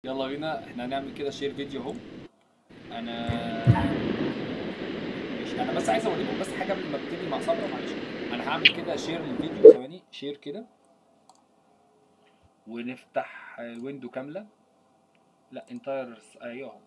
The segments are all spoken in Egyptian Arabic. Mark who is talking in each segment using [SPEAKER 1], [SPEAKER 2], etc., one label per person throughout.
[SPEAKER 1] يلا بينا احنا هنعمل كده شير فيديو اهو انا ماشي انا بس عايز اوريكم بس حاجه قبل ما ابتدي مع صبرا معلش انا هعمل كده شير للفيديو ثواني شير كده ونفتح الويندو كامله لا انتاير ايوه اهو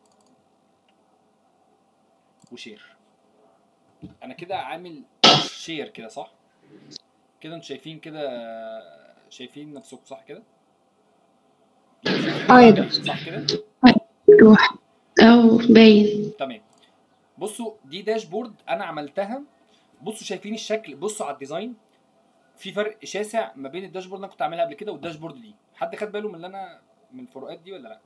[SPEAKER 1] وشير انا كده عامل شير كده صح كده انتوا شايفين كده شايفين نفسكم صح كده
[SPEAKER 2] اه يا دكتور
[SPEAKER 1] صح كده
[SPEAKER 2] روح او باين
[SPEAKER 1] تمام بصوا دي داشبورد انا عملتها بصوا شايفين الشكل بصوا على الديزاين في فرق شاسع ما بين الداشبورد اللي انا كنت عاملها قبل كده والداشبورد دي حد خد باله من اللي انا من الفروقات دي ولا لا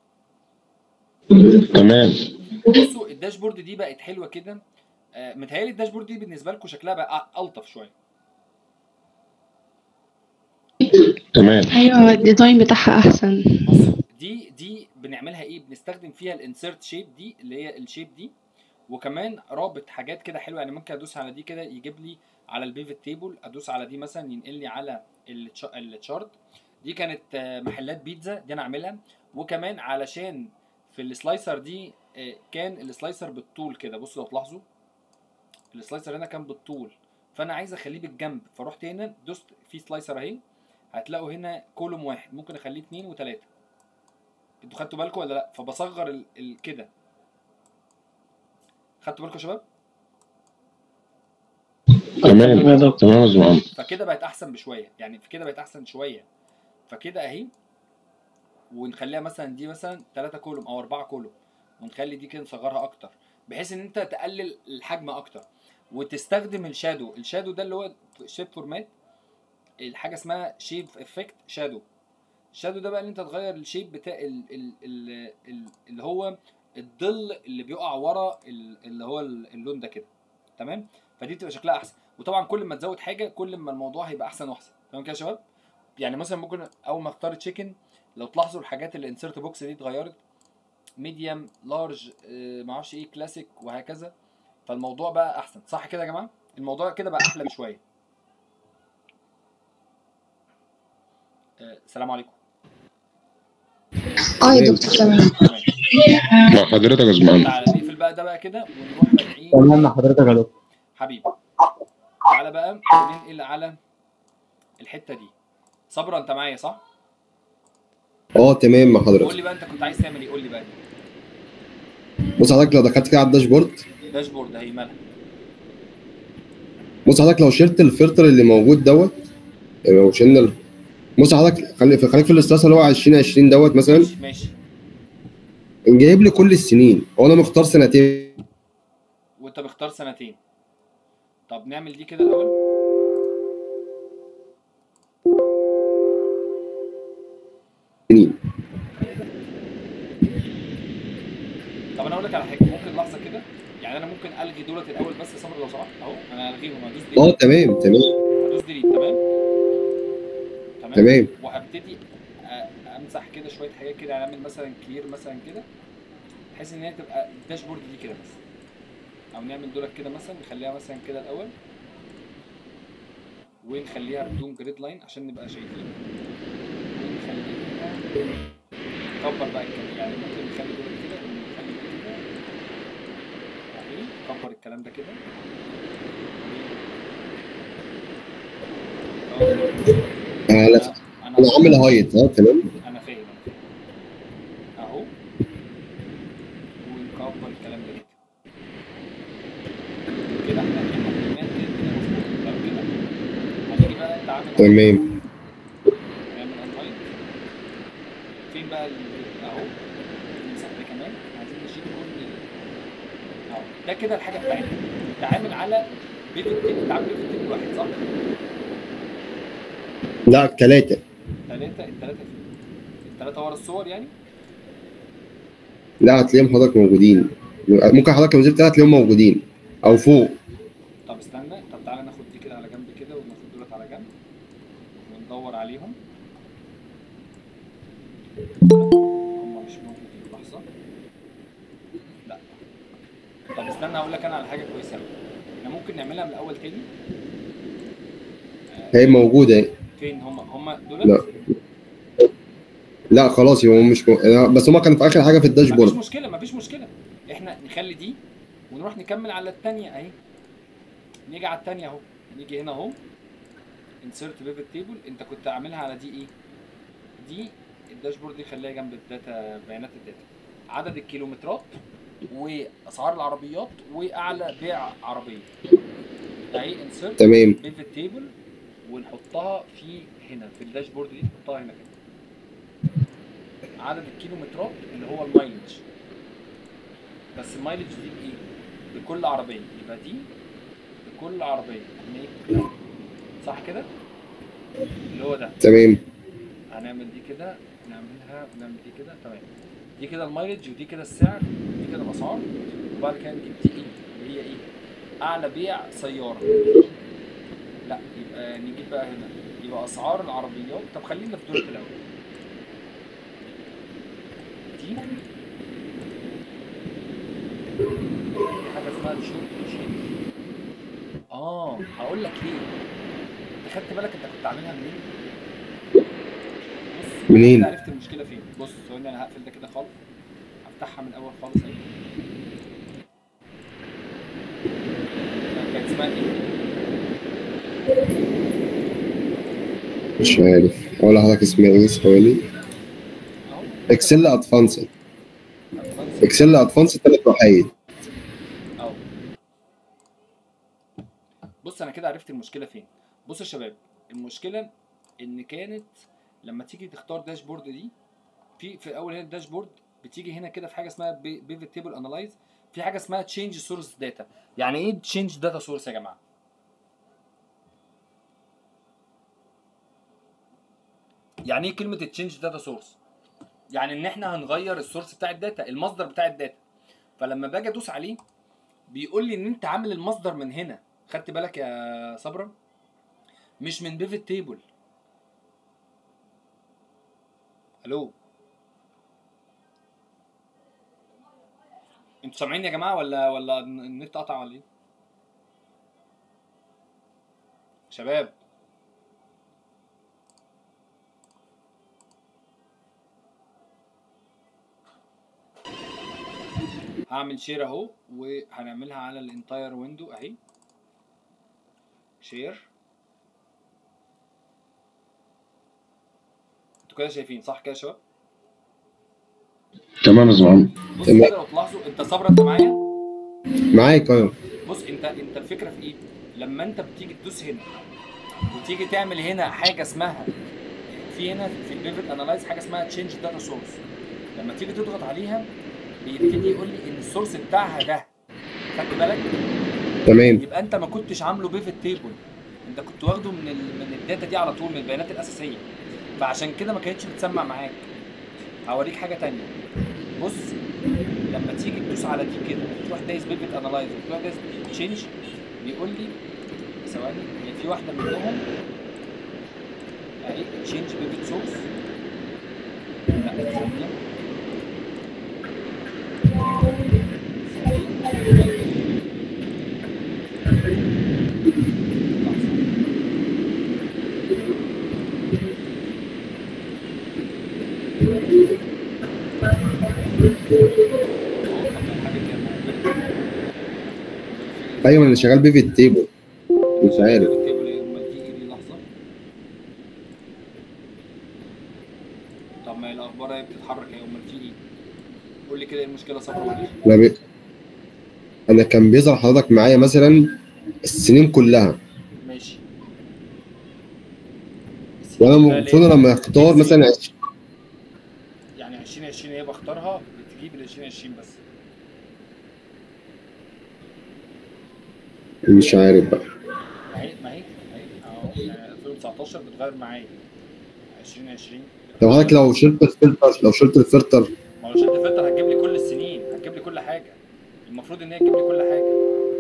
[SPEAKER 3] تمام
[SPEAKER 1] بصوا الداشبورد دي بقت حلوه كده آه، متهيألي الداشبورد دي بالنسبه لكم شكلها بقى الطف شويه
[SPEAKER 3] تمام
[SPEAKER 2] ايوه الديزاين بتاعها احسن
[SPEAKER 1] بص دي دي بنعملها ايه بنستخدم فيها الانسيرت شيب دي اللي هي الشيب دي وكمان رابط حاجات كده حلوه يعني ممكن ادوس على دي كده يجيب لي على البيفت تيبل ادوس على دي مثلا ينقل لي على التش- التشارت دي كانت آه، محلات بيتزا دي انا عاملها وكمان علشان في السلايسر دي آه، كان السلايسر بالطول كده بصوا لو تلاحظوا السلايسر هنا كان بالطول فانا عايز اخليه بالجنب فرحت هنا دوست في سلايسر اهي هتلاقوا هنا كولوم واحد ممكن اخليه اتنين وتلاته انتوا خدتوا بالكم ولا لا فبصغر ال... ال... كده خدتوا بالكم يا شباب
[SPEAKER 3] تمام تمام يا زمام
[SPEAKER 1] فكده بقت احسن بشويه يعني في كده بقت احسن شويه فكده اهي ونخليها مثلا دي مثلا 3 كولوم او 4 كولوم ونخلي دي كده نصغرها اكتر بحيث ان انت تقلل الحجم اكتر وتستخدم الشادو الشادو ده اللي هو شيب فورمات الحاجه اسمها شيب افكت شادو الشادو ده بقى اللي انت تغير الشيب بتاع ال ال ال ال اللي هو الظل اللي بيقع ورا ال- اللي هو ال- اللون ده كده تمام فدي بتبقى شكلها احسن وطبعا كل ما تزود حاجه كل ما الموضوع هيبقى احسن واحسن تمام كده يا شباب يعني مثلا ممكن اول ما اختار تشيكن لو تلاحظوا الحاجات اللي انسرت بوكس دي اتغيرت ميديوم لارج معرفش ايه كلاسيك وهكذا فالموضوع بقى احسن صح كده يا جماعه الموضوع كده بقى احلى بشويه آه، السلام عليكم
[SPEAKER 2] اه يا دكتور تمام
[SPEAKER 1] تمام
[SPEAKER 3] مع حضرتك يا زمام
[SPEAKER 1] تعالى نقفل بقى ده بقى كده ونروح راجعين
[SPEAKER 4] تمام مع حضرتك يا دكتور
[SPEAKER 1] حبيبي تعالى بقى ننقل على الحته دي صبرا انت معايا صح؟
[SPEAKER 5] اه تمام مع
[SPEAKER 1] قول
[SPEAKER 5] حضرتك
[SPEAKER 1] لي بقى انت كنت عايز تعمل ايه قول لي بقى
[SPEAKER 5] بص حضرتك لو دخلت كده على الداشبورد
[SPEAKER 1] داشبورد اهي مالها
[SPEAKER 5] بص حضرتك لو شلت الفلتر اللي موجود دوت يعني لو شلنا ال- بص حضرتك خلي خليك في الاستاذ اللي هو 2020 دوت مثلا
[SPEAKER 1] ماشي ماشي
[SPEAKER 5] جايب لي كل السنين هو انا مختار سنتين
[SPEAKER 1] وانت مختار سنتين طب نعمل دي كده الاول
[SPEAKER 5] سنين
[SPEAKER 1] طب انا اقول لك على حاجه ممكن لحظه كده يعني انا ممكن الغي دولت الاول بس يا صبري لو سمحت اهو انا هلغيهم هدوس
[SPEAKER 5] اه
[SPEAKER 1] ديليت
[SPEAKER 5] تمام تمام
[SPEAKER 1] هدوس ديليت تمام تمام
[SPEAKER 5] تمام
[SPEAKER 1] وهبتدي أ- امسح كده شويه حاجات كده اعمل مثلا كلير مثلا كده بحيث ان هي تبقى الداشبورد دي كده بس او نعمل دولت كده مثلا نخليها مثلا كده الاول ونخليها بدون جريد لاين عشان نبقى شايفين ونخليها كبر بقى الكلام يعني ممكن نخلي دولت كده ونخلي دي كده اهي كبر الكلام ده كده
[SPEAKER 5] انا
[SPEAKER 1] انا
[SPEAKER 5] انا عامل هايت اه تمام
[SPEAKER 1] انا فاهم انا فاهم اهو ونكبر الكلام ده كده كده احنا لحد ما كده كده مظبوط لو كده هنيجي بقى انت عامل
[SPEAKER 5] تمام
[SPEAKER 1] نعمل انلاين فين بقى ال- اهو نمسح ده كمان عايزين نشيل كل ال- اهو ده كده الحاجه بتاعتنا انت عامل على بيفت تيبل انت عامل بيفت تيبل واحد صح؟
[SPEAKER 5] لا ثلاثة
[SPEAKER 1] ثلاثة الثلاثة الثلاثة ورا الصور يعني؟
[SPEAKER 5] لا هتلاقيهم حضرتك موجودين ممكن حضرتك لو نزلت تحت هتلاقيهم موجودين او فوق
[SPEAKER 1] طب استنى طب تعالى ناخد دي كده على جنب كده وناخد دولت على جنب وندور عليهم هم مش موجودين لحظة لا طب استنى هقول لك انا على حاجة كويسة أوي احنا ممكن نعملها من الأول تاني آه،
[SPEAKER 5] هي موجودة
[SPEAKER 1] فين هم هم
[SPEAKER 5] لا.
[SPEAKER 1] دولت
[SPEAKER 5] لا خلاص هو مش م... بس هما كانوا في اخر حاجه في
[SPEAKER 1] مفيش
[SPEAKER 5] الداشبورد
[SPEAKER 1] مشكله مفيش مشكله احنا نخلي دي ونروح نكمل على الثانيه اهي نيجي على الثانيه اهو نيجي هنا اهو انسرت بيفت تيبل انت كنت عاملها على دي ايه دي الداشبورد دي خليها جنب الداتا بيانات الداتا عدد الكيلومترات واسعار العربيات واعلى بيع عربيه اهي انسرت
[SPEAKER 5] تمام
[SPEAKER 1] بيفت تيبل ونحطها في هنا في الداشبورد دي نحطها هنا كده عدد الكيلومترات اللي هو المايلج بس المايلج دي بايه؟ بكل عربيه يبقى دي بكل عربيه يعني ايه؟ صح كده؟ اللي هو ده
[SPEAKER 5] تمام
[SPEAKER 1] هنعمل دي كده نعملها ونعمل دي كده تمام دي كده المايلج ودي كده السعر ودي كده الاسعار وبعد كده نجيب دي ايه اللي هي ايه اعلى بيع سياره لا يبقى نجيب بقى هنا يبقى اسعار العربيات طب خلينا في دولة الاول دي في حاجه اسمها شورت ماشين اه هقول لك ليه انت خدت بالك انت كنت عاملها منين بص
[SPEAKER 5] منين؟
[SPEAKER 1] كده عرفت المشكله فين بص ثواني انا هقفل ده كده خالص هفتحها من الاول خالص اهي كانت اسمها ايه؟
[SPEAKER 5] مش عارف اقول لحضرتك اسمها ايه ثواني
[SPEAKER 1] اهو
[SPEAKER 5] اكسل ادفانسد
[SPEAKER 1] Advanced.
[SPEAKER 5] اكسل ادفانسد ثلاث وحيد
[SPEAKER 1] اهو بص انا كده عرفت المشكله فين بص يا شباب المشكله ان كانت لما تيجي تختار داشبورد دي في في اول هنا الداشبورد بتيجي هنا كده في حاجه اسمها بيفت تيبل انالايز في حاجه اسمها تشينج سورس داتا يعني ايه تشينج داتا سورس يا جماعه يعني ايه كلمه تشينج داتا سورس يعني ان احنا هنغير السورس بتاع الداتا المصدر بتاع الداتا فلما باجي ادوس عليه بيقول لي ان انت عامل المصدر من هنا خدت بالك يا صبرا مش من بيفت تيبل الو انتوا سامعين يا جماعه ولا ولا النت قطع ولا ايه شباب هعمل شير اهو وهنعملها على الانتاير ويندو اهي شير انتوا كده شايفين صح كده يا شباب
[SPEAKER 3] تمام يا زعيم
[SPEAKER 1] بص
[SPEAKER 5] تمام.
[SPEAKER 1] كده لو تلاحظوا انت صبرا انت معايا
[SPEAKER 5] معاك ايوه
[SPEAKER 1] بص انت انت الفكره في ايه لما انت بتيجي تدوس هنا وتيجي تعمل هنا حاجه اسمها في هنا في البيفت انالايز حاجه اسمها تشينج داتا سورس لما تيجي تضغط عليها بيبتدي يقول لي ان السورس بتاعها ده خدت بالك
[SPEAKER 5] تمام
[SPEAKER 1] يبقى انت ما كنتش عامله بيفت تيبل انت كنت واخده من ال... من الداتا دي على طول من البيانات الاساسيه فعشان كده ما كانتش بتسمع معاك هوريك حاجه تانية بص لما تيجي تدوس على دي كده تروح دايس بيفت انالايز تروح دايس تشينج بيقول لي ثواني هي في واحده منهم اهي تشينج بيفت سورس لا ثانيه
[SPEAKER 5] ايوه انا شغال بيفت تيبل مش عارف
[SPEAKER 1] التيبل ايه امال دي ايه دي لحظه طب ما هي الاخبار اهي بتتحرك اهي امال في ايه قول لي كده ايه المشكله صبر معلش
[SPEAKER 5] انا بي... انا كان بيظهر حضرتك معايا مثلا السنين كلها
[SPEAKER 1] ماشي
[SPEAKER 5] وانا المفروض لما اختار مثلا عش-
[SPEAKER 1] يعني 2020 هي بختارها بتجيب ال 2020 بس
[SPEAKER 5] مش عارف بقى
[SPEAKER 1] ما هي ما هي ما هي اهو يعني 2019 بتغير معايا 2020
[SPEAKER 5] لو حضرتك لو شلت الفلتر لو شلت الفلتر
[SPEAKER 1] ما هو شلت فلتر هتجيب لي كل السنين هتجيب لي كل حاجه المفروض ان هي تجيب لي كل حاجه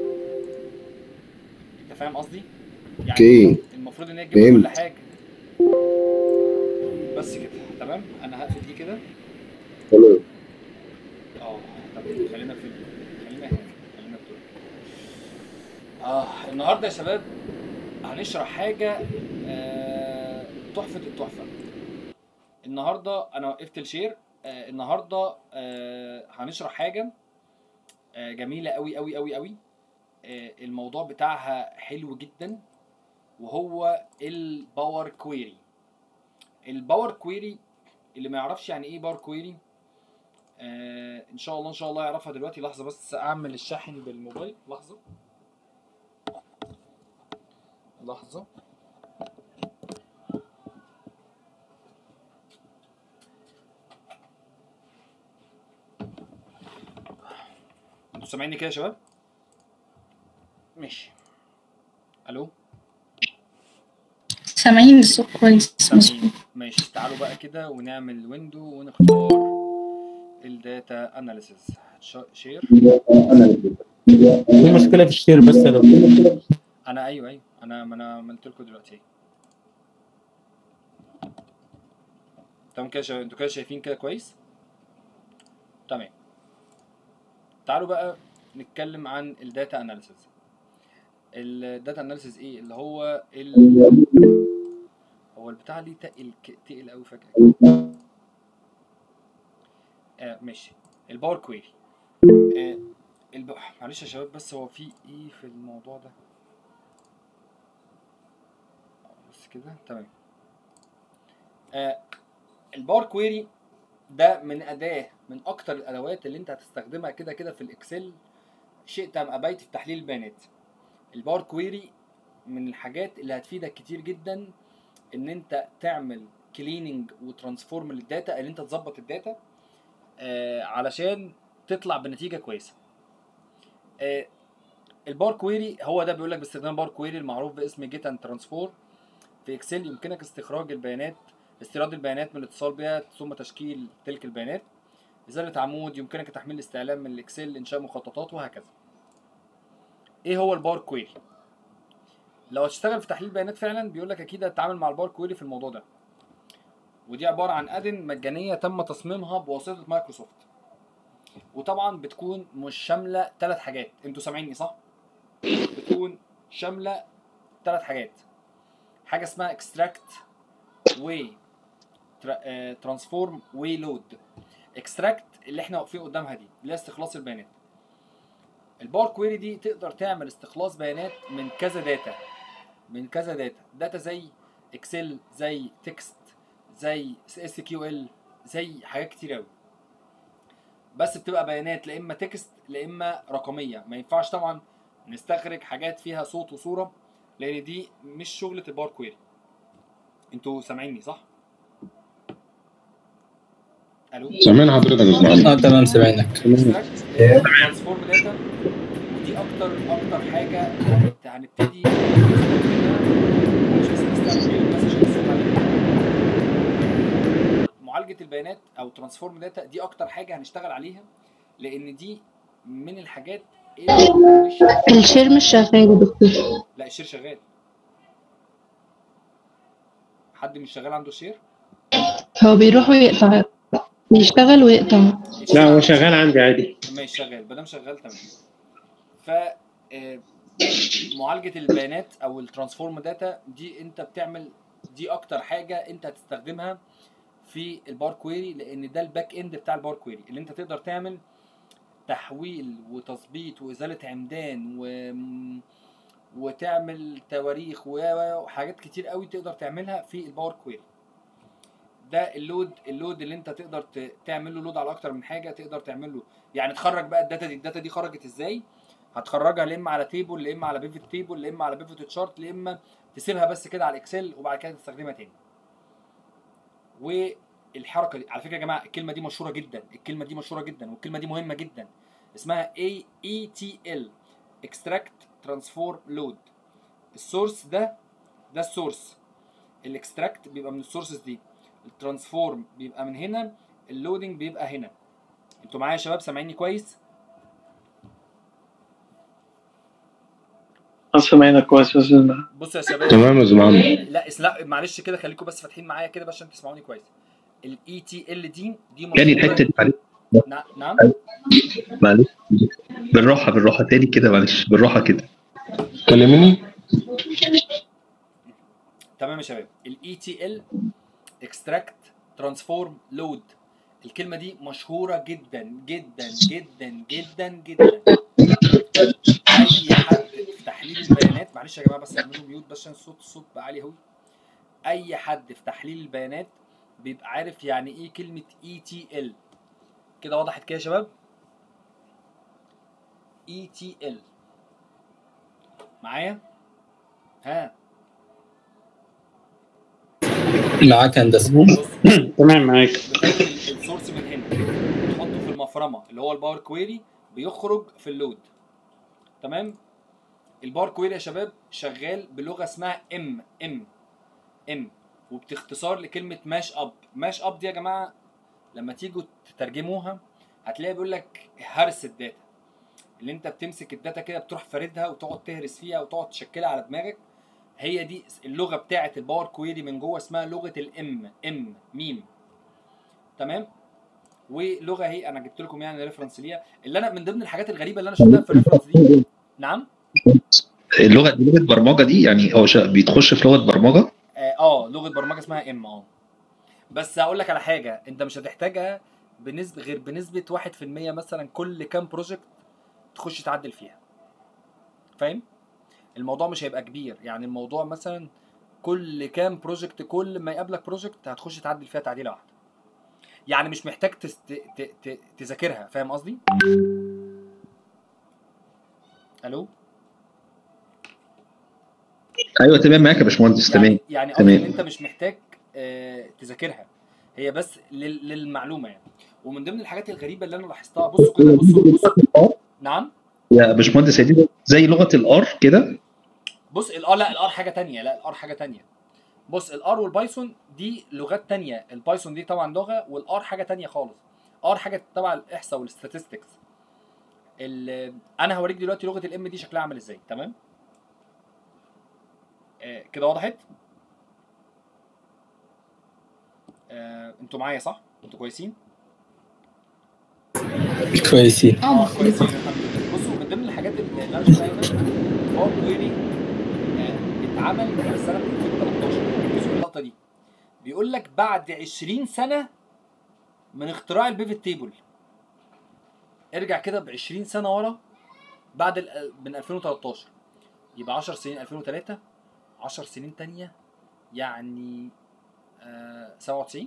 [SPEAKER 1] انت فاهم قصدي؟ يعني
[SPEAKER 5] اوكي
[SPEAKER 1] المفروض ان هي تجيب لي كل
[SPEAKER 5] فهمت.
[SPEAKER 1] حاجه بس كده تمام انا هقفل دي كده
[SPEAKER 5] تمام
[SPEAKER 1] اه طب خلينا في خلينا هنا خلينا في دول اه النهارده يا شباب هنشرح حاجه آه، تحفه التحفه النهارده انا وقفت الشير آه النهارده آه هنشرح حاجه آه جميله قوي قوي قوي قوي آه الموضوع بتاعها حلو جدا وهو الباور كويري الباور كويري اللي ما يعرفش يعني ايه باور كويري آه ان شاء الله ان شاء الله يعرفها دلوقتي لحظه بس اعمل الشاحن بالموبايل لحظه لحظه انتوا سامعيني كده يا شباب ماشي الو
[SPEAKER 4] سامعين الصوت كويس مظبوط
[SPEAKER 1] سامعين ماشي تعالوا بقى كده ونعمل ويندو ونختار الداتا اناليسيز شير
[SPEAKER 6] في مشكلة في الشير بس يا دكتور
[SPEAKER 1] انا ايوه ايوه انا ما انا عملت لكم دلوقتي تمام كده شا... انتوا كده شايفين كده كويس تمام تعالوا بقى نتكلم عن الداتا اناليسيز الداتا اناليسيز ايه اللي هو ال... هو البتاع ليه تقل ك- تقل قوي فجأة كده. آه ماشي الباور كويري آه الب... معلش يا شباب بس هو في ايه في الموضوع ده بس كده تمام آه الباور كويري ده من اداه من اكتر الادوات اللي انت هتستخدمها كده كده في الاكسل شئت ام ابيت في تحليل البيانات الباور كويري من الحاجات اللي هتفيدك كتير جدا ان انت تعمل كليننج وترانسفورم للداتا اللي انت تظبط الداتا آه علشان تطلع بنتيجه كويسه آه الباور كويري هو ده بيقول لك باستخدام باور كويري المعروف باسم جيت اند ترانسفورم في اكسل يمكنك استخراج البيانات استيراد البيانات من الاتصال بها ثم تشكيل تلك البيانات ازاله عمود يمكنك تحميل الاستعلام من الاكسل انشاء مخططات وهكذا ايه هو الباور كويري لو هتشتغل في تحليل بيانات فعلا بيقول لك اكيد هتتعامل مع الباور كويري في الموضوع ده ودي عباره عن ادن مجانيه تم تصميمها بواسطه مايكروسوفت وطبعا بتكون مش شامله ثلاث حاجات انتوا سامعيني صح بتكون شامله ثلاث حاجات حاجه اسمها اكستراكت و ترانسفورم ولود اكستراكت اللي احنا واقفين قدامها دي اللي هي استخلاص البيانات الباور كويري دي تقدر تعمل استخلاص بيانات من كذا داتا من كذا داتا داتا زي اكسل زي تكست زي اس كيو ال زي حاجات كتير قوي بس بتبقى بيانات لا اما تكست لا اما رقميه ما ينفعش طبعا نستخرج حاجات فيها صوت وصوره لان دي مش شغله الباور كويري انتوا سامعيني صح الو
[SPEAKER 3] سامعين حضرتك يا باشمهندس
[SPEAKER 6] اه تمام سامعينك
[SPEAKER 1] ترانسفورم داتا ودي اكتر اكتر حاجه هنت- هنبتدي نستخدم منها مش بس نستخدم بس عشان الصوت عليها. معالجه البيانات او ترانسفورم داتا دي اكتر حاجه هنشتغل عليها لان دي من الحاجات اللي مش
[SPEAKER 2] الشير مش شغال يا دكتور
[SPEAKER 1] لا الشير شغال حد مش شغال عنده شير
[SPEAKER 2] هو بيروح ويقطع بيشتغل ويقطع
[SPEAKER 7] لا هو شغال عندي عادي
[SPEAKER 1] ماشي شغال ما دام شغال تمام ف آه، معالجه البيانات او الترانسفورم داتا دي انت بتعمل دي اكتر حاجه انت هتستخدمها في البار كويري لان ده الباك اند بتاع البار كويري اللي انت تقدر تعمل تحويل وتظبيط وازاله عمدان و وتعمل تواريخ و- وحاجات كتير قوي تقدر تعملها في الباور كويري ده اللود اللود اللي انت تقدر ت- تعمل له لود على اكتر من حاجه تقدر تعمل له يعني تخرج بقى الداتا دي الداتا دي خرجت ازاي هتخرجها لا اما على تيبل لا اما على بيفت تيبل لا اما على بيفت تشارت لا اما تسيبها بس كده على الاكسل وبعد كده تستخدمها تاني والحركه دي على فكره يا جماعه الكلمه دي مشهوره جدا الكلمه دي مشهوره جدا والكلمه دي مهمه جدا اسمها اي اي تي ال اكستراكت ترانسفورم لود السورس ده ده السورس الاكستراكت بيبقى من السورسز دي الترانسفورم بيبقى من هنا اللودنج بيبقى هنا انتوا معايا يا شباب سامعيني كويس
[SPEAKER 7] سامعينك كويس بس
[SPEAKER 1] بصوا يا شباب
[SPEAKER 3] تمام يا باشمهندس
[SPEAKER 1] لا اس- لا معلش كده خليكم بس فاتحين معايا كده بس عشان تسمعوني كويس الاي تي ال دي دي
[SPEAKER 8] يعني
[SPEAKER 1] مشهورة-
[SPEAKER 8] الحته دي معلش
[SPEAKER 1] نعم نعم
[SPEAKER 8] معلش بالراحه بالراحه تاني كده معلش بالراحه كده
[SPEAKER 3] كلميني
[SPEAKER 1] تمام يا شباب الاي تي ال اكستراكت ترانسفورم لود الكلمه دي مشهوره جدا جدا جدا جدا جدا اي حد في تحليل البيانات معلش يا جماعه بس اعملوا ميوت بس عشان الصوت الصوت بقى عالي قوي اي حد في تحليل البيانات بيبقى عارف يعني ايه كلمه اي تي ال كده وضحت كده يا شباب اي تي ال معايا ها
[SPEAKER 6] معاك هندسه
[SPEAKER 1] بص
[SPEAKER 7] تمام معاك
[SPEAKER 1] بتاخد السورس من هنا بتحطه في المفرمه اللي هو الباور كويري بيخرج في اللود تمام الباور كويري يا شباب شغال بلغه اسمها ام ام ام وبتختصار لكلمه ماش اب ماش اب دي يا جماعه لما تيجوا تترجموها هتلاقي بيقول لك هرس الداتا اللي انت بتمسك الداتا كده بتروح فاردها وتقعد تهرس فيها وتقعد تشكلها على دماغك هي دي اللغه بتاعه الباور كويري من جوه اسمها لغه الام ام ميم تمام ولغه هي انا جبت لكم يعني ريفرنس ليها اللي انا من ضمن الحاجات الغريبه اللي انا شفتها في الريفرنس دي نعم
[SPEAKER 8] اللغه دي لغه برمجه دي يعني هو شا- بيتخش في لغه برمجه
[SPEAKER 1] اه آه، لغه برمجه اسمها ام اه بس هقول لك على حاجه انت مش هتحتاجها بنسبه غير بنسبه 1% مثلا كل كام بروجكت تخش تعدل فيها فاهم الموضوع مش هيبقى كبير يعني الموضوع مثلا كل كام بروجكت كل ما يقابلك بروجكت هتخش تعدل فيها تعديله واحده يعني مش محتاج تس... ت... ت... ت... تذاكرها فاهم قصدي الو
[SPEAKER 8] ايوه تمام معاك يا باشمهندس تمام
[SPEAKER 1] يعني يعني قصدي
[SPEAKER 8] تمام.
[SPEAKER 1] ان انت مش محتاج آه، تذاكرها هي بس لل- للمعلومه يعني ومن ضمن الحاجات الغريبه اللي انا لاحظتها بصوا كده بصوا بصوا نعم
[SPEAKER 8] يا باشمهندس هي دي زي لغه الار كده
[SPEAKER 1] بص الار لا الار حاجه تانية لا الار حاجه تانية بص الار والبايثون دي لغات تانية البايثون دي طبعا لغه والار حاجه تانية خالص ار حاجه تبع الاحصاء والستاتستكس ال- انا هوريك دلوقتي لغه الام دي شكلها عامل ازاي تمام آه، كده وضحت آه، انتوا معايا صح انتوا كويسين
[SPEAKER 6] كويسين
[SPEAKER 1] اه كويسين الحمد لله بصوا من ضمن الحاجات اللي انا شفتها هنا باور كويري آه، اتعمل في سنه 2013 بصوا اللقطه دي بيقول لك بعد 20 سنه من اختراع البيفت تيبل ارجع كده ب 20 سنه ورا بعد ال- من 2013 يبقى 10 سنين 2003 10 سنين تانية يعني آه 97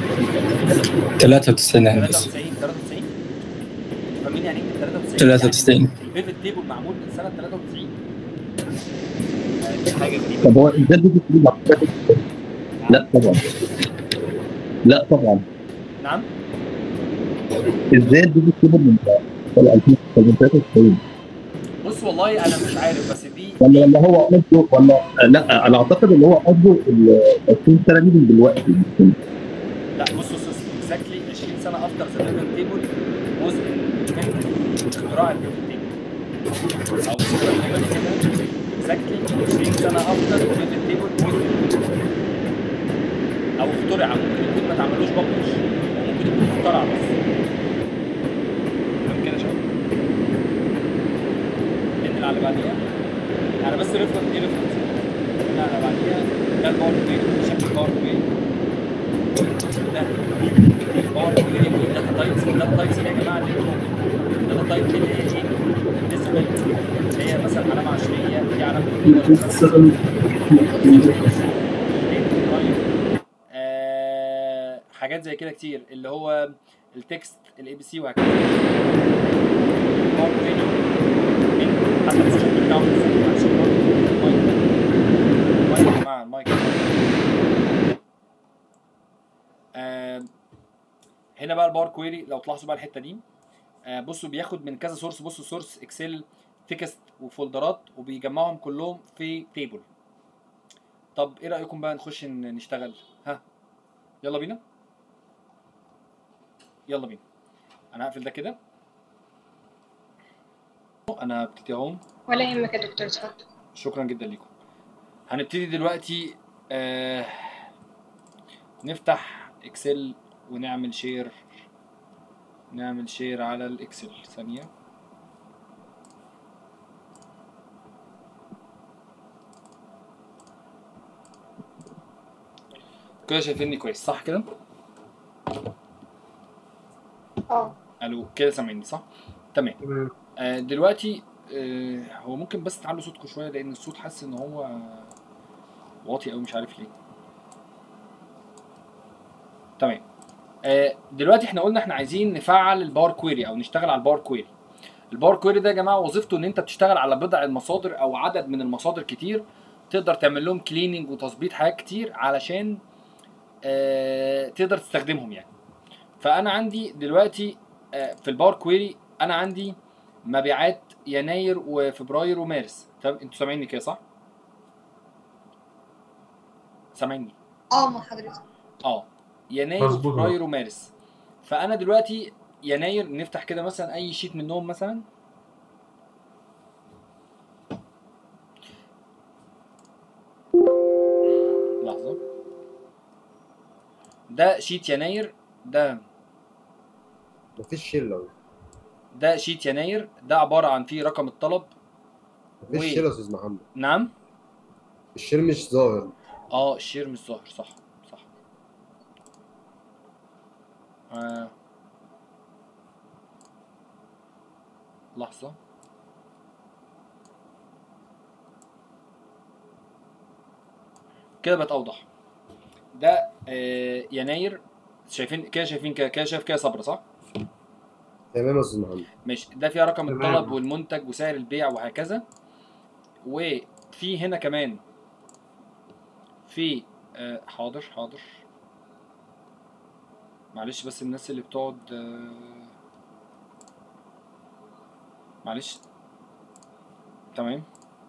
[SPEAKER 6] 93 هندسه
[SPEAKER 1] 93 93 انتوا فاهمين يعني ايه 93
[SPEAKER 6] 93
[SPEAKER 1] يعني البيفت تيبل معمول من سنه 93 آه، دي حاجه غريبه
[SPEAKER 8] طب هو ازاي بيجي في لغة؟ لا طبعا لا طبعا
[SPEAKER 1] نعم
[SPEAKER 8] ازاي بيجي في من 2093
[SPEAKER 1] بص والله انا مش عارف بس دي
[SPEAKER 8] ولا ولا هو قصده ولا لا انا اعتقد ان هو قصده ال 20 سنه دي من دلوقتي
[SPEAKER 1] لا بص بص بص اكزاكتلي 20 سنه افتر ذا بيفت تيبل جزء من اختراع البيفت تيبل او اكزاكتلي 20 سنه افتر ذا بيفت تيبل او اخترع ممكن يكون ما تعملوش ببلش وممكن يكون اخترع بس تمام كده يا شباب ننقل على اللي بعديها انا بس ريفرنس دي ريفرنس ننقل على بعديها ده الباور بلاي شكل الباور بلاي ده الباور بلاي والداتا تايبس الداتا تايبس يا جماعه اللي الداتا تايب اللي هي ايه؟ بالنسبه اللي هي مثلا علامه عشريه دي علامه آه، حاجات زي كده كتير اللي هو التكست الاي بي سي وهكذا الباور بلاي من حسب الشكل بتاعه بالظبط معلش المايك المايك يا جماعه المايك آه، هنا بقى الباور كويري لو تلاحظوا بقى الحته دي آه، بصوا بياخد من كذا سورس بصوا سورس اكسل تكست وفولدرات وبيجمعهم كلهم في تيبل طب ايه رايكم بقى نخش ن- نشتغل ها يلا بينا يلا بينا انا هقفل ده كده انا هبتدي اهو
[SPEAKER 4] ولا يهمك يا دكتور اتفضل
[SPEAKER 1] شكرا جدا لكم هنبتدي دلوقتي آه نفتح اكسل ونعمل شير نعمل شير على الاكسل ثانية كده شايفيني كويس صح كده الو كده سامعني صح تمام آه دلوقتي آه هو ممكن بس تعلوا صوتكم شويه لان الصوت حاسس ان هو واطي قوي مش عارف ليه تمام آه دلوقتي احنا قلنا احنا عايزين نفعل الباور كويري او نشتغل على الباور كويري الباور كويري ده يا جماعه وظيفته ان انت بتشتغل على بضع المصادر او عدد من المصادر كتير تقدر تعمل لهم كليننج وتظبيط حاجات كتير علشان آه تقدر تستخدمهم يعني فانا عندي دلوقتي آه في الباور كويري انا عندي مبيعات يناير وفبراير ومارس طب انتوا سامعيني كده صح؟ سامعيني
[SPEAKER 9] اه مع حضرتك
[SPEAKER 1] اه يناير
[SPEAKER 10] مظبوط.
[SPEAKER 1] وفبراير ومارس فانا دلوقتي يناير نفتح كده مثلا اي شيت منهم مثلا لحظه ده شيت يناير ده
[SPEAKER 5] مفيش شله
[SPEAKER 1] ده شيت يناير ده عباره عن فيه رقم الطلب
[SPEAKER 5] مفيش
[SPEAKER 1] وي.
[SPEAKER 5] شله يا استاذ محمد
[SPEAKER 1] نعم
[SPEAKER 5] الشير مش ظاهر
[SPEAKER 1] اه الشير مش ظاهر صح صح آه. لحظة كده بقت أوضح ده آه يناير شايفين كده شايفين كده كده شايف كده صبر صح؟
[SPEAKER 5] تمام يا استاذ محمد
[SPEAKER 1] ماشي ده فيها رقم
[SPEAKER 10] تمام.
[SPEAKER 1] الطلب والمنتج وسعر البيع وهكذا وفي هنا كمان في آه حاضر حاضر معلش بس الناس اللي بتقعد آه معلش تمام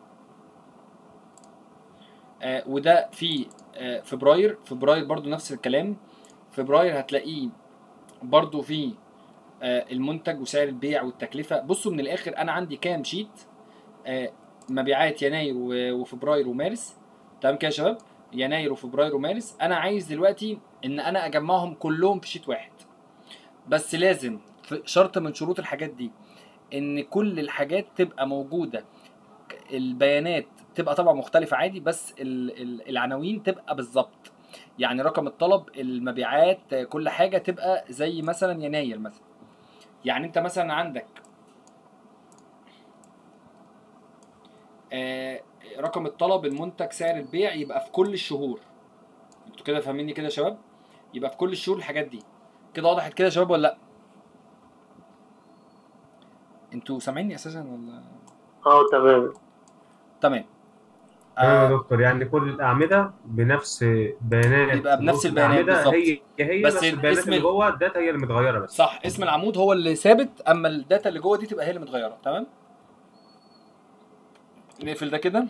[SPEAKER 1] آه وده في آه فبراير فبراير برضو نفس الكلام فبراير هتلاقيه برضو في آه، المنتج وسعر البيع والتكلفه بصوا من الاخر انا عندي كام شيت آه، مبيعات يناير و- وفبراير ومارس تمام كده يا شباب يناير وفبراير ومارس انا عايز دلوقتي ان انا اجمعهم كلهم في شيت واحد بس لازم في شرط من شروط الحاجات دي ان كل الحاجات تبقى موجوده ك- البيانات تبقى طبعا مختلفه عادي بس ال- ال- العناوين تبقى بالظبط يعني رقم الطلب المبيعات آه، كل حاجه تبقى زي مثلا يناير مثلا يعني انت مثلا عندك آه، رقم الطلب المنتج سعر البيع يبقى في كل الشهور انتوا كده فاهميني كده يا شباب يبقى في كل الشهور الحاجات دي كده وضحت كده يا شباب ولا لا انتوا سامعيني اساسا ولا
[SPEAKER 7] اه تمام
[SPEAKER 1] تمام
[SPEAKER 10] تمام يا
[SPEAKER 1] آه
[SPEAKER 10] دكتور يعني كل الاعمده بنفس بيانات
[SPEAKER 1] يبقى بنفس
[SPEAKER 10] نص
[SPEAKER 1] البيانات
[SPEAKER 10] الأعمدة
[SPEAKER 1] بالظبط.
[SPEAKER 10] هي هي
[SPEAKER 1] بس
[SPEAKER 10] بس, البيانات
[SPEAKER 1] اسم
[SPEAKER 10] اللي
[SPEAKER 1] ال-
[SPEAKER 10] جوه الداتا هي اللي متغيره بس
[SPEAKER 1] صح اسم العمود هو اللي ثابت اما الداتا اللي جوه دي تبقى هي اللي متغيره تمام نقفل ده كده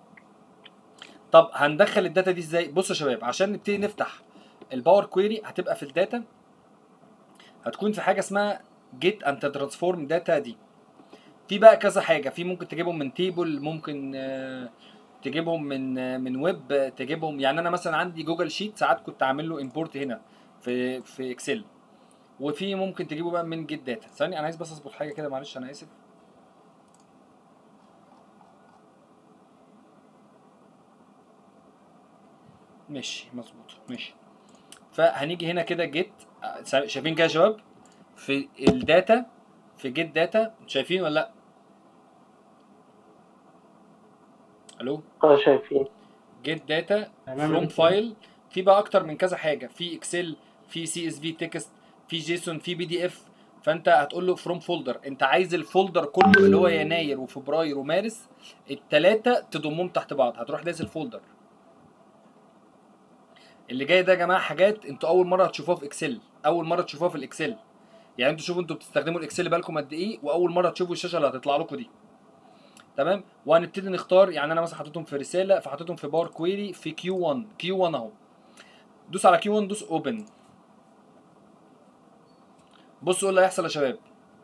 [SPEAKER 1] طب هندخل الداتا دي ازاي بصوا يا شباب عشان نبتدي نفتح الباور كويري هتبقى في الداتا هتكون في حاجه اسمها جيت انت ترانسفورم داتا دي في بقى كذا حاجه في ممكن تجيبهم من تيبل ممكن آه، تجيبهم من آه، من ويب آه، تجيبهم يعني انا مثلا عندي جوجل شيت ساعات كنت عامل له امبورت هنا في في اكسل وفي ممكن تجيبه بقى من جيت داتا ثانيه انا عايز بس اظبط حاجه كده معلش انا اسف ماشي مظبوط ماشي فهنيجي هنا كده جيت شايفين كده يا شباب في الداتا في جيت داتا شايفين ولا لا الو
[SPEAKER 7] اه شايفين
[SPEAKER 1] جيت داتا
[SPEAKER 7] تمام يا
[SPEAKER 1] فروم
[SPEAKER 7] دكتور.
[SPEAKER 1] فايل في بقى اكتر من كذا حاجه في اكسل في سي اس في تكست في جيسون في بي دي اف فانت هتقول له فروم فولدر انت عايز الفولدر كله اللي هو يناير وفبراير ومارس التلاته تضمهم تحت بعض هتروح دايس الفولدر اللي جاي ده يا جماعه حاجات انتوا اول مره هتشوفوها في اكسل اول مره تشوفوها في الاكسل يعني انتوا شوفوا انتوا بتستخدموا الاكسل بالكم قد ايه واول مره تشوفوا الشاشه اللي هتطلع لكم دي تمام وهنبتدي نختار يعني انا مثلا حطيتهم في رساله فحطيتهم في باور كويري في كيو 1 كيو 1 اهو دوس على كيو 1 دوس اوبن بصوا ايه اللي هيحصل يا شباب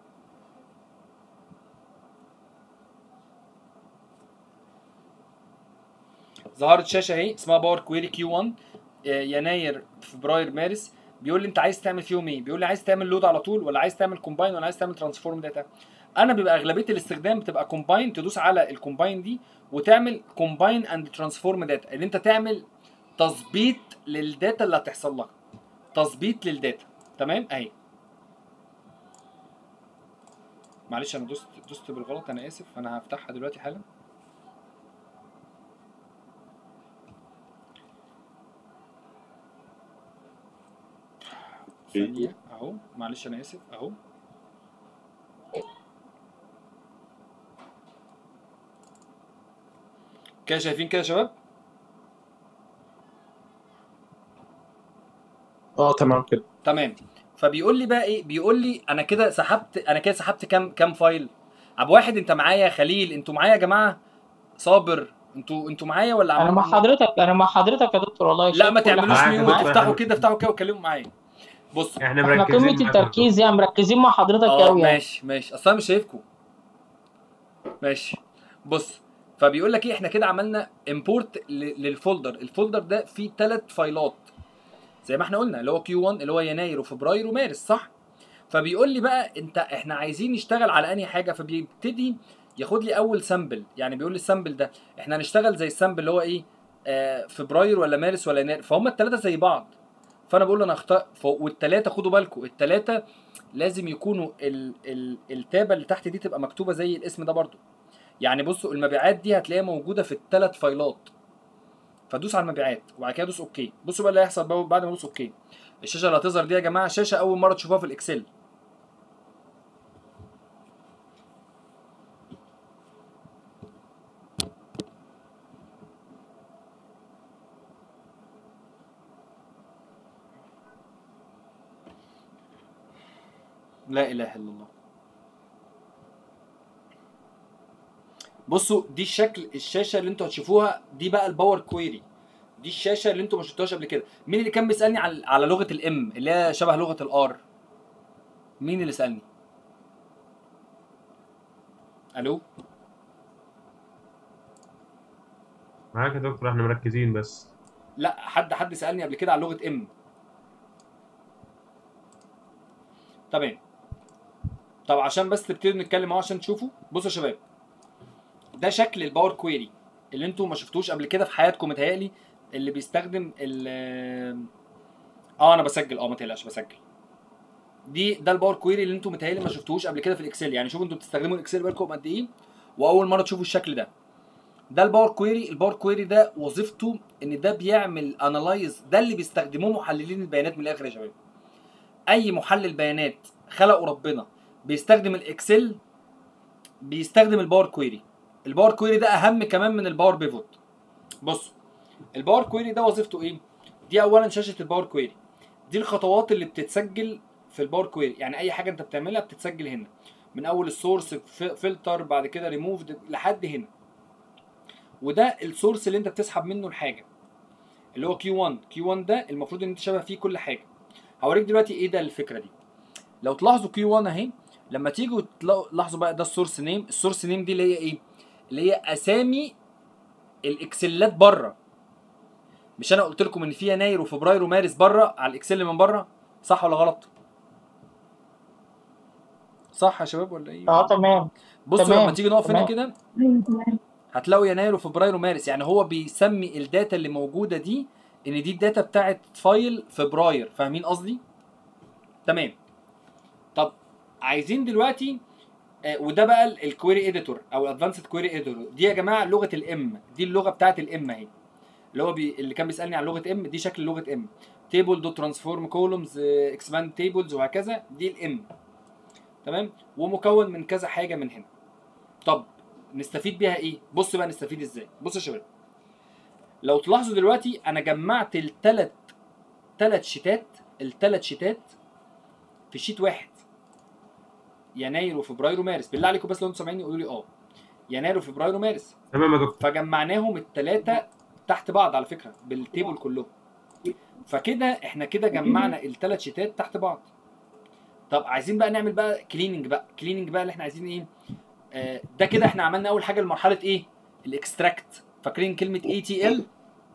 [SPEAKER 1] ظهرت شاشه اهي اسمها باور كويري كيو 1 آه، يناير فبراير مارس بيقول لي انت عايز تعمل فيهم ايه بيقول لي عايز تعمل لود على طول ولا عايز تعمل كومباين ولا عايز تعمل ترانسفورم داتا انا بيبقى اغلبيه الاستخدام بتبقى كومباين تدوس على الكومباين دي وتعمل كومباين اند ترانسفورم داتا ان انت تعمل تظبيط للداتا اللي هتحصل لك تظبيط للداتا تمام اهي معلش انا دوست دوست بالغلط انا اسف انا هفتحها دلوقتي حالا ثانية اهو معلش انا اسف اهو كده شايفين كده يا شباب
[SPEAKER 6] اه تمام كده
[SPEAKER 1] تمام فبيقول لي بقى ايه بيقول لي انا كده سحبت انا كده سحبت كام كام فايل اب واحد انت معايا خليل انتوا معايا يا جماعه صابر انتوا انتوا معايا ولا
[SPEAKER 9] انا
[SPEAKER 1] عم-
[SPEAKER 9] مع حضرتك انا مع حضرتك يا دكتور والله
[SPEAKER 1] لا
[SPEAKER 9] شايف
[SPEAKER 1] ما
[SPEAKER 9] كل
[SPEAKER 1] تعملوش
[SPEAKER 9] حاجة.
[SPEAKER 10] معاك يا
[SPEAKER 1] ميوت
[SPEAKER 10] دكتور،
[SPEAKER 1] افتحوا
[SPEAKER 10] احنا-
[SPEAKER 1] كده افتحوا كده واتكلموا معايا بص
[SPEAKER 10] احنا
[SPEAKER 9] احنا
[SPEAKER 10] مركزين
[SPEAKER 9] قمة
[SPEAKER 10] معاك يا
[SPEAKER 9] التركيز يعني مركزين مع حضرتك
[SPEAKER 1] اه
[SPEAKER 9] قوي يعني
[SPEAKER 1] ماشي ماشي اصل انا مش شايفكم ماشي بص فبيقول لك ايه احنا كده عملنا امبورت للفولدر الفولدر ده فيه ثلاث فايلات زي ما احنا قلنا اللي هو كيو 1 اللي هو يناير وفبراير ومارس صح فبيقول لي بقى انت احنا عايزين نشتغل على انهي حاجه فبيبتدي ياخد لي اول سامبل يعني بيقول لي السامبل ده احنا هنشتغل زي السامبل اللي هو ايه آه فبراير ولا مارس ولا يناير فهم الثلاثه زي بعض فانا بقول له انا اختار والثلاثه خدوا بالكم الثلاثه لازم يكونوا ال... ال... التابه اللي تحت دي تبقى مكتوبه زي الاسم ده برضو يعني بصوا المبيعات دي هتلاقيها موجوده في الثلاث فايلات فدوس على المبيعات وبعد كده دوس اوكي بصوا بقى اللي هيحصل بقى بعد ما ادوس اوكي الشاشه اللي هتظهر دي يا جماعه شاشه اول مره تشوفوها في الاكسل لا اله الا الله بصوا دي الشكل الشاشه اللي انتوا هتشوفوها دي بقى الباور كويري دي الشاشه اللي انتوا ما شفتوهاش قبل كده مين اللي كان بيسالني على على لغه الام اللي هي شبه لغه الار مين اللي سالني الو
[SPEAKER 10] معاك يا دكتور احنا مركزين بس
[SPEAKER 1] لا حد حد سالني قبل كده على لغه ام تمام طب عشان بس تبتدوا نتكلم اهو عشان تشوفوا بصوا يا شباب ده شكل الباور كويري اللي انتوا ما شفتوش قبل كده في حياتكم متهيألي اللي بيستخدم ال اه انا بسجل اه ما تقلقش بسجل دي ده الباور كويري اللي انتوا متهيألي ما شفتوهوش قبل كده في الاكسل يعني شوفوا انتوا بتستخدموا الاكسل بالكم قد ايه واول مره تشوفوا الشكل ده ده الباور كويري الباور كويري ده وظيفته ان ده بيعمل انالايز ده اللي بيستخدموه محللين البيانات من الاخر يا شباب اي محلل بيانات خلقه ربنا بيستخدم الاكسل بيستخدم الباور كويري الباور كويري ده اهم كمان من الباور بيفوت بص الباور كويري ده وظيفته ايه دي اولا شاشه الباور كويري دي الخطوات اللي بتتسجل في الباور كويري يعني اي حاجه انت بتعملها بتتسجل هنا من اول السورس فلتر بعد كده ريموف لحد هنا وده السورس اللي انت بتسحب منه الحاجه اللي هو كيو 1 كيو 1 ده المفروض ان انت شبه فيه كل حاجه هوريك دلوقتي ايه ده الفكره دي لو تلاحظوا كيو 1 اهي لما تيجوا تلاحظوا بقى ده السورس نيم السورس نيم دي اللي هي ايه اللي هي اسامي الاكسلات بره مش انا قلت لكم ان في يناير وفبراير ومارس بره على الاكسل من بره صح ولا غلط صح يا شباب ولا ايه
[SPEAKER 9] اه تمام
[SPEAKER 1] بصوا
[SPEAKER 9] تمام،
[SPEAKER 1] لما تيجي نقف هنا
[SPEAKER 9] تمام.
[SPEAKER 1] كده هتلاقوا يناير وفبراير ومارس يعني هو بيسمي الداتا اللي موجوده دي ان دي الداتا بتاعت فايل فبراير فاهمين قصدي تمام طب عايزين دلوقتي آه وده بقى الكويري اديتور او الادفانسد كويري اديتور دي يا جماعه لغه الام دي اللغه بتاعت الام اهي اللي هو بي اللي كان بيسالني عن لغه ام دي شكل لغه ام تيبل دوت ترانسفورم كولومز اكسباند تيبلز وهكذا دي الام تمام ومكون من كذا حاجه من هنا طب نستفيد بيها ايه بص بقى نستفيد ازاي بص يا شباب لو تلاحظوا دلوقتي انا جمعت الثلاث ثلاث شيتات الثلاث شيتات في شيت واحد يناير وفبراير ومارس بالله عليكم بس لو انتوا سامعيني قولوا لي اه يناير وفبراير ومارس
[SPEAKER 10] تمام يا دكتور
[SPEAKER 1] فجمعناهم الثلاثه تحت بعض على فكره بالتيبل كلهم فكده احنا كده جمعنا الثلاث شيتات تحت بعض طب عايزين بقى نعمل بقى كليننج بقى كليننج بقى اللي احنا عايزين ايه آه ده كده احنا عملنا اول حاجه لمرحله ايه الاكستراكت فاكرين كلمه اي تي ال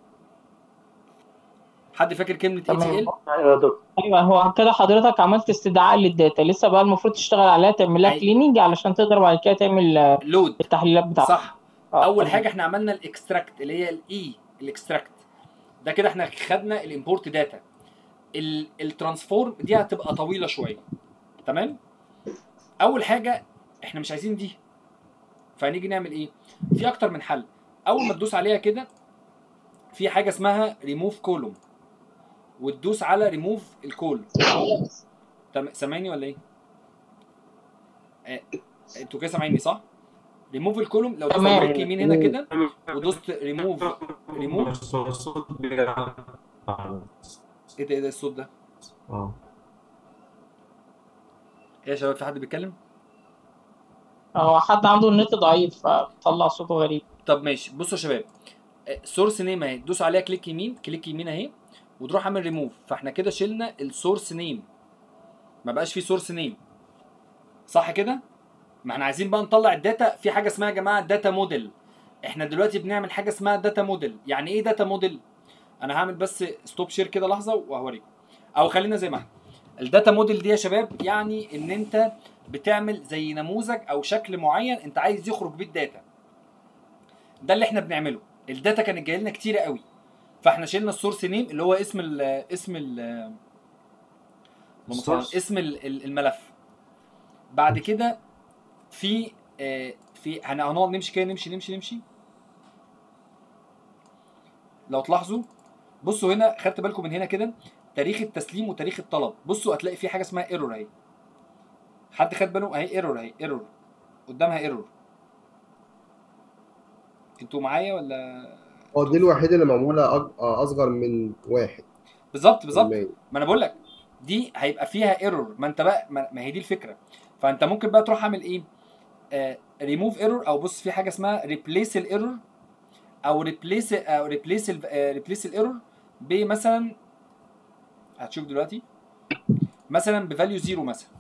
[SPEAKER 1] حد فاكر كلمه اي تي ال
[SPEAKER 7] ايوه يا دكتور
[SPEAKER 9] ايوه هو كده حضرتك عملت استدعاء للداتا لسه بقى المفروض تشتغل عليها تعمل لها
[SPEAKER 1] أي.
[SPEAKER 9] كليننج علشان تقدر بعد كده تعمل
[SPEAKER 1] لود
[SPEAKER 9] التحليلات بتاعتك
[SPEAKER 1] صح
[SPEAKER 9] آه،
[SPEAKER 1] اول
[SPEAKER 9] تمام.
[SPEAKER 1] حاجه احنا عملنا الاكستراكت اللي هي الاي الاكستراكت ده كده احنا خدنا الامبورت داتا الترانسفورم دي هتبقى طويله شويه تمام اول حاجه احنا مش عايزين دي فهنيجي نعمل ايه في اكتر من حل اول ما تدوس عليها كده في حاجه اسمها ريموف كولوم وتدوس على ريموف الكول تم سامعني ولا ايه آه، انتوا كده سامعيني صح ريموف الكولوم لو دوست
[SPEAKER 9] تمام.
[SPEAKER 1] كليك يمين هنا كده ودوست ريموف ريموف
[SPEAKER 10] بس هو الصوت بيقطع.
[SPEAKER 1] ايه ده ايه ده الصوت ده
[SPEAKER 10] اه
[SPEAKER 1] ايه يا شباب في حد بيتكلم
[SPEAKER 9] هو حد عنده النت ضعيف فطلع صوته غريب
[SPEAKER 1] طب ماشي بصوا يا شباب سورس نيم اهي دوس عليها كليك يمين كليك يمين اهي وتروح عامل ريموف فاحنا كده شلنا السورس نيم ما بقاش فيه سورس نيم صح كده ما احنا عايزين بقى نطلع الداتا في حاجه اسمها يا جماعه داتا موديل احنا دلوقتي بنعمل حاجه اسمها داتا موديل يعني ايه داتا موديل انا هعمل بس ستوب شير كده لحظه وهوريكم او خلينا زي ما احنا الداتا موديل دي يا شباب يعني ان انت بتعمل زي نموذج او شكل معين انت عايز يخرج بيه الداتا ده اللي احنا بنعمله الداتا كانت جايه لنا كتيره قوي فاحنا شلنا السورس نيم اللي هو اسم ال اسم ال اللهم صل على-
[SPEAKER 10] السورس.
[SPEAKER 1] اسم ال- ال- الملف بعد كده في آه، في هن- هنقعد نمشي كده نمشي نمشي نمشي لو تلاحظوا بصوا هنا خدت بالكم من هنا كده تاريخ التسليم وتاريخ الطلب بصوا هتلاقي في حاجه اسمها ايرور اهي حد خد باله اهي ايرور اهي ايرور قدامها ايرور انتوا معايا ولا
[SPEAKER 5] هو دي الوحيده اللي معموله أج- آه، اصغر من واحد
[SPEAKER 1] بالظبط بالظبط
[SPEAKER 5] بالمية.
[SPEAKER 1] ما انا بقول لك دي هيبقى فيها ايرور ما انت بقى ما ما هي دي الفكره فانت ممكن بقى تروح عامل ايه ريموف ايرور او بص في حاجه اسمها ريبليس الايرور او ريبليس او ريبليس ريبليس الايرور بمثلا هتشوف دلوقتي مثلا بفاليو زيرو مثلا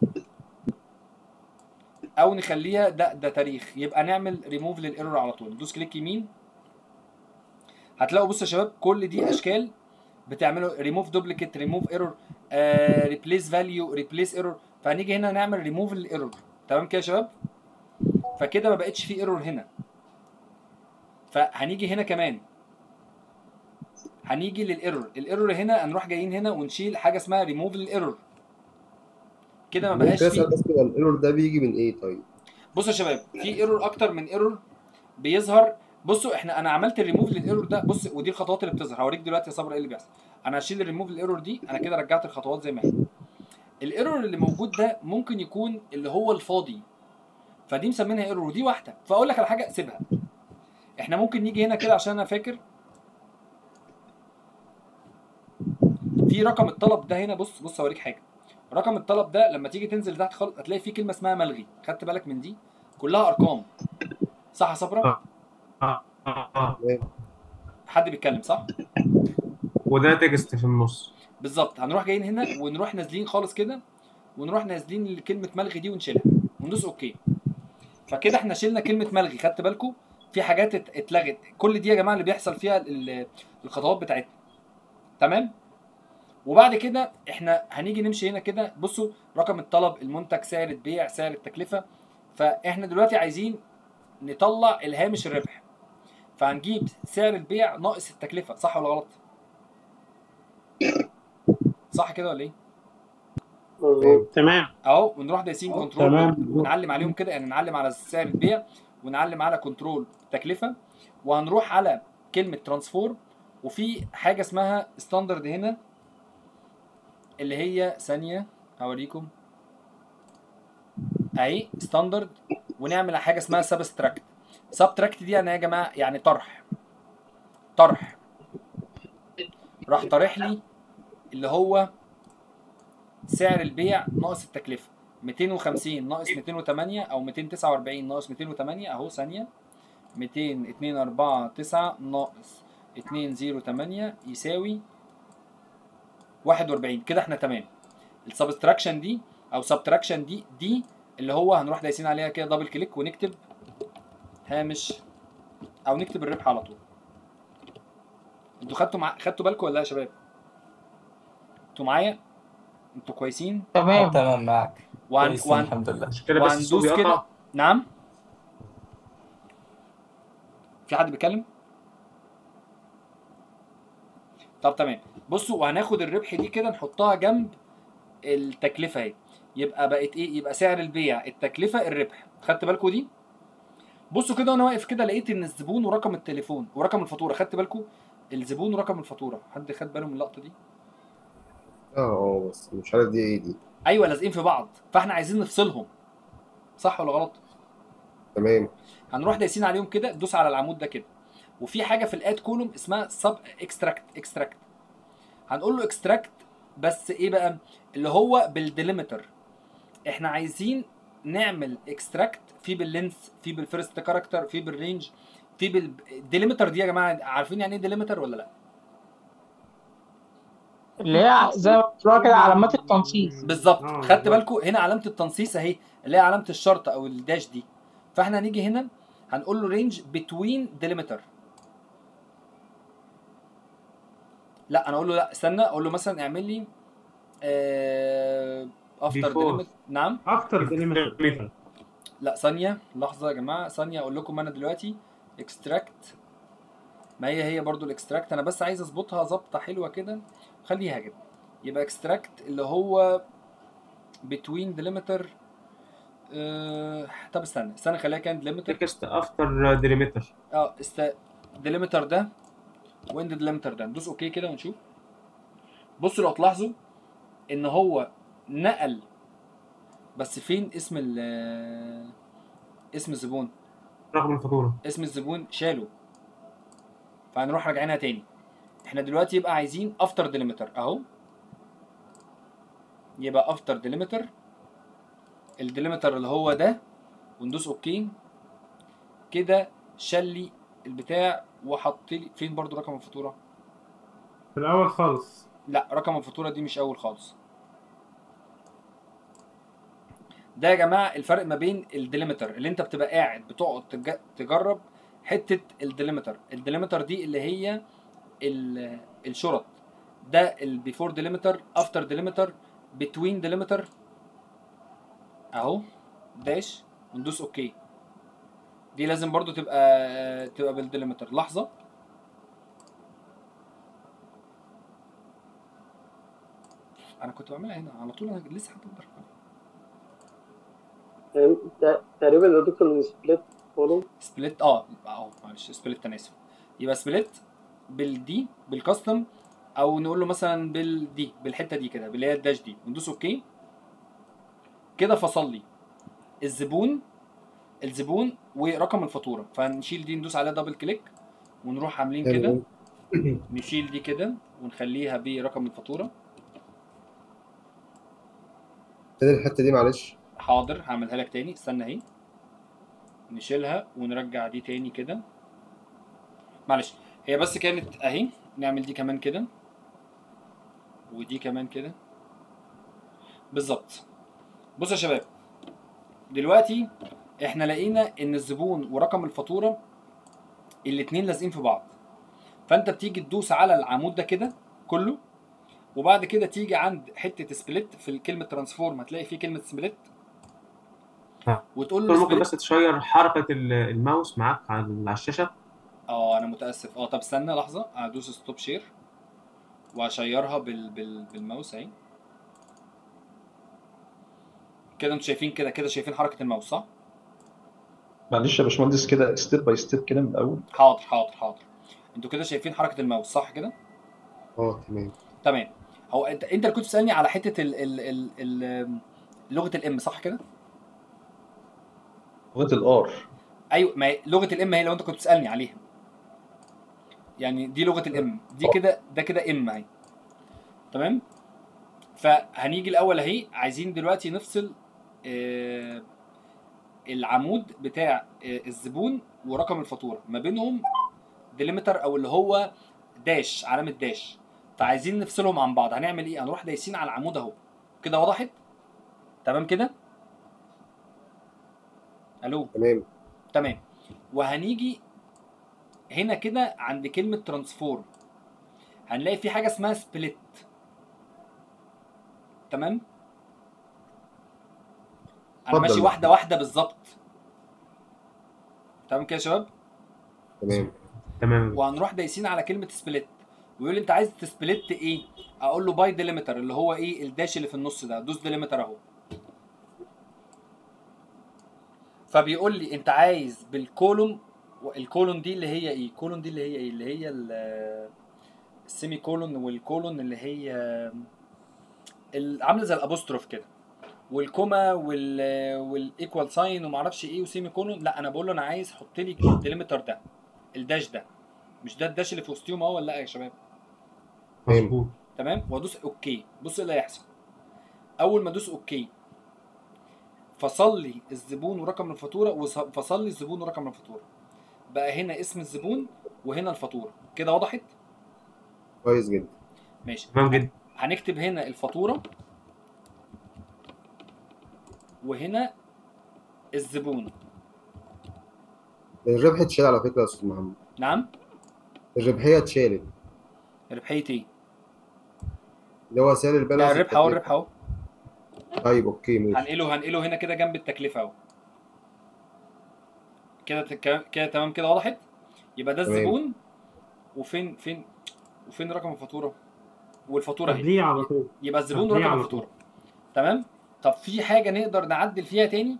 [SPEAKER 1] او نخليها ده ده تاريخ يبقى نعمل ريموف للايرور على طول دوس كليك يمين هتلاقوا بصوا يا شباب كل دي اشكال بتعملوا ريموف دوبليكيت ريموف ايرور ريبليس فاليو ريبليس ايرور فهنيجي هنا نعمل ريموف للايرور تمام كده يا شباب فكده ما بقتش في ايرور هنا فهنيجي هنا كمان هنيجي للايرور الايرور هنا هنروح جايين هنا ونشيل حاجه اسمها ريموف للايرور كده ما
[SPEAKER 5] ممكن
[SPEAKER 1] بقاش
[SPEAKER 5] اسال
[SPEAKER 1] في
[SPEAKER 5] بس هو الايرور ده بيجي من ايه طيب؟
[SPEAKER 1] بصوا يا شباب في ايرور اكتر من ايرور بيظهر بصوا احنا انا عملت الريموف للايرور ده بص ودي الخطوات اللي بتظهر هوريك دلوقتي يا صبر ايه اللي بيحصل انا هشيل الريموف للايرور دي انا كده رجعت الخطوات زي ما هي الايرور اللي موجود ده ممكن يكون اللي هو الفاضي فدي مسمينها ايرور ودي واحده فاقول لك على حاجه سيبها احنا ممكن نيجي هنا كده عشان انا فاكر في رقم الطلب ده هنا بص بص اوريك حاجه رقم الطلب ده لما تيجي تنزل تحت خالص هتلاقي فيه كلمه اسمها ملغي خدت بالك من دي كلها ارقام صح يا صبرا
[SPEAKER 10] آه. آه.
[SPEAKER 1] حد بيتكلم صح
[SPEAKER 10] وده تكست في النص
[SPEAKER 1] بالظبط هنروح جايين هنا ونروح نازلين خالص كده ونروح نازلين لكلمه ملغي دي ونشيلها وندوس اوكي فكده احنا شلنا كلمه ملغي خدت بالكم في حاجات ات- اتلغت كل دي يا جماعه اللي بيحصل فيها ال- الخطوات بتاعتنا تمام وبعد كده احنا هنيجي نمشي هنا كده بصوا رقم الطلب المنتج سعر البيع سعر التكلفه فاحنا دلوقتي عايزين نطلع الهامش الربح فهنجيب سعر البيع ناقص التكلفه صح ولا غلط صح كده ولا ايه
[SPEAKER 7] مظبوط تمام
[SPEAKER 1] اهو ونروح دايسين كنترول
[SPEAKER 7] تمام.
[SPEAKER 1] ونعلم عليهم كده يعني نعلم على سعر البيع ونعلم على كنترول تكلفه وهنروح على كلمه ترانسفورم وفي حاجه اسمها ستاندرد هنا اللي هي ثانيه هوريكم اهي ستاندرد ونعمل على حاجه اسمها سبستراكت سبتراكت دي يعني إيه يا جماعه يعني طرح طرح راح طارح لي اللي هو سعر البيع ناقص التكلفه 250 ناقص 208 او 249 ناقص 208 اهو ثانيه 202 9 ناقص 208 يساوي 41 كده احنا تمام السبستراكشن دي او سبتراكشن دي دي اللي هو هنروح دايسين عليها كده دبل كليك ونكتب هامش او نكتب الربح على طول انتوا خدتوا مع... خدتوا بالكم ولا لا يا شباب انتوا معايا انتوا كويسين
[SPEAKER 9] تمام
[SPEAKER 6] تمام معاك
[SPEAKER 1] وهن...
[SPEAKER 6] كويسين
[SPEAKER 1] وهن...
[SPEAKER 6] الحمد لله
[SPEAKER 10] المشكله بس الصوت
[SPEAKER 1] وهندوس كده
[SPEAKER 10] بيقطع
[SPEAKER 1] نعم في حد بيتكلم طب تمام بصوا وهناخد الربح دي كده نحطها جنب التكلفه اهي يبقى بقت ايه يبقى سعر البيع التكلفه الربح خدت بالكم دي بصوا كده وانا واقف كده لقيت ان الزبون ورقم التليفون ورقم الفاتوره خدت بالكم الزبون ورقم الفاتوره حد خد باله من اللقطه دي
[SPEAKER 5] اه اه بس مش عارف دي ايه دي
[SPEAKER 1] ايوه لازقين في بعض فاحنا عايزين نفصلهم صح ولا غلط
[SPEAKER 5] تمام
[SPEAKER 1] هنروح دايسين عليهم كده دوس على العمود ده كده وفي حاجه في الاد كولوم اسمها سب اكستراكت اكستراكت هنقول له اكستراكت بس ايه بقى اللي هو بالديليمتر احنا عايزين نعمل اكستراكت في باللينس في بالفيرست كاركتر في بالرينج في بالديليمتر دي يا جماعه عارفين يعني ايه ديليمتر ولا لا
[SPEAKER 9] اللي هي زي ما بتقولوا كده علامات التنصيص
[SPEAKER 1] بالظبط
[SPEAKER 10] آه،
[SPEAKER 1] خدت
[SPEAKER 10] بالظبط.
[SPEAKER 1] بالكم هنا علامه التنصيص اهي اللي هي علامه الشرطه او الداش دي فاحنا هنيجي هنا هنقول له رينج بتوين ديليمتر لا انا اقول له لا استنى اقول له مثلا اعمل لي افتر
[SPEAKER 10] Before.
[SPEAKER 1] ديليمتر نعم
[SPEAKER 10] افتر ديليمتر
[SPEAKER 1] لا ثانيه لحظه يا جماعه ثانيه اقول لكم انا دلوقتي اكستراكت ما هي هي برضو الاكستراكت انا بس عايز اظبطها ظبطه حلوه كده خليها كده يبقى اكستراكت اللي هو بتوين ديليمتر أه... طب استنى استنى خليها كان ديليمتر
[SPEAKER 10] تكست افتر ديليمتر
[SPEAKER 1] اه است ديليمتر ده واند ديليمتر ده ندوس اوكي كده ونشوف بصوا لو تلاحظوا ان هو نقل بس فين اسم ال اسم الزبون
[SPEAKER 10] رقم الفاتوره
[SPEAKER 1] اسم الزبون شاله فهنروح راجعينها تاني احنا دلوقتي يبقى عايزين افتر ديليمتر اهو يبقى افتر ديليمتر الديليمتر اللي هو ده وندوس اوكي كده شال لي البتاع وحط لي فين برضو رقم الفاتوره
[SPEAKER 10] في الاول خالص
[SPEAKER 1] لا رقم الفاتوره دي مش اول خالص ده يا جماعه الفرق ما بين الديليمتر اللي انت بتبقى قاعد بتقعد تج- تجرب حته الديليمتر الديليمتر دي اللي هي ال- الشرط ده البيفور ديليمتر افتر ديليمتر بتوين ديليمتر اهو داش وندوس اوكي دي لازم برضو تبقى تبقى بالديليمتر لحظه انا كنت بعملها هنا على طول انا لسه هتقدر
[SPEAKER 7] يعني ت- تقريبا يا دكتور من سبليت كولوم
[SPEAKER 1] سبليت اه اه معلش سبليت انا اسف يبقى سبليت بالدي بالكاستم او نقول له مثلا بالدي بالحته دي كده اللي هي الداش دي وندوس اوكي كده فصل لي الزبون الزبون ورقم الفاتوره فنشيل دي ندوس عليها دبل كليك ونروح عاملين كده نشيل دي كده ونخليها برقم الفاتوره
[SPEAKER 5] تاني الحته دي معلش
[SPEAKER 1] حاضر هعملها لك تاني استنى اهي نشيلها ونرجع دي تاني كده معلش هي بس كانت اهي نعمل دي كمان كده ودي كمان كده بالظبط بصوا يا شباب دلوقتي احنا لقينا ان الزبون ورقم الفاتوره الاتنين لازقين في بعض فانت بتيجي تدوس على العمود ده كده كله وبعد كده تيجي عند حته سبليت في كلمه ترانسفورم هتلاقي فيه كلمه سبليت
[SPEAKER 10] آه.
[SPEAKER 1] وتقول له
[SPEAKER 10] ممكن
[SPEAKER 1] سبليت
[SPEAKER 10] بس تشير حركه ال- الماوس معاك على على الشاشه
[SPEAKER 1] اه انا متاسف اه طب استنى لحظه هدوس ستوب شير وهشيرها بال... بال... بالماوس اهي كده انتوا شايفين كده كده شايفين حركه الماوس صح
[SPEAKER 8] معلش يا باشمهندس كده ستيب باي ستيب كده من الاول
[SPEAKER 1] حاضر حاضر حاضر انتوا كده شايفين حركه الماوس صح كده
[SPEAKER 5] اه تمام
[SPEAKER 1] تمام هو انت انت اللي كنت بتسالني على حته ال... ال... ال... ال... لغه الام صح كده
[SPEAKER 8] لغه الار
[SPEAKER 1] ايوه ما هي لغه الام هي لو انت كنت بتسالني عليها يعني دي لغه الام دي كده ده كده ام اهي تمام فهنيجي الاول اهي عايزين دلوقتي نفصل آه العمود بتاع آه الزبون ورقم الفاتوره ما بينهم ديليمتر او اللي هو داش علامه داش فعايزين نفصلهم عن بعض هنعمل ايه هنروح دايسين على العمود اهو كده وضحت تمام كده الو
[SPEAKER 5] تمام
[SPEAKER 1] تمام وهنيجي هنا كده عند كلمة ترانسفورم هنلاقي في حاجة اسمها سبليت تمام انا
[SPEAKER 5] اتفضل.
[SPEAKER 1] ماشي واحدة واحدة بالظبط تمام كده يا شباب
[SPEAKER 5] تمام
[SPEAKER 10] تمام
[SPEAKER 1] وهنروح دايسين على كلمة سبليت ويقول لي انت عايز تسبليت ايه اقول له باي ديليمتر اللي هو ايه الداش اللي في النص ده دوس ديليمتر اهو فبيقول لي انت عايز بالكولوم الكولون دي اللي هي ايه كولون دي اللي هي ايه اللي هي ال- السيمي كولون والكولون اللي هي ال- عامله زي الابوستروف كده والكوما وال والايكوال ساين وما اعرفش ايه وسيمي كولون لا انا بقول له انا عايز حط لي الديليمتر ده الداش ده مش ده الداش اللي في وسطهم اهو ولا لا يا شباب
[SPEAKER 10] مظبوط
[SPEAKER 1] تمام وادوس اوكي بص ايه اللي هيحصل اول ما ادوس اوكي فصل لي الزبون ورقم الفاتوره وفصل لي الزبون ورقم الفاتوره بقى هنا اسم الزبون وهنا الفاتوره كده وضحت
[SPEAKER 5] كويس جدا
[SPEAKER 1] ماشي
[SPEAKER 10] تمام جدا
[SPEAKER 1] هنكتب هنا الفاتوره وهنا الزبون
[SPEAKER 5] الربح اتشال على فكره يا استاذ محمد
[SPEAKER 1] نعم
[SPEAKER 5] الربحيه اتشالت
[SPEAKER 1] ربحيه ايه
[SPEAKER 5] اللي هو سعر
[SPEAKER 1] لا
[SPEAKER 5] البالانس
[SPEAKER 1] الربح اهو
[SPEAKER 5] التكلفة.
[SPEAKER 1] الربح اهو
[SPEAKER 5] طيب اوكي ماشي
[SPEAKER 1] هنقله هنقله هنا كده جنب التكلفه اهو كده تك- كده تمام كده وضحت يبقى ده
[SPEAKER 5] تمام.
[SPEAKER 1] الزبون وفين فين وفين رقم الفاتوره والفاتوره اهي
[SPEAKER 10] قبليه على طول
[SPEAKER 1] يبقى الزبون
[SPEAKER 10] قبليه
[SPEAKER 1] ورقم
[SPEAKER 10] على
[SPEAKER 1] الفاتوره تمام طب في حاجه نقدر نعدل فيها تاني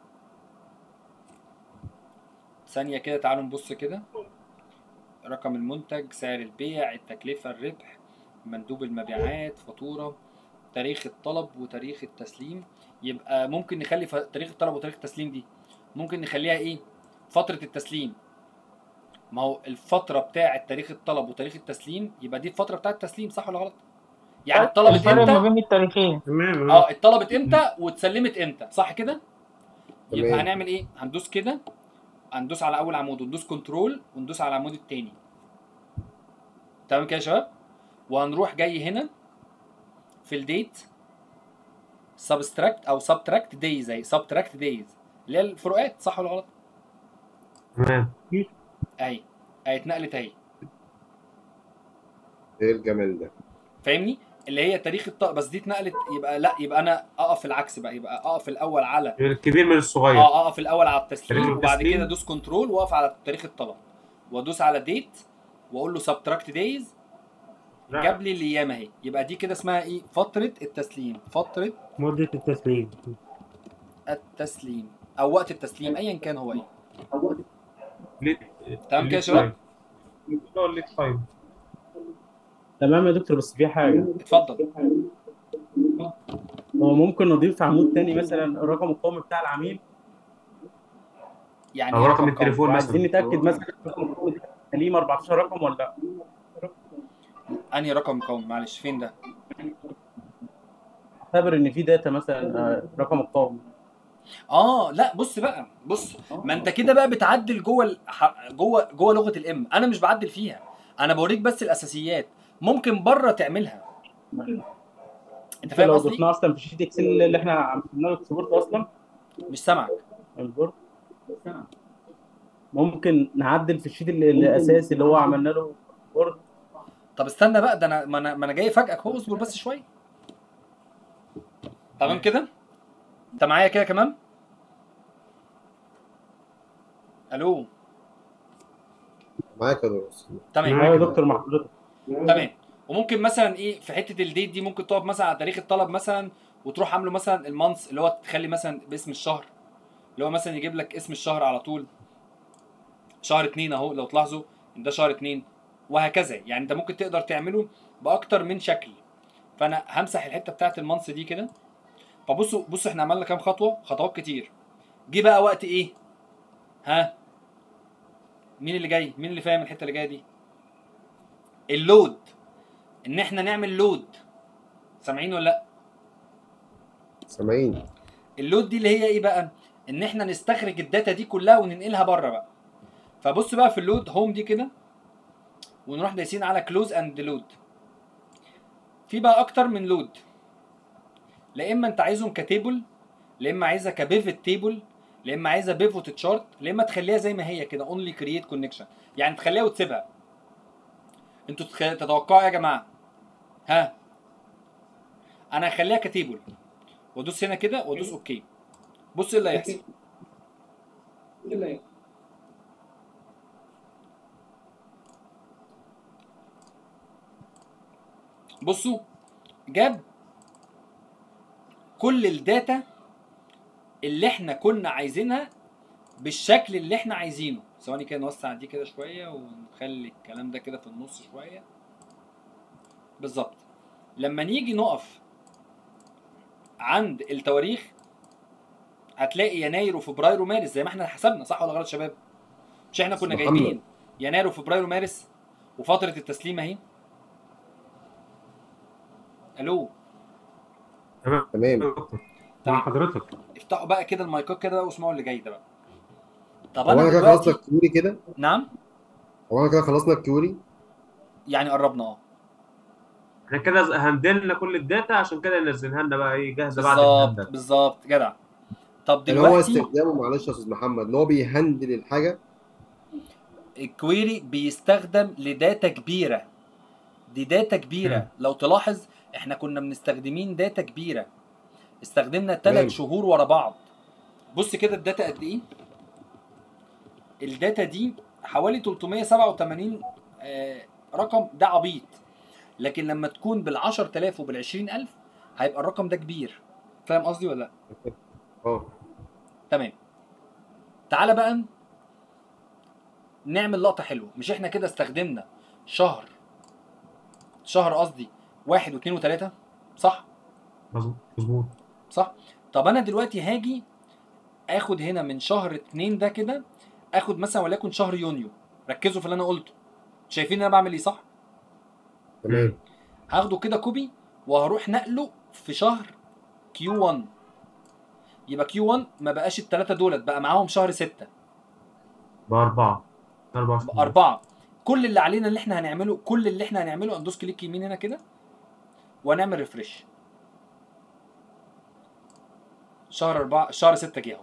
[SPEAKER 1] ثانيه كده تعالوا نبص كده رقم المنتج سعر البيع التكلفه الربح مندوب المبيعات فاتوره تاريخ الطلب وتاريخ التسليم يبقى ممكن نخلي ف- تاريخ الطلب وتاريخ التسليم دي ممكن نخليها ايه فتره التسليم ما هو الفتره بتاعه تاريخ الطلب وتاريخ التسليم يبقى دي الفتره بتاعه التسليم صح ولا غلط يعني اتطلبت
[SPEAKER 9] الفرق ما
[SPEAKER 1] امتى
[SPEAKER 9] بين التاريخين
[SPEAKER 10] تمام
[SPEAKER 1] اه اتطلبت امتى واتسلمت امتى صح كده يبقى
[SPEAKER 5] تمام.
[SPEAKER 1] هنعمل ايه هندوس كده هندوس على اول عمود وندوس كنترول وندوس على العمود التاني تمام كده يا شباب وهنروح جاي هنا في الديت سبستراكت او سبتراكت دايز اهي سبتراكت دايز اللي هي الفروقات صح ولا غلط
[SPEAKER 10] تمام
[SPEAKER 1] اهي اهي اتنقلت اهي
[SPEAKER 5] ايه الجمال ده
[SPEAKER 1] فاهمني اللي هي تاريخ الط... بس دي اتنقلت يبقى لا يبقى انا اقف العكس بقى يبقى اقف الاول على
[SPEAKER 10] الكبير من الصغير
[SPEAKER 1] اه اقف الاول على التسليم
[SPEAKER 10] تاريخ
[SPEAKER 1] وبعد
[SPEAKER 10] التسليم.
[SPEAKER 1] كده ادوس كنترول واقف على تاريخ الطلب وادوس على ديت واقول له سبتراكت دايز
[SPEAKER 10] لا،
[SPEAKER 1] جاب لي الايام اهي يبقى دي كده اسمها ايه فتره التسليم فتره
[SPEAKER 10] مدة التسليم
[SPEAKER 1] التسليم او وقت التسليم ايا كان هو ايه
[SPEAKER 10] ليه
[SPEAKER 1] تمام كده يا شباب
[SPEAKER 10] اه الليد تايم
[SPEAKER 6] تمام يا دكتور بس في حاجه
[SPEAKER 1] اتفضل
[SPEAKER 6] هو ممكن نضيف عمود تاني مثلا الرقم القومي بتاع العميل
[SPEAKER 1] يعني
[SPEAKER 10] او
[SPEAKER 1] إيه
[SPEAKER 10] رقم
[SPEAKER 1] قومي؟
[SPEAKER 10] التليفون
[SPEAKER 6] وعايزين
[SPEAKER 10] مثلا
[SPEAKER 6] نتاكد مثلا الرقم القومي ده سليم 14 رقم ولا لا
[SPEAKER 1] انهي رقم قومي معلش فين ده
[SPEAKER 6] اعتبر ان في داتا مثلا آه، رقم القومي
[SPEAKER 1] اه لا بص بقى بص ما انت كده بقى بتعدل جوه الح... جوه جوه لغه الام انا مش بعدل فيها انا بوريك بس الاساسيات ممكن بره تعملها انت فاهم
[SPEAKER 6] لو
[SPEAKER 1] قصدي
[SPEAKER 6] ضفناه اصلا في شيت اكسل اللي احنا عملنا له اكسبورت اصلا
[SPEAKER 1] مش سامعك
[SPEAKER 6] البورد ممكن نعدل في الشيت اللي- الاساسي اللي هو عملنا له بورد
[SPEAKER 1] طب استنى بقى ده انا ما انا ما انا جاي فاجئك اهو اصبر بس شويه تمام كده انت معايا كده كمان الو
[SPEAKER 5] معاك يا دكتور
[SPEAKER 1] تمام
[SPEAKER 6] ايوه يا دكتور مع حضرتك
[SPEAKER 1] تمام وممكن مثلا ايه في حته الديت دي ممكن تقف مثلا على تاريخ الطلب مثلا وتروح عامله مثلا المانث اللي هو تخلي مثلا باسم الشهر اللي هو مثلا يجيب لك اسم الشهر على طول شهر اتنين اهو لو تلاحظوا ان ده شهر اتنين وهكذا يعني انت ممكن تقدر تعمله باكتر من شكل فانا همسح الحته بتاعت المانث دي كده فبصوا بصوا احنا عملنا كام خطوه خطوات كتير جه بقى وقت ايه ها مين اللي جاي مين اللي فاهم الحته اللي جايه دي اللود ان احنا نعمل لود سامعين ولا لا
[SPEAKER 5] سامعين
[SPEAKER 1] اللود دي اللي هي ايه بقى ان احنا نستخرج الداتا دي كلها وننقلها بره بقى فبص بقى في اللود هوم دي كده ونروح دايسين على كلوز اند لود في بقى اكتر من لود لا اما انت عايزهم كتيبل لا اما عايزها كبيفت تيبل لا اما عايزها بيفوت تشارت لا اما تخليها زي ما هي كده اونلي كرييت كونكشن يعني تخليها وتسيبها انتوا تخ... تتوقعوا يا جماعه ها انا هخليها كتيبل وادوس هنا كده وادوس اوكي بص ايه اللي هيحصل بصوا جاب كل الداتا اللي احنا كنا عايزينها بالشكل اللي احنا عايزينه ثواني كده نوسع دي كده شويه ونخلي الكلام ده كده في النص شويه بالظبط لما نيجي نقف عند التواريخ هتلاقي يناير وفبراير ومارس زي ما احنا حسبنا صح ولا غلط يا شباب مش احنا كنا
[SPEAKER 5] محمد.
[SPEAKER 1] جايبين يناير وفبراير ومارس وفتره التسليم اهي الو
[SPEAKER 10] تمام
[SPEAKER 5] تمام
[SPEAKER 10] دكتور مع حضرتك
[SPEAKER 1] افتحوا بقى كده المايكات كده بقى واسمعوا اللي جاي ده بقى طب
[SPEAKER 5] هو
[SPEAKER 1] انا
[SPEAKER 5] انا كده خلصنا
[SPEAKER 1] دلوقتي
[SPEAKER 5] الكيوري كده
[SPEAKER 1] نعم
[SPEAKER 5] هو انا كده خلصنا الكيوري
[SPEAKER 1] يعني قربنا اه
[SPEAKER 10] احنا كده هندلنا كل الداتا عشان كده ينزلها لنا بقى ايه جاهزه بعد
[SPEAKER 1] بالظبط
[SPEAKER 10] الهندل
[SPEAKER 1] بالظبط جدع طب
[SPEAKER 5] اللي هو
[SPEAKER 1] دلوقتي
[SPEAKER 5] استخدامه معلش يا استاذ محمد اللي هو بيهندل الحاجه
[SPEAKER 1] الكويري بيستخدم لداتا كبيره دي داتا كبيره
[SPEAKER 10] مم.
[SPEAKER 1] لو تلاحظ احنا كنا بنستخدمين داتا كبيره استخدمنا
[SPEAKER 5] تمام.
[SPEAKER 1] ثلاث شهور ورا بعض بص كده الداتا قد ايه الداتا دي حوالي 387 آه رقم ده عبيط لكن لما تكون بال 10000 وبال 20000 هيبقى الرقم ده كبير فاهم قصدي ولا لا
[SPEAKER 5] اه
[SPEAKER 1] تمام تعالى بقى نعمل لقطة حلوة مش احنا كده استخدمنا شهر شهر قصدي واحد واثنين وثلاثة صح
[SPEAKER 10] مظبوط مظبوط
[SPEAKER 1] صح طب انا دلوقتي هاجي اخد هنا من شهر اتنين ده كده اخد مثلا وليكن شهر يونيو ركزوا في اللي انا قلته شايفين انا بعمل ايه صح
[SPEAKER 5] تمام
[SPEAKER 1] هاخده كده كوبي وهروح نقله في شهر كيو 1 يبقى كيو 1 ما بقاش الثلاثه دولت بقى معاهم شهر 6
[SPEAKER 10] باربعه اربع شهور
[SPEAKER 1] أربعة كل اللي علينا اللي احنا هنعمله كل اللي احنا هنعمله هندوس كليك يمين هنا كده وهنعمل ريفرش شهر أربعة شهر ستة جه اهو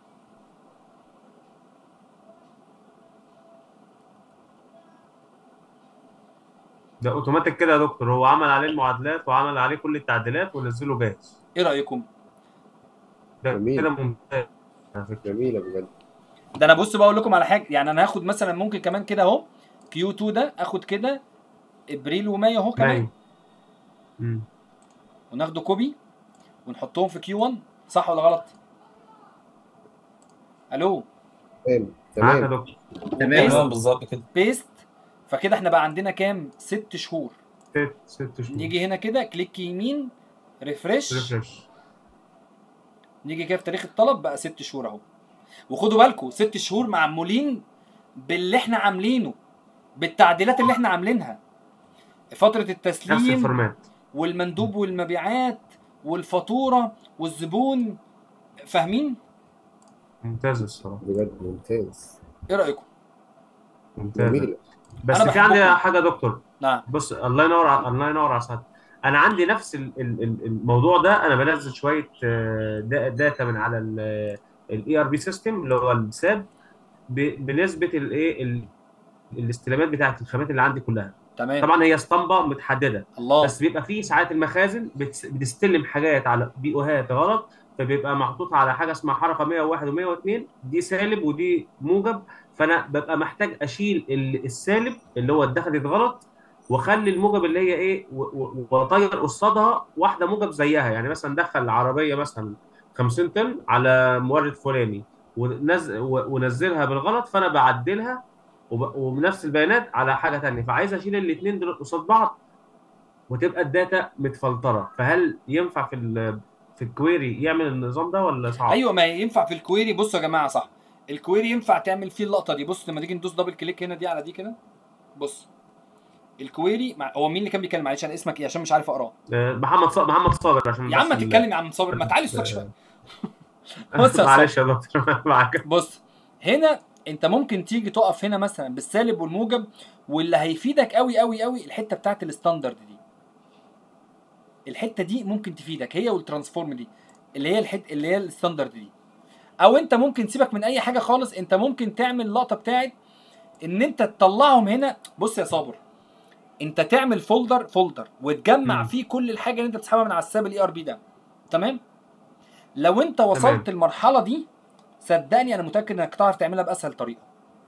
[SPEAKER 10] ده اوتوماتيك كده يا دكتور هو عمل عليه المعادلات وعمل عليه كل التعديلات ونزله جاهز
[SPEAKER 1] ايه رأيكم؟
[SPEAKER 10] ده
[SPEAKER 5] جميل.
[SPEAKER 10] كده ممتاز
[SPEAKER 5] على فكره جميله بجد
[SPEAKER 1] ده انا بص بقى اقول لكم على حاجة يعني انا هاخد مثلا ممكن كمان كده اهو كيو 2 ده اخد كده ابريل ومايو اهو كمان
[SPEAKER 10] باين. مم.
[SPEAKER 1] وناخده كوبي ونحطهم في كيو 1 صح ولا غلط؟ الو
[SPEAKER 5] تمام
[SPEAKER 10] معاك يا
[SPEAKER 5] تمام
[SPEAKER 10] دكتور
[SPEAKER 1] تمام
[SPEAKER 11] بالظبط كده
[SPEAKER 1] بيست فكده احنا بقى عندنا كام؟ ست شهور
[SPEAKER 10] ست ست شهور
[SPEAKER 1] نيجي هنا كده كليك يمين ريفرش
[SPEAKER 10] ريفرش
[SPEAKER 1] نيجي كده في تاريخ الطلب بقى ست شهور اهو وخدوا بالكم ست شهور معمولين باللي احنا عاملينه بالتعديلات اللي احنا عاملينها فترة
[SPEAKER 10] نفس
[SPEAKER 1] التسليم
[SPEAKER 10] الفورمات
[SPEAKER 1] والمندوب والمبيعات والفاتورة والزبون فاهمين؟
[SPEAKER 10] ممتاز الصراحه
[SPEAKER 5] بجد ممتاز
[SPEAKER 1] ايه رأيكم؟
[SPEAKER 10] ممتاز
[SPEAKER 5] جميله
[SPEAKER 10] بس
[SPEAKER 1] أنا
[SPEAKER 10] في عندي
[SPEAKER 1] بحبكم.
[SPEAKER 10] حاجه يا دكتور
[SPEAKER 1] نعم
[SPEAKER 10] بص الله ينور ع- الله ينور على سعادتك انا عندي نفس ال- ال- ال- الموضوع ده انا بنزل شويه آه، دا- داتا من على الاي ار بي سيستم اللي هو الساب ب- بنسبه الايه ال- الاستلامات بتاعت الخامات اللي عندي كلها
[SPEAKER 1] تمام
[SPEAKER 10] طبعا هي اسطمبه متحدده
[SPEAKER 1] الله
[SPEAKER 10] بس بيبقى في ساعات المخازن بتس- بتستلم حاجات على بي اوهات غلط فبيبقى محطوط على حاجه اسمها حركه 101 و102 دي سالب ودي موجب فانا ببقى محتاج اشيل ال- السالب اللي هو اتدخلت غلط واخلي الموجب اللي هي ايه و- و- واطير قصادها واحده موجب زيها يعني مثلا دخل عربيه مثلا 50 طن على مورد فلاني ونزل ونزلها بالغلط فانا بعدلها وب- وبنفس البيانات على حاجه ثانيه فعايز اشيل الاثنين دول قصاد بعض وتبقى الداتا متفلتره فهل ينفع في ال- في الكويري يعمل النظام ده ولا صعب؟
[SPEAKER 1] ايوه ما ينفع في الكويري بصوا يا جماعه صح الكويري ينفع تعمل فيه اللقطه دي بص لما تيجي ندوس دبل كليك هنا دي على دي كده بص الكويري مع... هو مين اللي كان بيتكلم معلش انا اسمك ايه عشان مش عارف اقراه
[SPEAKER 10] آه، محمد صابر محمد صابر عشان
[SPEAKER 1] يا عم
[SPEAKER 10] بس
[SPEAKER 1] ما
[SPEAKER 10] ال-
[SPEAKER 1] تتكلم يا عم صابر ما تعالي الصوت شويه بص يا
[SPEAKER 10] معلش يا دكتور معاك
[SPEAKER 1] بص هنا انت ممكن تيجي تقف هنا مثلا بالسالب والموجب واللي هيفيدك قوي قوي قوي الحته بتاعت الستاندرد دي الحته دي ممكن تفيدك هي والترانسفورم دي اللي هي الحت اللي هي الستاندرد دي او انت ممكن تسيبك من اي حاجه خالص انت ممكن تعمل اللقطه بتاعت ان انت تطلعهم هنا بص يا صابر انت تعمل فولدر فولدر وتجمع
[SPEAKER 10] مم.
[SPEAKER 1] فيه كل الحاجه اللي انت بتسحبها من على الساب الاي ار بي ده تمام لو انت وصلت
[SPEAKER 10] تمام.
[SPEAKER 1] المرحله دي صدقني انا متاكد انك تعرف تعملها باسهل طريقه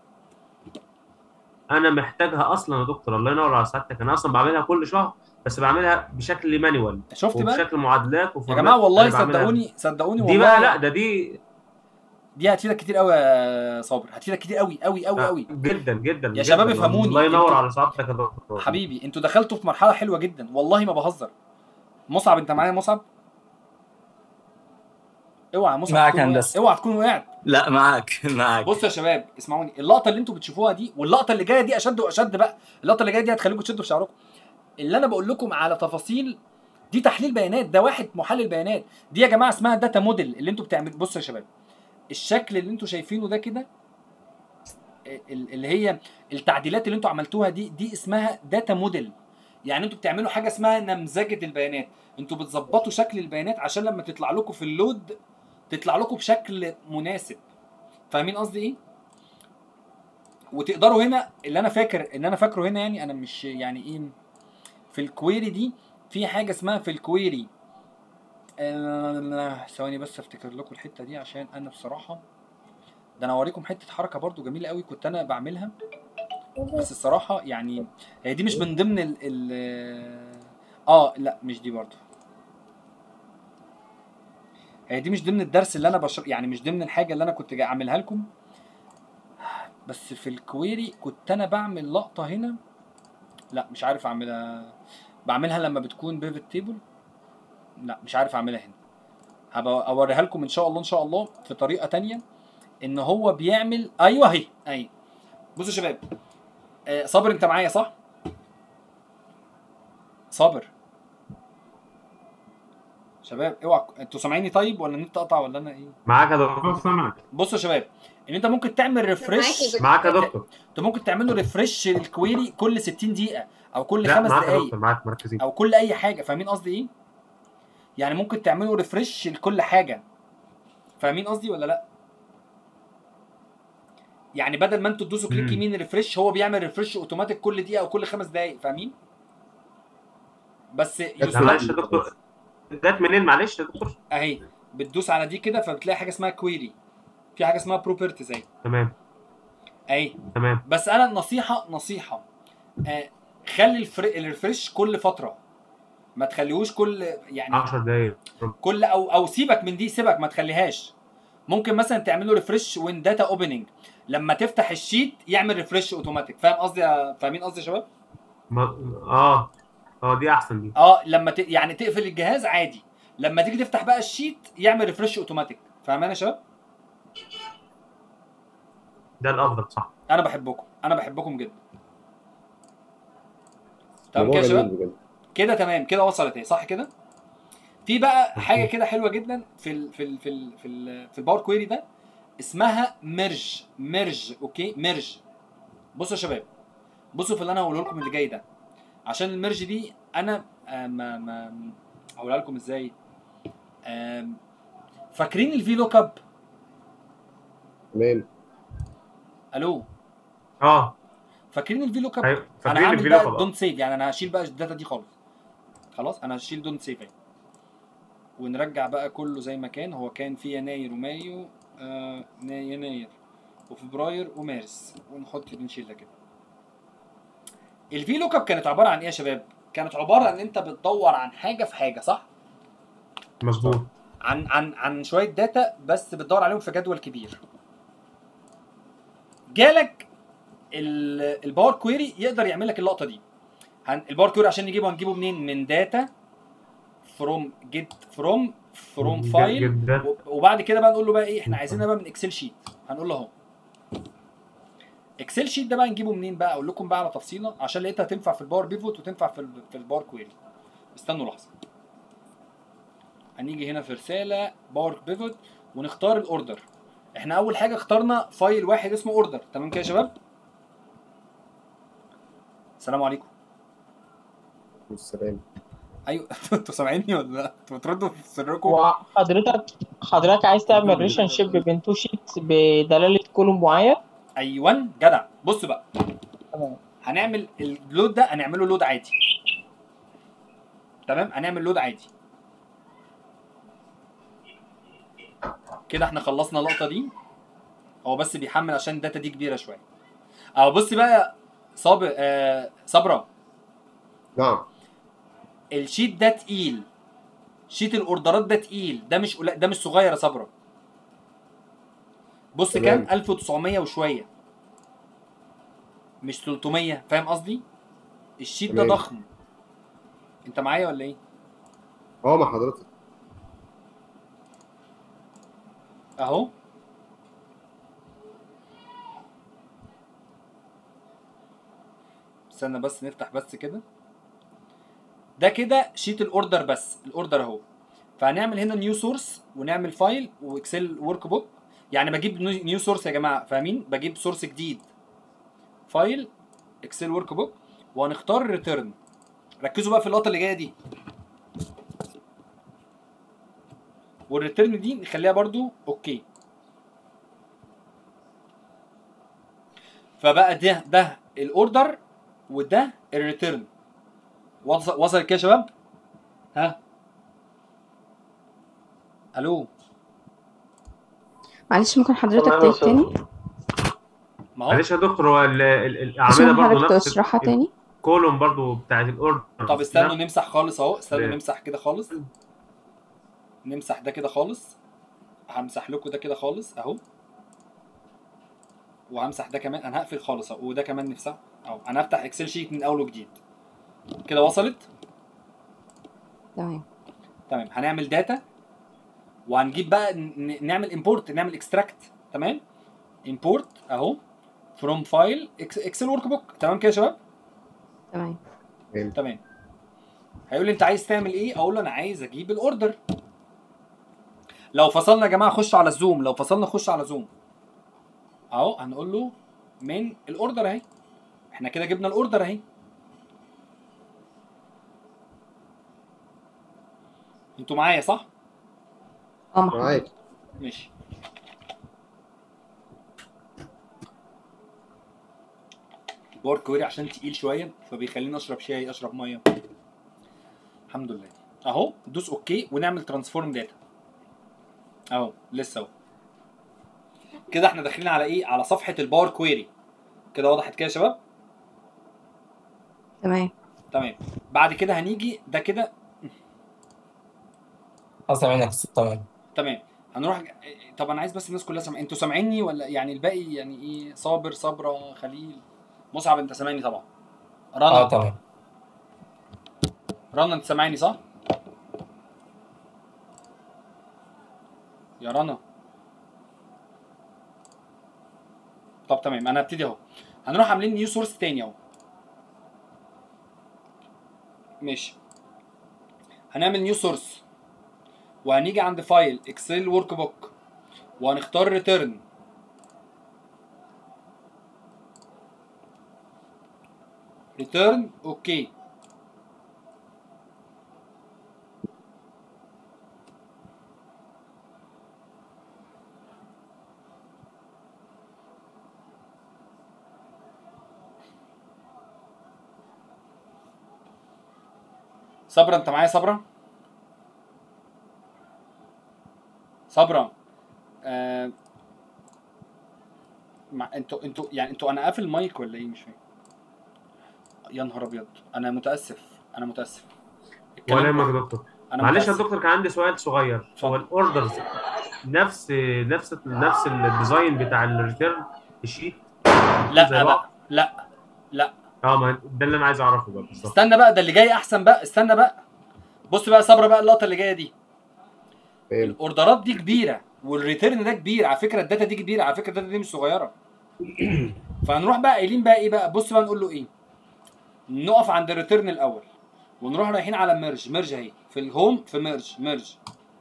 [SPEAKER 10] انا محتاجها اصلا يا دكتور الله ينور على سعادتك انا اصلا بعملها كل شهر بس بعملها بشكل مانيوال
[SPEAKER 1] شفت بقى
[SPEAKER 10] وبشكل معادلات
[SPEAKER 1] يا
[SPEAKER 10] وفورمات
[SPEAKER 1] جماعه والله
[SPEAKER 10] أنا بعملها-
[SPEAKER 1] صدقوني صدقوني
[SPEAKER 10] دي
[SPEAKER 1] والله
[SPEAKER 10] بقى لا ده دي
[SPEAKER 1] دي هتفيدك كتير قوي يا صابر هتفيدك كتير قوي قوي قوي قوي
[SPEAKER 10] جدا جدا
[SPEAKER 1] يا
[SPEAKER 10] جداً.
[SPEAKER 1] شباب افهموني.
[SPEAKER 10] الله ينور
[SPEAKER 1] انتوا-
[SPEAKER 10] على سعادتك يا دكتور
[SPEAKER 1] حبيبي انتوا دخلتوا في مرحله حلوه جدا والله ما بهزر مصعب انت معايا يا مصعب اوعى يا مصعب
[SPEAKER 11] معاك
[SPEAKER 1] تكون وقعت.
[SPEAKER 11] هندسة.
[SPEAKER 1] اوعى تكون وقعت
[SPEAKER 11] لا معاك معاك
[SPEAKER 1] بصوا يا شباب اسمعوني اللقطه اللي انتوا بتشوفوها دي واللقطه اللي جايه دي اشد واشد بقى اللقطه اللي جايه دي هتخليكم تشدوا في شعركم اللي انا بقول لكم على تفاصيل دي تحليل بيانات ده واحد محلل بيانات دي يا جماعه اسمها داتا موديل اللي انتوا بتعملوا بصوا يا شباب الشكل اللي انتوا شايفينه ده كده ال- اللي هي التعديلات اللي انتوا عملتوها دي دي اسمها داتا موديل يعني انتوا بتعملوا حاجه اسمها نمذجه البيانات انتوا بتظبطوا شكل البيانات عشان لما تطلع لكم في اللود تطلع لكم بشكل مناسب فاهمين قصدي ايه وتقدروا هنا اللي انا فاكر ان انا فاكره هنا يعني انا مش يعني ايه في الكويري دي في حاجه اسمها في الكويري آه، ثواني بس افتكر لكم الحته دي عشان انا بصراحه ده انا اوريكم حته حركه برضو جميله قوي كنت انا بعملها بس الصراحه يعني هي دي مش من ضمن ال ال اه لا مش دي برضو هي دي مش ضمن الدرس اللي انا بشر يعني مش ضمن الحاجه اللي انا كنت جاي اعملها لكم بس في الكويري كنت انا بعمل لقطه هنا لا مش عارف اعملها بعملها لما بتكون بيفت تيبل لا مش عارف اعملها هنا هبقى اوريها لكم ان شاء الله ان شاء الله في طريقه تانية ان هو بيعمل ايوه اهي اهي بصوا يا شباب آه صابر انت معايا صح صابر شباب اوعى انتوا سامعيني طيب ولا النت قطع ولا انا ايه
[SPEAKER 10] معاك يا دكتور
[SPEAKER 6] سامعك
[SPEAKER 1] بصوا يا شباب ان انت ممكن تعمل ريفرش
[SPEAKER 10] معاك يا دكتور
[SPEAKER 1] انت ممكن تعمل له ريفرش للكويري كل 60 دكيقه او كل
[SPEAKER 10] لا
[SPEAKER 1] خمس
[SPEAKER 10] معاك يا
[SPEAKER 1] دقائق
[SPEAKER 10] دكتور معاك مركزين
[SPEAKER 1] او كل اي حاجه فاهمين قصدي ايه يعني ممكن تعملوا ريفرش لكل حاجه فاهمين قصدي ولا لا يعني بدل ما انتوا تدوسوا كليك
[SPEAKER 10] مم.
[SPEAKER 1] يمين ريفرش هو بيعمل ريفرش اوتوماتيك كل دقيقه او كل خمس دقائق فاهمين بس
[SPEAKER 10] لا
[SPEAKER 1] يستحب-
[SPEAKER 10] معلش يا دكتور جت منين معلش يا دكتور
[SPEAKER 1] اهي بتدوس على دي كده فبتلاقي حاجه اسمها كويري في حاجه اسمها بروبرتيز اهي
[SPEAKER 10] تمام
[SPEAKER 1] اهي
[SPEAKER 10] تمام
[SPEAKER 1] بس انا نصيحه نصيحه آه خلي الفر... الريفرش كل فتره ما تخليهوش كل يعني
[SPEAKER 10] 10 دقايق
[SPEAKER 1] كل او او سيبك من دي سيبك ما تخليهاش ممكن مثلا تعمل له ريفرش وين داتا اوبننج لما تفتح الشيت يعمل ريفرش اوتوماتيك فاهم قصدي يا- فاهمين قصدي يا شباب
[SPEAKER 10] ما... اه اه دي احسن دي
[SPEAKER 1] اه لما ت... يعني تقفل الجهاز عادي لما تيجي تفتح بقى الشيت يعمل ريفرش اوتوماتيك فاهمين يا شباب
[SPEAKER 10] ده الافضل صح
[SPEAKER 1] انا بحبكم انا بحبكم جدا تمام
[SPEAKER 5] موضوع
[SPEAKER 1] كده يا
[SPEAKER 5] جميل
[SPEAKER 1] شباب
[SPEAKER 5] بجد
[SPEAKER 1] كده تمام كده وصلت اهي صح كده في بقى حاجه كده حلوه جدا في ال في ال في ال في, ال في الباور كويري ده اسمها ميرج ميرج اوكي ميرج بصوا يا شباب بصوا في اللي انا هقوله لكم اللي جاي ده عشان الميرج دي انا آه، ما ما هقولها لكم ازاي آم، فاكرين الفي لوك اب
[SPEAKER 5] تمام
[SPEAKER 1] الو
[SPEAKER 10] اه
[SPEAKER 1] فاكرين الفي لوك اب
[SPEAKER 10] ايوه
[SPEAKER 1] انا
[SPEAKER 10] فاكرين
[SPEAKER 1] هعمل
[SPEAKER 10] الفي
[SPEAKER 1] بقى
[SPEAKER 10] لوك اب
[SPEAKER 1] دونت سيف يعني انا هشيل بقى الداتا دي خالص خلاص انا هشيل دونت سيف اهي ونرجع بقى كله زي ما كان هو كان في يناير ومايو آه نا- يناير وفبراير ومارس ونحط دي نشيل ده كده الفي لوك اب كانت عباره عن ايه يا شباب كانت عباره عن ان انت بتدور عن حاجه في حاجه صح
[SPEAKER 10] مظبوط
[SPEAKER 1] عن عن عن شويه داتا بس بتدور عليهم في جدول كبير جالك ال- الباور كويري يقدر يعمل لك اللقطه دي هن- الباور كويري عشان نجيبه هنجيبه منين من داتا فروم جيت فروم فروم
[SPEAKER 10] جد-
[SPEAKER 1] فايل
[SPEAKER 10] جدا.
[SPEAKER 1] وبعد كده بقى نقول له بقى ايه احنا عايزينها بقى من اكسل شيت هنقول له اهو اكسل شيت ده بقى نجيبه منين بقى اقول لكم بقى على تفصيله عشان لقيتها تنفع في الباور بيفوت وتنفع في ال- في الباور كويري استنوا لحظه هنيجي هنا في رساله باور بيفوت ونختار الاوردر احنا اول حاجه اخترنا فايل واحد اسمه اوردر تمام كده يا شباب السلام عليكم
[SPEAKER 5] والسلام
[SPEAKER 1] ايوه انتوا سامعيني ولا لا انتوا بتردوا في سركم
[SPEAKER 9] وحضرتك حضرتك عايز تعمل ريليشن شيب بين تو شيتس بدلاله كولوم معين
[SPEAKER 1] ايوه جدع بص بقى
[SPEAKER 9] تمام
[SPEAKER 1] هنعمل اللود ده هنعمله لود عادي تمام هنعمل لود عادي كده احنا خلصنا اللقطه دي هو بس بيحمل عشان الداتا دي كبيره شويه اهو بص بقى صابر آه صبرا
[SPEAKER 5] نعم
[SPEAKER 1] الشيت ده تقيل شيت الاوردرات ده تقيل ده مش قليل ده مش صغير يا صبرا بص
[SPEAKER 5] تمام.
[SPEAKER 1] كام 1900 وشويه مش 300 فاهم قصدي الشيت ده
[SPEAKER 5] تمام.
[SPEAKER 1] ضخم انت معايا ولا ايه
[SPEAKER 5] اه مع حضرتك
[SPEAKER 1] اهو استنى بس نفتح بس كده ده كده شيت الاوردر بس الاوردر اهو فهنعمل هنا نيو سورس ونعمل فايل واكسل ورك بوك يعني بجيب نيو سورس يا جماعه فاهمين بجيب سورس جديد فايل اكسل ورك بوك وهنختار ريتيرن ركزوا بقى في اللقطه اللي جايه دي والريتيرن دي نخليها برضو اوكي فبقى ده ده الاوردر وده الريتيرن وصل وصل كده يا شباب ها الو
[SPEAKER 11] معلش ممكن حضرتك
[SPEAKER 7] تمام يا
[SPEAKER 11] تعيد
[SPEAKER 7] أستاذ.
[SPEAKER 11] تاني
[SPEAKER 1] ما هو
[SPEAKER 10] معلش يا دكتور هو ال- ال-
[SPEAKER 11] بس
[SPEAKER 10] الاعمده
[SPEAKER 11] ممكن
[SPEAKER 10] برضه
[SPEAKER 11] حضرتك
[SPEAKER 10] نفس
[SPEAKER 11] تشرحها تاني
[SPEAKER 10] الكولوم برضه بتاعت الاوردر
[SPEAKER 1] طب استنوا نمسح خالص اهو استنوا
[SPEAKER 10] ليه؟
[SPEAKER 1] نمسح كده خالص نمسح ده كده خالص همسح لكم ده كده خالص اهو وهمسح ده كمان انا هقفل خالص اهو وده كمان نمسح اهو انا هفتح اكسل شيت من اول وجديد كده وصلت
[SPEAKER 11] تمام
[SPEAKER 1] تمام هنعمل داتا وهنجيب بقى ن- نعمل امبورت نعمل اكستراكت تمام امبورت اهو فروم فايل اكسل ورك بوك تمام كده يا شباب
[SPEAKER 11] تمام
[SPEAKER 1] تمام هيقول لي انت عايز تعمل ايه اقول له انا عايز اجيب الاوردر لو فصلنا يا جماعه خش على الزوم لو فصلنا خش على زوم اهو هنقول له من الاوردر اهي احنا كده جبنا الاوردر اهي انتوا معايا صح
[SPEAKER 11] اه محمود
[SPEAKER 5] معاك
[SPEAKER 1] ماشي بار كويري عشان تقيل شويه فبيخليني اشرب شاي اشرب ميه الحمد لله اهو دوس اوكي ونعمل ترانسفورم داتا اهو لسه اهو كده احنا داخلين على ايه على صفحه الباور كويري كده وضحت كده يا شباب
[SPEAKER 11] تمام
[SPEAKER 1] تمام بعد كده هنيجي ده كده
[SPEAKER 12] اه سامعينك تمام
[SPEAKER 1] تمام هنروح طب انا عايز بس الناس كلها سامع انتوا سامعيني ولا يعني الباقي يعني ايه صابر صبرا خليل مصعب انت سامعني طبعا رنا
[SPEAKER 12] اه تمام
[SPEAKER 1] رنا انت سامعيني صح يا رنا طب تمام انا هبتدي اهو هنروح عاملين نيو سورس تاني اهو ماشي هنعمل نيو سورس وهنيجي عند فايل اكسل ورك بوك وهنختار ريتيرن ريتيرن اوكي صبرا انت معايا صبرا صبرا آه... مع... انتوا انتوا يعني انتوا انا قافل المايك ولا ايه مش فاهم يا نهار ابيض انا متاسف انا متاسف الكلام-
[SPEAKER 10] ولا يهمك يا دكتور
[SPEAKER 1] انا
[SPEAKER 10] معلش يا
[SPEAKER 1] متأسف.
[SPEAKER 10] دكتور كان عندي سؤال صغير هو الاوردرز نفس نفس نفس الديزاين بتاع الريتيرن الشيت
[SPEAKER 1] لا
[SPEAKER 10] زي بعض؟
[SPEAKER 1] بقى لا لا
[SPEAKER 10] اه ما ده اللي انا عايز اعرفه بقى بالظبط
[SPEAKER 1] استنى بقى ده اللي جاي احسن بقى استنى بقى بص بقى صبرا بقى اللقطه اللي جايه دي الاوردرات دي كبيره والريتيرن ده كبير على فكره الداتا دي كبيره على فكره الداتا دي مش صغيره فهنروح بقى قايلين بقى ايه بقى بص بقى نقول له ايه نقف عند الريتيرن الاول ونروح رايحين على ميرج ميرج اهي في الهوم في ميرج ميرج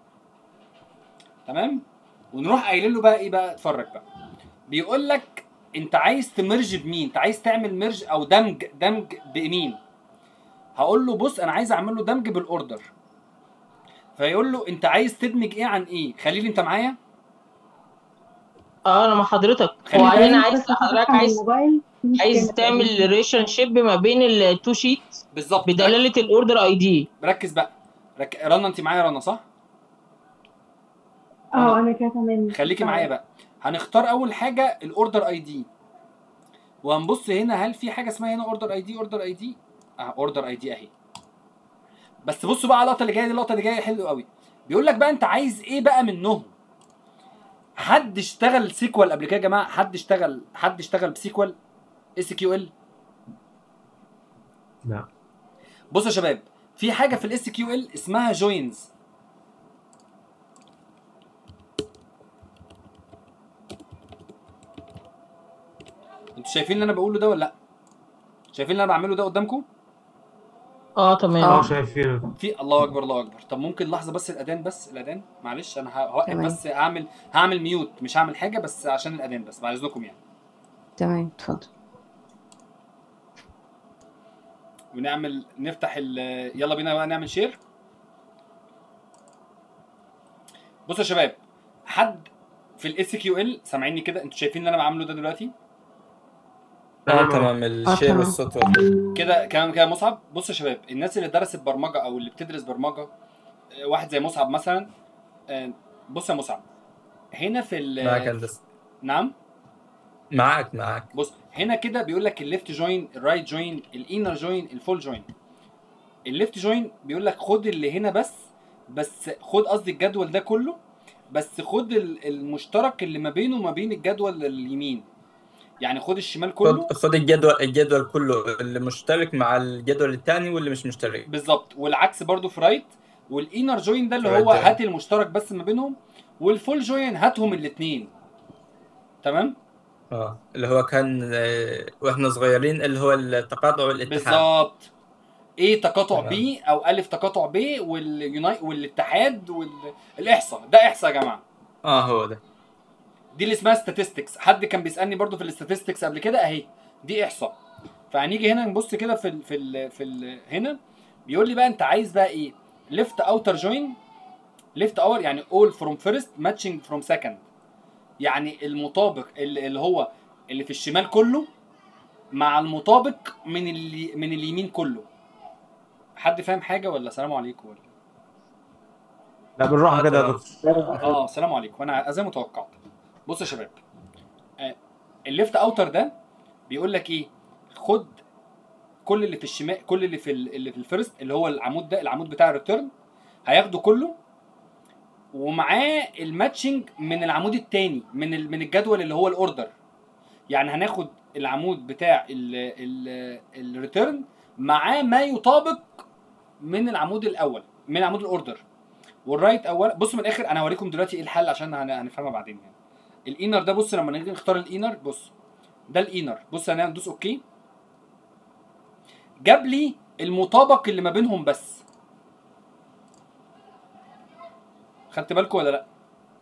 [SPEAKER 1] تمام ونروح قايلين له بقى ايه بقى اتفرج بقى بيقول لك انت عايز تمرج بمين انت عايز تعمل ميرج او دمج دمج بمين هقول له بص انا عايز اعمل له دمج بالاوردر فيقول له انت عايز تدمج ايه عن ايه خليل انت معايا
[SPEAKER 9] اه انا مع حضرتك
[SPEAKER 1] خلينا
[SPEAKER 9] وبعدين
[SPEAKER 1] نفتح
[SPEAKER 9] عايز حضرتك عايز عايز تعمل ريليشن شيب ما بين التو شيت
[SPEAKER 1] بالظبط
[SPEAKER 9] بدلاله الاوردر اي دي
[SPEAKER 1] ركز بقى رك... رنا انت معايا رنا صح
[SPEAKER 13] اه انا كده تمام
[SPEAKER 1] خليكي معايا بقى هنختار اول حاجه الاوردر اي دي وهنبص هنا هل في حاجه اسمها هنا اوردر اي دي اوردر اي دي اه اوردر اي دي اهي بس بصوا بقى على اللقطه اللي جايه دي اللقطه اللي جايه حلوه قوي بيقول لك بقى انت عايز ايه بقى منهم حد اشتغل سيكوال قبل كده يا جماعه حد اشتغل حد اشتغل بسيكوال اس كيو ال
[SPEAKER 10] لا
[SPEAKER 1] بصوا يا شباب في حاجه في الاس كيو ال اسمها جوينز انتوا شايفين اللي انا بقوله ده ولا لا شايفين اللي انا بعمله ده قدامكم
[SPEAKER 9] اه تمام
[SPEAKER 10] اه شايفينه
[SPEAKER 1] في الله اكبر الله اكبر طب ممكن لحظه بس الاذان بس الاذان معلش انا ه- هوقف
[SPEAKER 11] تمام.
[SPEAKER 1] بس هعمل هعمل ميوت مش هعمل حاجه بس عشان الاذان بس بعد اذنكم يعني
[SPEAKER 11] تمام اتفضل
[SPEAKER 1] ونعمل نفتح ال يلا بينا بقى نعمل شير بصوا يا شباب حد في الاس كيو ال سامعيني كده انتوا شايفين اللي انا بعمله ده دلوقتي
[SPEAKER 12] اه تمام
[SPEAKER 11] آه،
[SPEAKER 12] الشير
[SPEAKER 11] تمام.
[SPEAKER 12] والصوت واضح.
[SPEAKER 1] كده كلام كده مصعب بصوا يا شباب الناس اللي درست برمجه او اللي بتدرس برمجه آه، واحد زي مصعب مثلا آه، بص يا مصعب هنا في ال
[SPEAKER 12] معاك هندسه
[SPEAKER 1] نعم
[SPEAKER 12] معاك معاك
[SPEAKER 1] بص هنا كده بيقول لك الليفت جوين الرايت جوين الانر جوين الفول جوين الليفت جوين بيقول لك خد اللي هنا بس بس خد قصدي الجدول ده كله بس خد ال- المشترك اللي ما بينه وما بين الجدول اليمين يعني خد الشمال كله
[SPEAKER 12] خد خد الجدول الجدول كله اللي مشترك مع الجدول الثاني واللي مش مشترك
[SPEAKER 1] بالظبط والعكس برضو في رايت والانر جوين ده اللي
[SPEAKER 12] Right
[SPEAKER 1] هو
[SPEAKER 12] join.
[SPEAKER 1] هات المشترك بس ما بينهم والفول جوين هاتهم الاثنين تمام
[SPEAKER 12] اه اللي هو كان آه، واحنا صغيرين اللي هو التقاطع والاتحاد
[SPEAKER 1] بالظبط ايه تقاطع
[SPEAKER 12] تمام.
[SPEAKER 1] بي او الف تقاطع ب واليوناي والاتحاد والاحصاء ده احصاء يا جماعه
[SPEAKER 12] اه هو ده
[SPEAKER 1] دي اللي اسمها statistics حد كان بيسالني برضو في الاستاتستكس قبل كده اهي دي احصاء فهنيجي هنا نبص كده في ال في ال في ال هنا بيقول لي بقى انت عايز بقى ايه ليفت اوتر جوين ليفت اور يعني all from first matching from second يعني المطابق اللي اللي هو اللي في الشمال كله مع المطابق من اللي من اليمين كله حد فاهم حاجه ولا سلام عليكم ولا
[SPEAKER 6] لا بالراحه
[SPEAKER 12] آه،
[SPEAKER 6] كده يا
[SPEAKER 12] تمام.
[SPEAKER 6] دكتور
[SPEAKER 1] اه سلام عليكم انا زي ما توقعت بص يا شباب آه الليفت اوتر ده بيقول لك ايه خد كل اللي في الشمال كل اللي في ال- اللي في الفيرست اللي هو العمود ده العمود بتاع الريتيرن هياخده كله ومعاه الماتشنج من العمود التاني من ال- من الجدول اللي هو الاوردر يعني هناخد العمود بتاع الريتيرن معاه ما يطابق من العمود الاول من عمود الاوردر والرايت اول بصوا من الاخر انا هوريكم دلوقتي ايه الحل عشان هن- هنفهمها بعدين يعني الانر ده بص لما نيجي نختار الانر بص ده الانر بص انا ندوس اوكي جاب لي المطابق اللي ما بينهم بس خدت بالكم ولا لا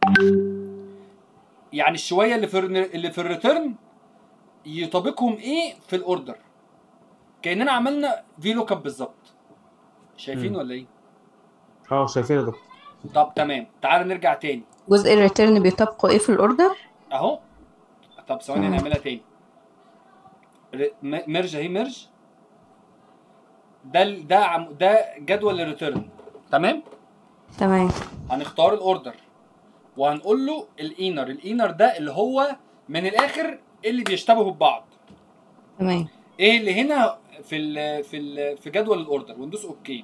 [SPEAKER 1] يعني الشويه اللي في الر- اللي في الريتيرن يطابقهم ايه في الاوردر كاننا عملنا في لوك اب بالظبط شايفين
[SPEAKER 6] مم.
[SPEAKER 1] ولا ايه
[SPEAKER 6] اه شايفين يا دكتور
[SPEAKER 1] طب تمام تعال نرجع تاني
[SPEAKER 11] جزء الريتيرن بيطابقوا ايه في الاوردر
[SPEAKER 1] اهو طب ثواني
[SPEAKER 11] مم.
[SPEAKER 1] نعملها تاني ر- م- ميرج اهي ميرج ده ال- ده عم- ده جدول الريتيرن تمام
[SPEAKER 11] تمام
[SPEAKER 1] هنختار الاوردر وهنقول له الانر الانر ده اللي هو من الاخر اللي بيشتبهوا ببعض
[SPEAKER 11] تمام
[SPEAKER 1] ايه اللي هنا في ال في ال في جدول الاوردر وندوس اوكي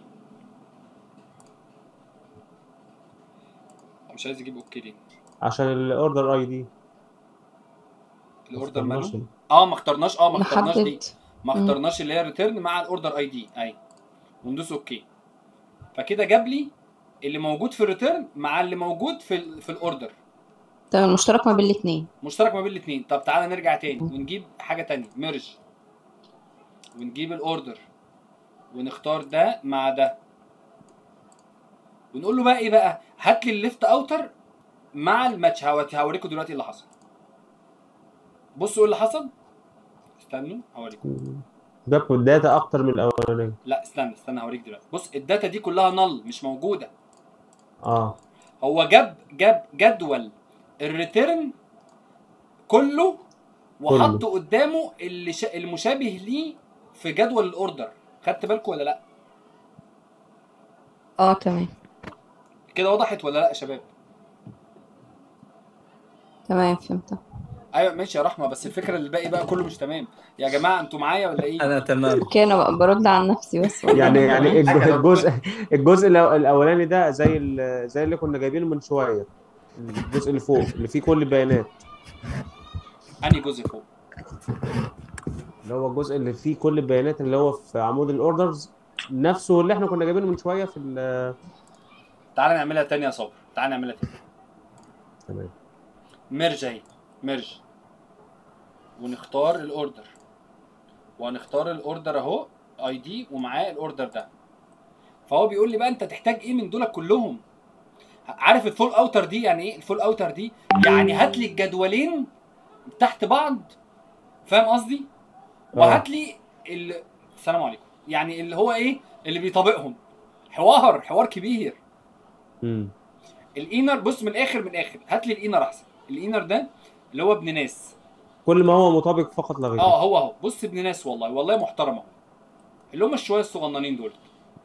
[SPEAKER 1] مش عايز اجيب اوكي ليه
[SPEAKER 6] عشان الاوردر اي دي
[SPEAKER 1] الاوردر
[SPEAKER 6] مخترناش
[SPEAKER 1] ماله
[SPEAKER 6] دي.
[SPEAKER 1] اه ما اخترناش اه ما اخترناش دي
[SPEAKER 11] نحدد
[SPEAKER 1] ما
[SPEAKER 11] مم.
[SPEAKER 1] اخترناش اللي هي ريتيرن مع الاوردر اي دي اهي وندوس اوكي فكده جاب لي اللي موجود في الريتيرن مع اللي موجود في ال في الاوردر
[SPEAKER 11] تمام مشترك ما بين الاثنين
[SPEAKER 1] مشترك ما بين الاثنين طب تعالى نرجع تاني ونجيب حاجه تانية ميرج ونجيب الاوردر ونختار ده مع ده ونقول له بقى ايه بقى هات لي الليفت اوتر مع الماتش هوري- هوريكم دلوقتي اللي حصل بصوا ايه اللي حصل استنوا هوريكم
[SPEAKER 6] جاب الداتا اكتر من الاولانيه
[SPEAKER 1] لا استنى استنى هوريك دلوقتي بص الداتا دي كلها نل مش موجوده
[SPEAKER 6] اه
[SPEAKER 1] هو جاب جاب جدول الريتيرن كله وحط قدامه اللي ش... المشابه ليه في جدول الاوردر خدت بالكم ولا لا
[SPEAKER 11] اه تمام
[SPEAKER 1] كده وضحت ولا لا يا شباب
[SPEAKER 11] تمام فهمت
[SPEAKER 1] ايوه ماشي يا رحمه بس الفكره اللي الباقي بقى كله مش تمام يا جماعه انتوا معايا ولا ايه
[SPEAKER 12] انا تمام
[SPEAKER 11] اوكي انا بقى برد عن نفسي بس
[SPEAKER 6] يعني يعني الج- الجزء الجزء الأو- الاولاني ده زي ال- زي اللي كنا جايبينه من شويه
[SPEAKER 10] الجزء اللي فوق اللي فيه كل البيانات
[SPEAKER 1] انهي جزء فوق
[SPEAKER 10] اللي هو الجزء اللي فيه كل البيانات اللي هو في عمود الاوردرز نفسه اللي احنا كنا جايبينه من شويه في ال-
[SPEAKER 1] تعالى نعملها تاني يا صبر تعالى نعملها تاني
[SPEAKER 10] تمام
[SPEAKER 1] ميرج اهي ميرج ونختار الاوردر وهنختار الاوردر اهو اي دي ومعاه الاوردر ده فهو بيقول لي بقى انت تحتاج ايه من دول كلهم عارف الفول اوتر دي يعني ايه الفول اوتر دي يعني هات لي الجدولين تحت بعض فاهم قصدي وهات لي ال... السلام عليكم يعني اللي هو ايه اللي بيطابقهم حوار حوار كبير
[SPEAKER 10] امم
[SPEAKER 1] الانر بص من الاخر من الاخر هات لي الانر احسن الانر ده اللي هو ابن ناس
[SPEAKER 10] كل ما هو مطابق فقط لا غير
[SPEAKER 1] اه هو اهو بص ابن ناس والله والله محترم اهو اللي هم الشويه الصغننين دول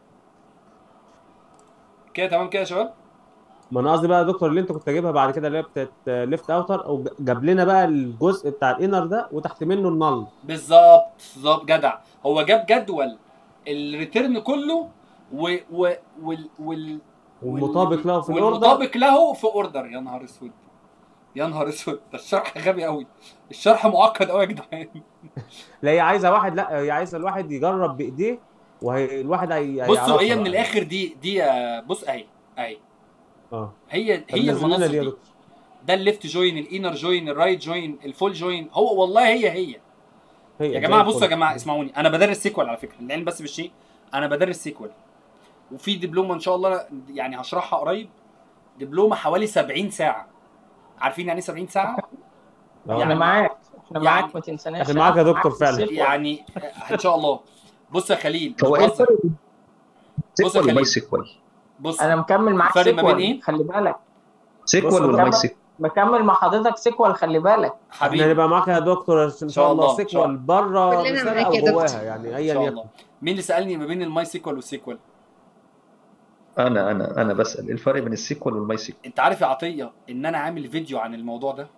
[SPEAKER 1] كده تمام كده يا شباب
[SPEAKER 10] ما انا قصدي بقى يا دكتور اللي انت كنت جايبها بعد كده اللي هي بتاعت ليفت اوتر او جاب لنا بقى الجزء بتاع الانر ده وتحت منه النل
[SPEAKER 1] بالظبط بالظبط جدع هو جاب جدول الريتيرن كله و و وال وال
[SPEAKER 10] والمطابق له في الاوردر
[SPEAKER 1] والمطابق له في اوردر يا نهار اسود يا نهار اسود ده الشرح غبي قوي الشرح معقد قوي يا جدعان
[SPEAKER 10] لا هي عايزه واحد لا هي عايزه الواحد يجرب بايديه وهي الواحد هي
[SPEAKER 1] بصوا
[SPEAKER 10] هيعرفها
[SPEAKER 1] هي من
[SPEAKER 10] بقى.
[SPEAKER 1] الاخر دي دي يا- بص اهي اهي
[SPEAKER 10] اه
[SPEAKER 1] هي
[SPEAKER 10] طب
[SPEAKER 1] هي
[SPEAKER 10] نزل لنا
[SPEAKER 1] المناظر
[SPEAKER 10] دي يا
[SPEAKER 1] دي
[SPEAKER 10] دكتور.
[SPEAKER 1] ده الليفت جوين الانر جوين الرايت جوين الفول جوين هو والله هي هي
[SPEAKER 10] هي
[SPEAKER 1] يا
[SPEAKER 10] زي
[SPEAKER 1] جماعه بصوا
[SPEAKER 10] الفل.
[SPEAKER 1] يا جماعه اسمعوني انا بدرس سيكوال على فكره العلم بس بالشيء انا بدرس سيكوال وفي دبلومه ان شاء الله يعني هشرحها قريب دبلومه حوالي 70 ساعه عارفين يعني ايه 70 ساعه
[SPEAKER 9] احنا معاك احنا
[SPEAKER 1] يعني-
[SPEAKER 9] معاك ما تنساناش
[SPEAKER 10] احنا معاك يا دكتور
[SPEAKER 9] في
[SPEAKER 10] فعلا.
[SPEAKER 9] السيكوال.
[SPEAKER 1] يعني ان شاء الله بص يا خليل مش
[SPEAKER 8] هو ايه
[SPEAKER 1] بهزر.
[SPEAKER 8] الفرق بين
[SPEAKER 1] بص يا
[SPEAKER 8] سيكوال وماي
[SPEAKER 1] خليل
[SPEAKER 8] سيكوال
[SPEAKER 1] بص
[SPEAKER 9] انا مكمل معاك
[SPEAKER 1] الفرق ما بين
[SPEAKER 9] سيكوال
[SPEAKER 1] ايه؟
[SPEAKER 9] خلي بالك
[SPEAKER 8] سيكوال ولا
[SPEAKER 9] مكمل-
[SPEAKER 8] ماي سيكوال
[SPEAKER 9] بكمل مع حضرتك سيكوال خلي بالك
[SPEAKER 10] احنا
[SPEAKER 1] حبيبي
[SPEAKER 10] هنبقى معاك يا دكتور ان شاء الله
[SPEAKER 1] الله، إن شاء
[SPEAKER 10] سيكوال بره
[SPEAKER 2] كلنا
[SPEAKER 10] الرساله
[SPEAKER 2] معاك
[SPEAKER 10] او
[SPEAKER 2] يا دكتور.
[SPEAKER 10] جواها يعني
[SPEAKER 1] ان
[SPEAKER 10] ايا
[SPEAKER 1] شاء
[SPEAKER 10] يكن
[SPEAKER 1] الله مين اللي سالني ما بين الماي سيكوال والسيكوال
[SPEAKER 8] انا انا انا بسال ايه الفرق بين السيكوال والماي سيكوال
[SPEAKER 1] انت عارف يا عطيه ان انا عامل فيديو عن الموضوع ده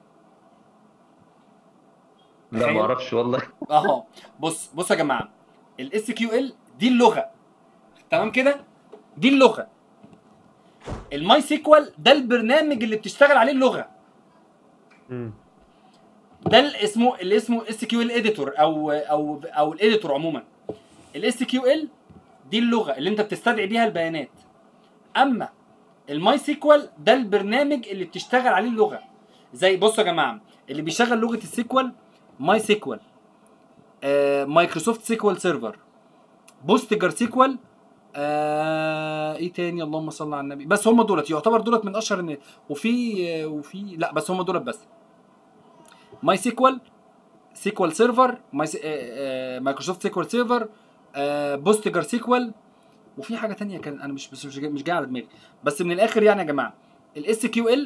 [SPEAKER 8] لا
[SPEAKER 1] تخيل.
[SPEAKER 8] ما اعرفش والله
[SPEAKER 1] اهو بص بص يا جماعه الاس كيو ال دي اللغه تمام كده دي اللغه الماي سيكوال ده البرنامج اللي بتشتغل عليه اللغه
[SPEAKER 10] مم.
[SPEAKER 1] ده اللي اسمه اللي اسمه اس كيو ال اديتور او او او الاديتور عموما الاس كيو ال دي اللغه اللي انت بتستدعي بيها البيانات اما الماي سيكوال ده البرنامج اللي بتشتغل عليه اللغه زي بصوا يا جماعه اللي بيشغل لغه السيكوال ماي سيكوال آه مايكروسوفت سيكوال سيرفر بوستجر سيكوال آه ايه تاني اللهم صل على النبي بس هم دولت يعتبر دولت من اشهر الن- وفي آه، وفي لا بس هم دولت بس ماي سيكوال سيكوال سيرفر ماي سي- آه، آه، مايكروسوفت سيكوال سيرفر آه، بوستجر سيكوال وفي حاجه تانية كان انا مش مش مش جاي- مش جاي على دماغي بس من الاخر يعني يا جماعه الاس كيو ال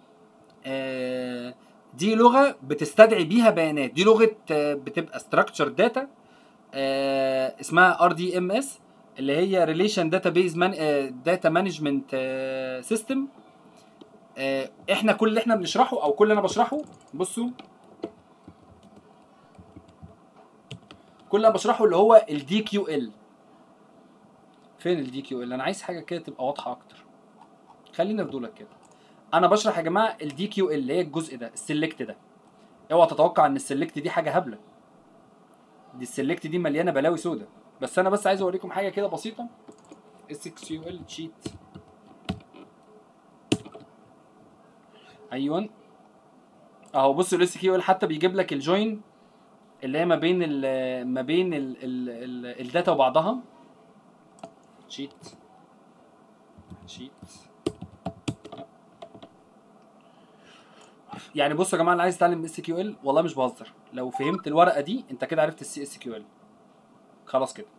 [SPEAKER 1] دي لغه بتستدعي بيها بيانات دي لغه آه، بتبقى ستراكشر داتا اسمها ار دي ام اس اللي هي ريليشن داتابيز داتا مانجمنت سيستم احنا كل اللي احنا بنشرحه او كل اللي انا بشرحه بصوا كل اللي انا بشرحه اللي هو الدي كيو ال فين الدي كيو ال انا عايز حاجه كده تبقى واضحه اكتر خلينا في دولك كده انا بشرح يا جماعه الدي كيو ال اللي هي الجزء ده السلكت ده اوعى تتوقع ان السلكت دي حاجه هبله دي السلكت دي مليانه بلاوي سودا بس انا بس عايز اوريكم حاجه كده بسيطه اس كيو ال شيت ايوه اهو بص الاس كيو ال حتى بيجيب لك الجوين اللي هي ما بين ال ما بين ال ال ال الداتا وبعضها شيت شيت يعني بصوا يا جماعه اللي عايز يتعلم اس كيو ال والله مش بهزر لو فهمت الورقه دي انت كده عرفت السي اس كيو ال خلاص كده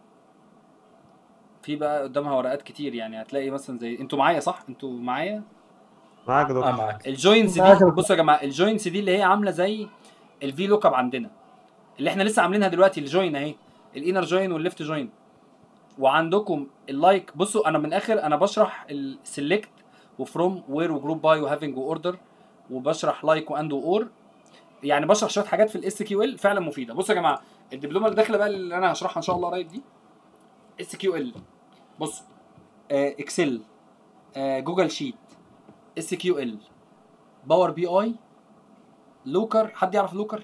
[SPEAKER 1] في بقى قدامها ورقات كتير يعني هتلاقي مثلا زي انتوا معايا صح انتوا معايا
[SPEAKER 10] معاك يا دكتور
[SPEAKER 12] اه معاك
[SPEAKER 1] الجوينز
[SPEAKER 7] معاك
[SPEAKER 1] دي
[SPEAKER 7] يا
[SPEAKER 1] بصوا يا جماعه الجوينز دي اللي هي عامله زي الفي لوك اب عندنا اللي احنا لسه عاملينها دلوقتي الجوين اهي الانر جوين والليفت جوين وعندكم اللايك بصوا انا من الاخر انا بشرح السلكت وفروم وير وجروب باي وهافنج واوردر وبشرح لايك واند واور يعني بشرح شويه حاجات في الاس كيو ال فعلا مفيده بصوا يا جماعه الدبلومه اللي داخله بقى اللي انا هشرحها ان شاء الله قريب دي اس كيو ال بص آه اكسل آه جوجل شيت اس كيو ال باور بي اي لوكر حد يعرف لوكر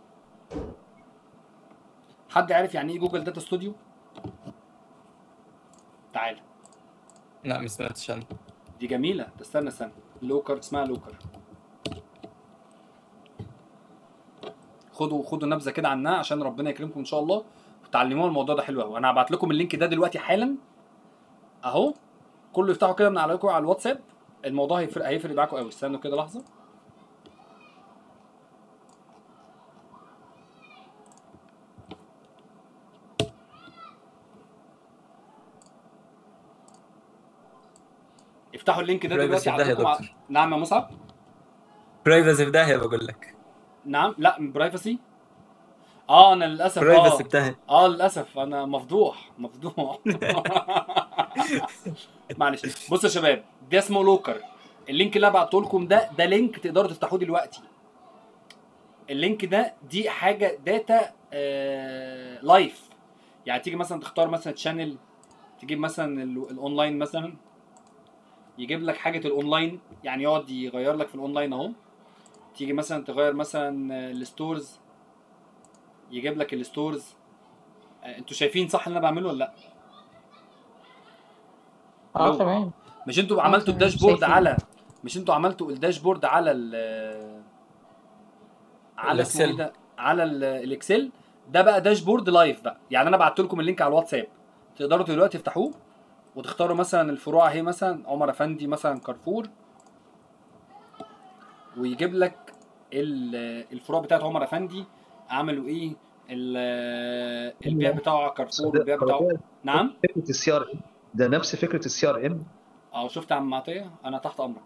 [SPEAKER 1] حد عارف يعني ايه جوجل داتا ستوديو تعال
[SPEAKER 12] لا ما سمعتش عنه
[SPEAKER 1] دي جميله تستنى استنى لوكر اسمها لوكر خدوا خدوا نبذه كده عنها عشان ربنا يكرمكم ان شاء الله وتعلموها الموضوع ده حلو قوي انا هبعت لكم اللينك ده دلوقتي حالا اهو كله يفتحوا كده من عليكم على الواتساب الموضوع هيفرق هيفرق معاكم قوي استنوا كده لحظه افتحوا اللينك ده
[SPEAKER 12] Privacy
[SPEAKER 1] دلوقتي
[SPEAKER 12] ده يا
[SPEAKER 1] عندكم ع-
[SPEAKER 12] دكتور.
[SPEAKER 1] نعم يا مصعب
[SPEAKER 12] برايفسي في داهيه بقول لك
[SPEAKER 1] نعم لا برايفسي اه انا للاسف
[SPEAKER 12] Privacy
[SPEAKER 1] اه
[SPEAKER 12] بتاعي.
[SPEAKER 1] اه للاسف انا مفضوح مفضوح معلش بصوا يا شباب ده اسمه لوكر اللينك اللي انا بعته لكم ده ده لينك تقدروا تفتحوه دلوقتي اللينك ده دي حاجه داتا آه لايف يعني تيجي مثلا تختار مثلا تشانل تجيب مثلا ال- الاونلاين مثلا يجيب لك حاجه الاونلاين يعني يقعد يغير لك في الاونلاين اهو تيجي مثلا تغير مثلا آه، الستورز يجيب لك الستورز آه، انتوا شايفين صح اللي انا بعمله ولا لا
[SPEAKER 9] اه
[SPEAKER 1] لو-
[SPEAKER 9] تمام
[SPEAKER 1] مش انتوا
[SPEAKER 9] آه،
[SPEAKER 1] عملتوا
[SPEAKER 9] تمام،
[SPEAKER 1] الداشبورد
[SPEAKER 9] شايفين.
[SPEAKER 1] على مش انتوا عملتوا الداشبورد على ال على اسمه ايه
[SPEAKER 12] الإكسل.
[SPEAKER 1] ده على ال- الاكسل ده بقى داشبورد لايف بقى يعني انا بعت لكم اللينك على الواتساب تقدروا دلوقتي تفتحوه وتختاروا مثلا الفروع اهي مثلا عمر افندي مثلا كارفور ويجيب لك ال- الفروع بتاعت عمر افندي عملوا ايه ال- البيع بتاعه كارفور والبيع بتاعه نعم
[SPEAKER 8] فكره السي ار ام ده نفس فكره السي ار ام
[SPEAKER 1] اه شفت يا عم عطيه انا تحت امرك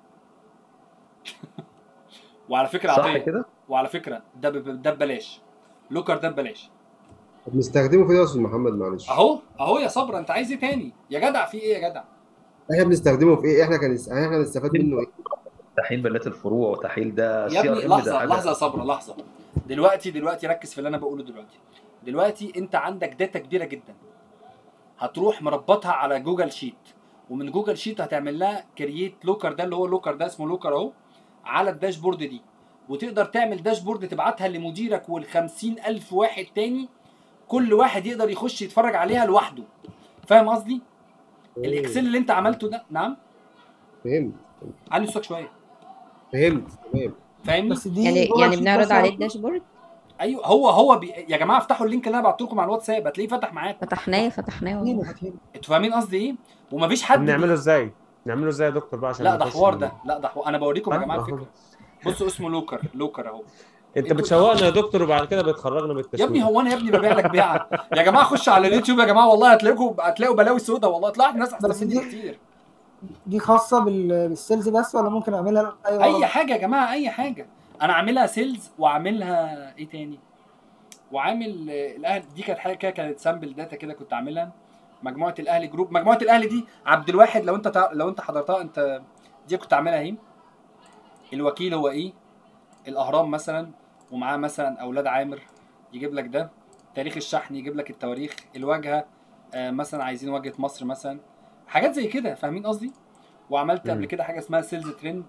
[SPEAKER 1] وعلى فكره
[SPEAKER 8] صح
[SPEAKER 1] عطيه
[SPEAKER 8] كده؟
[SPEAKER 1] وعلى فكره ده ب- ده ببلاش لوكر ده ببلاش
[SPEAKER 5] بنستخدمه في ايه يا استاذ محمد معلش
[SPEAKER 1] اهو اهو يا صبرا انت عايز ايه تاني يا جدع في ايه يا جدع
[SPEAKER 5] احنا بنستخدمه في ايه احنا كان احنا نستفاد منه ايه
[SPEAKER 8] تحليل بيانات الفروع وتحليل ده
[SPEAKER 1] يا
[SPEAKER 8] سي
[SPEAKER 1] ابني
[SPEAKER 8] ار ام ده
[SPEAKER 1] لحظه
[SPEAKER 8] حاجه
[SPEAKER 1] لحظه يا صبرا لحظه دلوقتي دلوقتي ركز في اللي انا بقوله دلوقتي دلوقتي انت عندك داتا كبيره جدا هتروح مربطها على جوجل شيت ومن جوجل شيت هتعمل لها كرييت لوكر ده اللي هو لوكر ده اسمه لوكر اهو على الداشبورد دي وتقدر تعمل داشبورد تبعتها لمديرك والخمسين ألف واحد تاني كل واحد يقدر يخش يتفرج عليها لوحده فاهم قصدي؟ الاكسل اللي انت عملته ده نعم
[SPEAKER 5] فهمت
[SPEAKER 1] علي صوتك شويه
[SPEAKER 5] فهمت تمام
[SPEAKER 1] فاهمني؟
[SPEAKER 11] بس دي يعني جوه يعني الشيت بنعرض بس عليه أهو. الداشبورد
[SPEAKER 1] ايوه هو هو بي... يا جماعه افتحوا اللينك اللي انا بعته لكم على الواتساب هتلاقيه فتح معاكم
[SPEAKER 11] فتحناه فتحناه والله
[SPEAKER 1] انتوا فاهمين قصدي ايه؟ ومفيش حد
[SPEAKER 6] نعمله ازاي؟ نعمله ازاي يا دكتور بقى عشان
[SPEAKER 1] لا ده
[SPEAKER 6] نخش
[SPEAKER 1] حوار
[SPEAKER 6] ال-
[SPEAKER 1] ده لا ده حوار انا بوريكم يا
[SPEAKER 6] طيب،
[SPEAKER 1] جماعه
[SPEAKER 6] أهو.
[SPEAKER 1] الفكره بصوا اسمه لوكر لوكر اهو
[SPEAKER 6] انت بتشوقنا يا دكتور وبعد كده بتخرجنا من التسويق
[SPEAKER 1] يا ابني هو انا يا ابني ببيع لك بيعه يا جماعه خش على اليوتيوب يا جماعه والله هتلاقوا هتلاقوا بلاوي سودا والله طلعت ناس
[SPEAKER 13] بس
[SPEAKER 1] احسن مني
[SPEAKER 13] دي-
[SPEAKER 1] كتير
[SPEAKER 13] دي خاصة بال- بالسيلز بس ولا ممكن اعملها اي
[SPEAKER 1] اي حاجه يا جماعه اي حاجه انا عاملها سيلز وعاملها ايه تاني وعامل آه، الاهلي دي كانت حاجه كده كانت سامبل داتا كده كنت عاملها مجموعه الاهلي جروب مجموعه الاهلي دي عبد الواحد لو انت تع... لو انت حضرتها انت دي كنت عاملها اهي الوكيل هو ايه الاهرام مثلا ومعاه مثلا اولاد عامر يجيب لك ده تاريخ الشحن يجيب لك التواريخ الواجهه آه مثلا عايزين واجهه مصر مثلا حاجات زي كده فاهمين قصدي وعملت قبل
[SPEAKER 6] مم.
[SPEAKER 1] كده حاجه اسمها سيلز ترند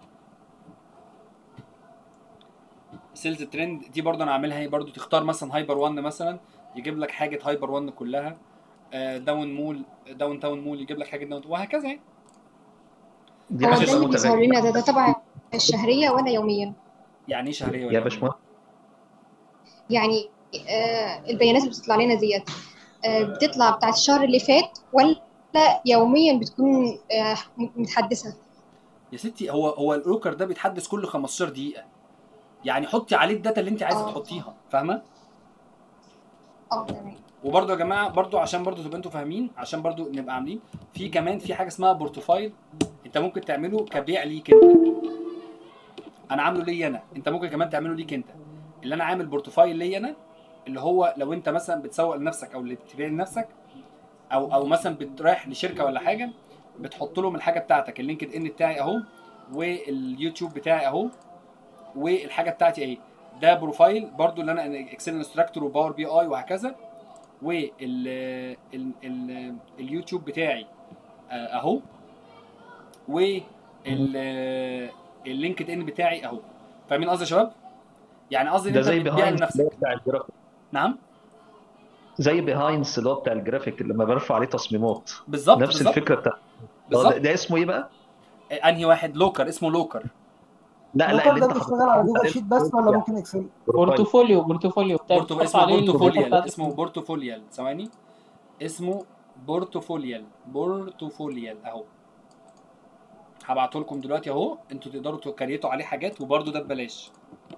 [SPEAKER 1] سيلز ترند دي برضه انا عاملها هي برضه تختار مثلا هايبر 1 مثلا يجيب لك حاجه هايبر 1 كلها آه، داون مول داون تاون مول يجيب لك حاجه داون وهكذا يعني
[SPEAKER 8] دي
[SPEAKER 14] هو
[SPEAKER 8] حاجه
[SPEAKER 14] ده اللي بيظهر
[SPEAKER 8] متغيره
[SPEAKER 14] لنا ده ده تبع الشهرية ولا يوميا؟
[SPEAKER 1] يعني ايه شهريه ولا
[SPEAKER 8] يا
[SPEAKER 1] يومية؟
[SPEAKER 8] باشمهندس
[SPEAKER 14] يعني آه البيانات اللي بتطلع لنا ديت آه بتطلع بتاعت الشهر اللي فات ولا يوميا بتكون آه متحدثة؟
[SPEAKER 1] يا ستي هو هو الروكر ده بيتحدث كل 15 دقيقه يعني حطي عليه الداتا اللي انت عايزه
[SPEAKER 14] آه.
[SPEAKER 1] تحطيها فاهمه
[SPEAKER 14] اه تمام
[SPEAKER 1] وبرضه يا جماعه برضه عشان برضه تبقى انتوا فاهمين عشان برضه نبقى عاملين في كمان في حاجه اسمها بورتفايل انت ممكن تعمله كبيع ليك انت انا عامله ليا انا انت ممكن كمان تعمله ليك انت اللي انا عامل بورتفايل ليا انا اللي هو لو انت مثلا بتسوق لنفسك او اللي بتبيع لنفسك او او مثلا بترايح لشركه ولا حاجه بتحط لهم الحاجه بتاعتك اللينكد ان بتاعي اهو واليوتيوب بتاعي اهو والحاجه بتاعتي اهي ده بروفايل برضو اللي انا اكسل انستراكتور وباور بي اي وهكذا وال ال ال اليوتيوب بتاعي آه، اهو ال- اللينكد ان بتاعي اهو فاهمين قصدي يا شباب يعني قصدي ان
[SPEAKER 15] ده
[SPEAKER 1] انت
[SPEAKER 15] زي
[SPEAKER 1] بتبيع
[SPEAKER 15] بيهايند
[SPEAKER 1] لنفسك
[SPEAKER 15] بتاع الجرافيك
[SPEAKER 1] نعم
[SPEAKER 15] زي بيهايندز اللي هو بتاع الجرافيك اللي لما برفع عليه تصميمات
[SPEAKER 1] بالظبط
[SPEAKER 15] نفس
[SPEAKER 1] بالظبط
[SPEAKER 15] الفكره بتاع
[SPEAKER 1] بالظبط.
[SPEAKER 15] ده, ده اسمه ايه بقى؟
[SPEAKER 1] انهي واحد لوكر اسمه لوكر
[SPEAKER 15] لا لا
[SPEAKER 13] لوكر
[SPEAKER 15] اللي
[SPEAKER 13] ده
[SPEAKER 15] انت
[SPEAKER 13] بيشتغل على جوجل شيت بس ولا ممكن اكسل؟
[SPEAKER 9] بورتفوليو بورتفوليو بتاع
[SPEAKER 1] بورتو
[SPEAKER 9] بتحط
[SPEAKER 1] اسمه
[SPEAKER 9] عليه الداتا
[SPEAKER 1] بورتفوليال
[SPEAKER 9] بتاعتك.
[SPEAKER 1] اسمه بورتفوليال ثواني اسمه بورتفوليال بورتفوليال اهو هبعته لكم دلوقتي اهو انتوا تقدروا تكريتوا عليه حاجات وبرده ده ببلاش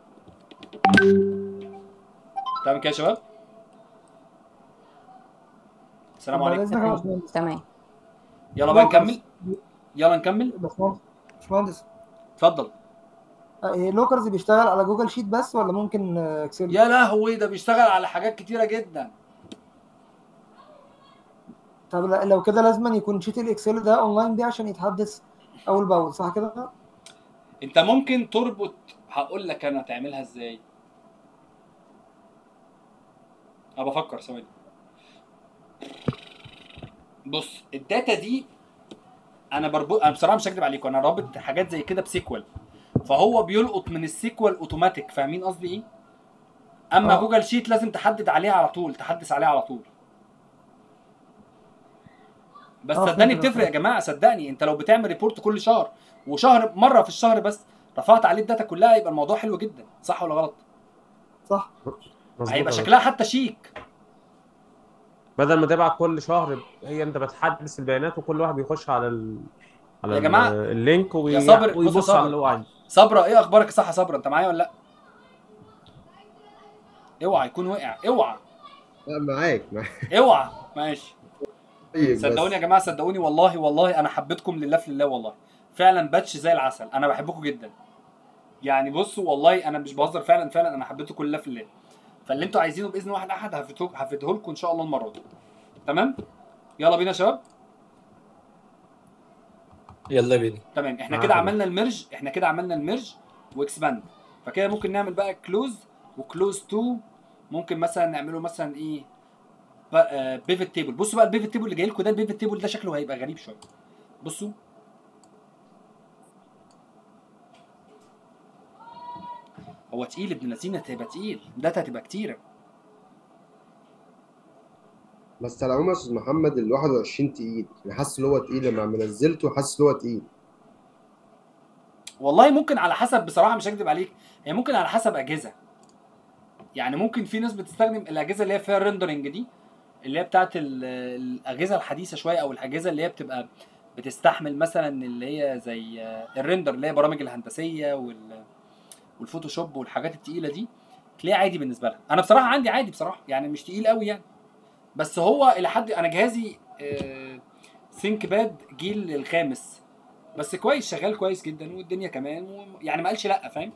[SPEAKER 1] تمام كده يا شباب السلام
[SPEAKER 13] طب بعد
[SPEAKER 1] عليكم
[SPEAKER 13] اذنك يا باشمهندس
[SPEAKER 11] تمام
[SPEAKER 1] يلا بقى
[SPEAKER 13] لوكر.
[SPEAKER 1] نكمل يلا نكمل
[SPEAKER 13] باشمهندس باشمهندس
[SPEAKER 1] اتفضل
[SPEAKER 13] آه، إيه، لوكرز بيشتغل على جوجل شيت بس ولا ممكن آه، اكسل؟
[SPEAKER 1] يا لهوي ده بيشتغل على حاجات كتيره جدا
[SPEAKER 13] طب لا- لو كده لازم يكون شيت الاكسل ده اونلاين بيه عشان يتحدث اول باول صح كده؟
[SPEAKER 1] انت ممكن تربط هقول لك انا تعملها ازاي انا بفكر ثواني بص الداتا دي انا بربط انا بصراحه مش هكدب عليكم انا رابط حاجات زي كده بسيكوال فهو بيلقط من السيكوال اوتوماتيك فاهمين قصدي ايه اما
[SPEAKER 13] آه.
[SPEAKER 1] جوجل شيت لازم تحدد عليها على طول تحدث عليها على طول بس
[SPEAKER 13] آه،
[SPEAKER 1] صدقني
[SPEAKER 13] فهمت
[SPEAKER 1] بتفرق يا جماعه صدقني انت لو بتعمل ريبورت كل شهر وشهر مره في الشهر بس رفعت عليه الداتا كلها يبقى الموضوع حلو جدا صح ولا غلط
[SPEAKER 13] صح
[SPEAKER 10] مظبوط
[SPEAKER 1] هيبقى
[SPEAKER 10] يا
[SPEAKER 1] شكلها حتى شيك
[SPEAKER 10] بدل ما تبعت كل شهر هي انت بتحدث البيانات وكل واحد بيخش على ال... على
[SPEAKER 1] يا
[SPEAKER 10] ال-
[SPEAKER 1] جماعة،
[SPEAKER 10] اللينك وبي...
[SPEAKER 1] يا صابر بص يا
[SPEAKER 10] ويبص على
[SPEAKER 1] صابر
[SPEAKER 10] اللي هو عايزه
[SPEAKER 1] صبرا ايه اخبارك يا صح يا صبرا انت معايا ولا لا اوعى يكون وقع اوعى
[SPEAKER 5] لا معاك معاك
[SPEAKER 1] اوعى ماشي
[SPEAKER 5] طيب بس.
[SPEAKER 1] صدقوني يا جماعه صدقوني والله والله انا حبيتكم لله في لله والله فعلا باتش زي العسل انا بحبكم جدا يعني بصوا والله انا مش بهزر فعلا فعلا انا حبيتكم لله في الله فاللي انتوا عايزينه باذن واحد احد هفيده هفيده لكم ان شاء الله المره دي تمام يلا بينا يا شباب
[SPEAKER 12] يلا بينا
[SPEAKER 1] تمام احنا
[SPEAKER 12] معاك
[SPEAKER 1] كده
[SPEAKER 12] يا
[SPEAKER 1] عملنا الميرج احنا كده عملنا الميرج واكسباند فكده ممكن نعمل بقى كلوز وكلوز تو ممكن مثلا نعمله مثلا ايه بيفت تيبل بصوا بقى البيفت تيبل اللي جاي لكم ده البيفت تيبل ده شكله هيبقى غريب شويه بصوا هو تقيل ابن الذين هتبقى تقيل داتا هتبقى كتيره
[SPEAKER 5] بس على العموم يا استاذ محمد ال 21 تقيل انا حاسس ان هو تقيل لما نزلته حاسس ان هو تقيل
[SPEAKER 1] والله ممكن على حسب بصراحه مش هكدب عليك هي ممكن على حسب اجهزه يعني ممكن في ناس بتستخدم الاجهزه اللي هي فيها ريندرنج دي اللي هي بتاعت ال- الاجهزه الحديثه شويه او الاجهزه اللي هي بتبقى بتستحمل مثلا اللي هي زي الريندر اللي هي برامج الهندسيه وال والفوتوشوب والحاجات التقيله دي تلاقيه عادي بالنسبه لها انا بصراحه عندي عادي بصراحه يعني مش تقيل قوي يعني بس هو الى حد انا جهازي ثينك باد جيل الخامس بس كويس شغال كويس جدا والدنيا كمان و... يعني ما قالش لا فاهم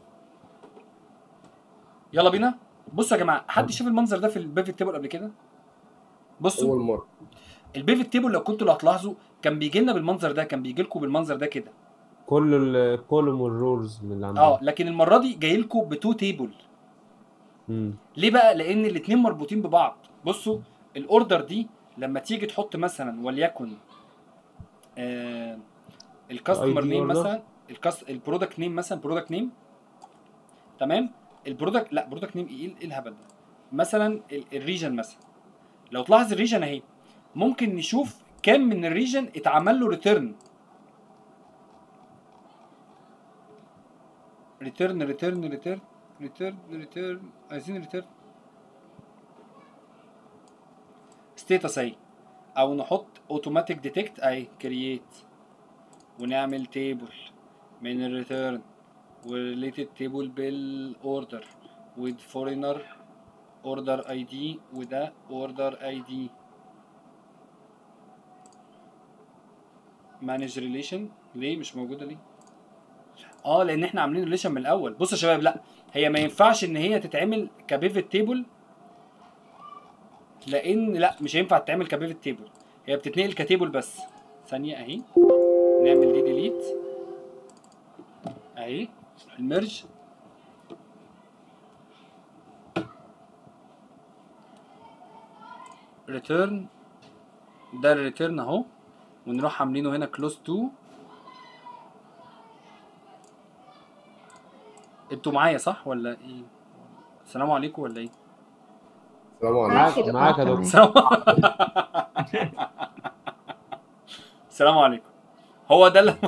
[SPEAKER 1] يلا بينا بصوا يا جماعه حد شاف المنظر ده في البيفت تيبل قبل كده بصوا
[SPEAKER 5] اول مره
[SPEAKER 1] البيفت تيبل لو كنتوا لو هتلاحظوا كان بيجي لنا بالمنظر ده كان بيجي لكم بالمنظر ده كده
[SPEAKER 10] كل الكولوم والرولز من اللي عندنا
[SPEAKER 1] اه لكن المره دي جاي لكم بتو تيبل
[SPEAKER 10] مم.
[SPEAKER 1] ليه بقى لان الاثنين مربوطين ببعض بصوا الاوردر دي لما تيجي تحط مثلا وليكن آه الكاستمر
[SPEAKER 10] ID
[SPEAKER 1] نيم
[SPEAKER 10] order.
[SPEAKER 1] مثلا الكاست البرودكت نيم مثلا برودكت نيم تمام البرودكت لا برودكت نيم ايه ايه الهبل ده مثلا الريجن مثلا لو تلاحظ الريجن اهي ممكن نشوف كام من الريجن اتعمل له ريتيرن ريتيرن ريتيرن ريتيرن ريتيرن ريتيرن عايزين ريتيرن ستيتس اهي او نحط اوتوماتيك ديتكت اهي كرييت ونعمل تيبل من الريتيرن وريليتد تيبل بالاوردر with foreigner order ID وده order ID manage relation ليه مش موجوده ليه اه لان احنا عاملين ريليشن من الاول بصوا يا شباب لا هي ما ينفعش ان هي تتعمل كبيفت تيبل لان لا مش هينفع تتعمل كبيفت تيبل هي بتتنقل كتيبل بس ثانيه اهي نعمل دي ديليت اهي الميرج ريتيرن ده الريتيرن اهو ونروح عاملينه هنا كلوز تو انتوا معايا صح ولا ايه السلام عليكم ولا ايه
[SPEAKER 5] السلام
[SPEAKER 6] معاك
[SPEAKER 5] عليكم
[SPEAKER 6] معاك يا دكتور
[SPEAKER 1] السلام السلام عليكم هو ده اللي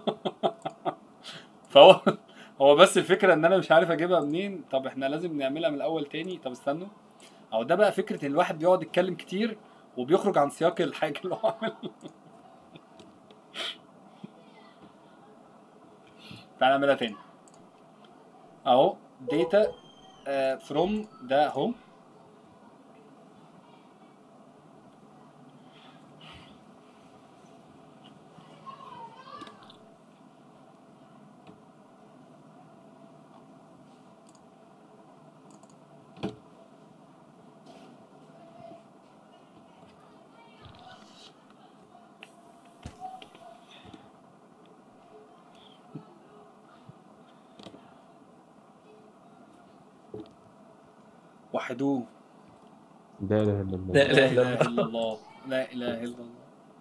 [SPEAKER 1] فهو هو بس الفكره ان انا مش عارف اجيبها منين طب احنا لازم نعملها من الاول تاني طب استنوا او ده بقى فكره ان الواحد بيقعد يتكلم كتير وبيخرج عن سياق الحاجه اللي هو عاملها تعالى نعملها تاني اهو داتا فروم ده اهو وحدوه
[SPEAKER 6] لا اله الا الله
[SPEAKER 12] لا
[SPEAKER 1] لا
[SPEAKER 12] اله
[SPEAKER 1] اله
[SPEAKER 12] الا
[SPEAKER 1] الا
[SPEAKER 12] الله
[SPEAKER 1] الله لا اله الا الله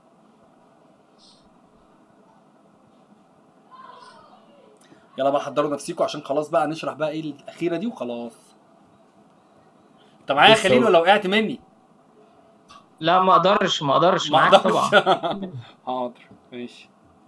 [SPEAKER 1] يلا بقى حضروا نفسيكم عشان خلاص بقى نشرح بقى ايه الاخيره دي وخلاص انت معايا يا
[SPEAKER 12] لسه
[SPEAKER 1] خليل
[SPEAKER 12] هو-
[SPEAKER 1] ولا وقعت مني
[SPEAKER 9] لا ما اقدرش ما اقدرش
[SPEAKER 1] ما
[SPEAKER 9] معاك
[SPEAKER 1] اقدرش
[SPEAKER 9] طبعا
[SPEAKER 1] حاضر ماشي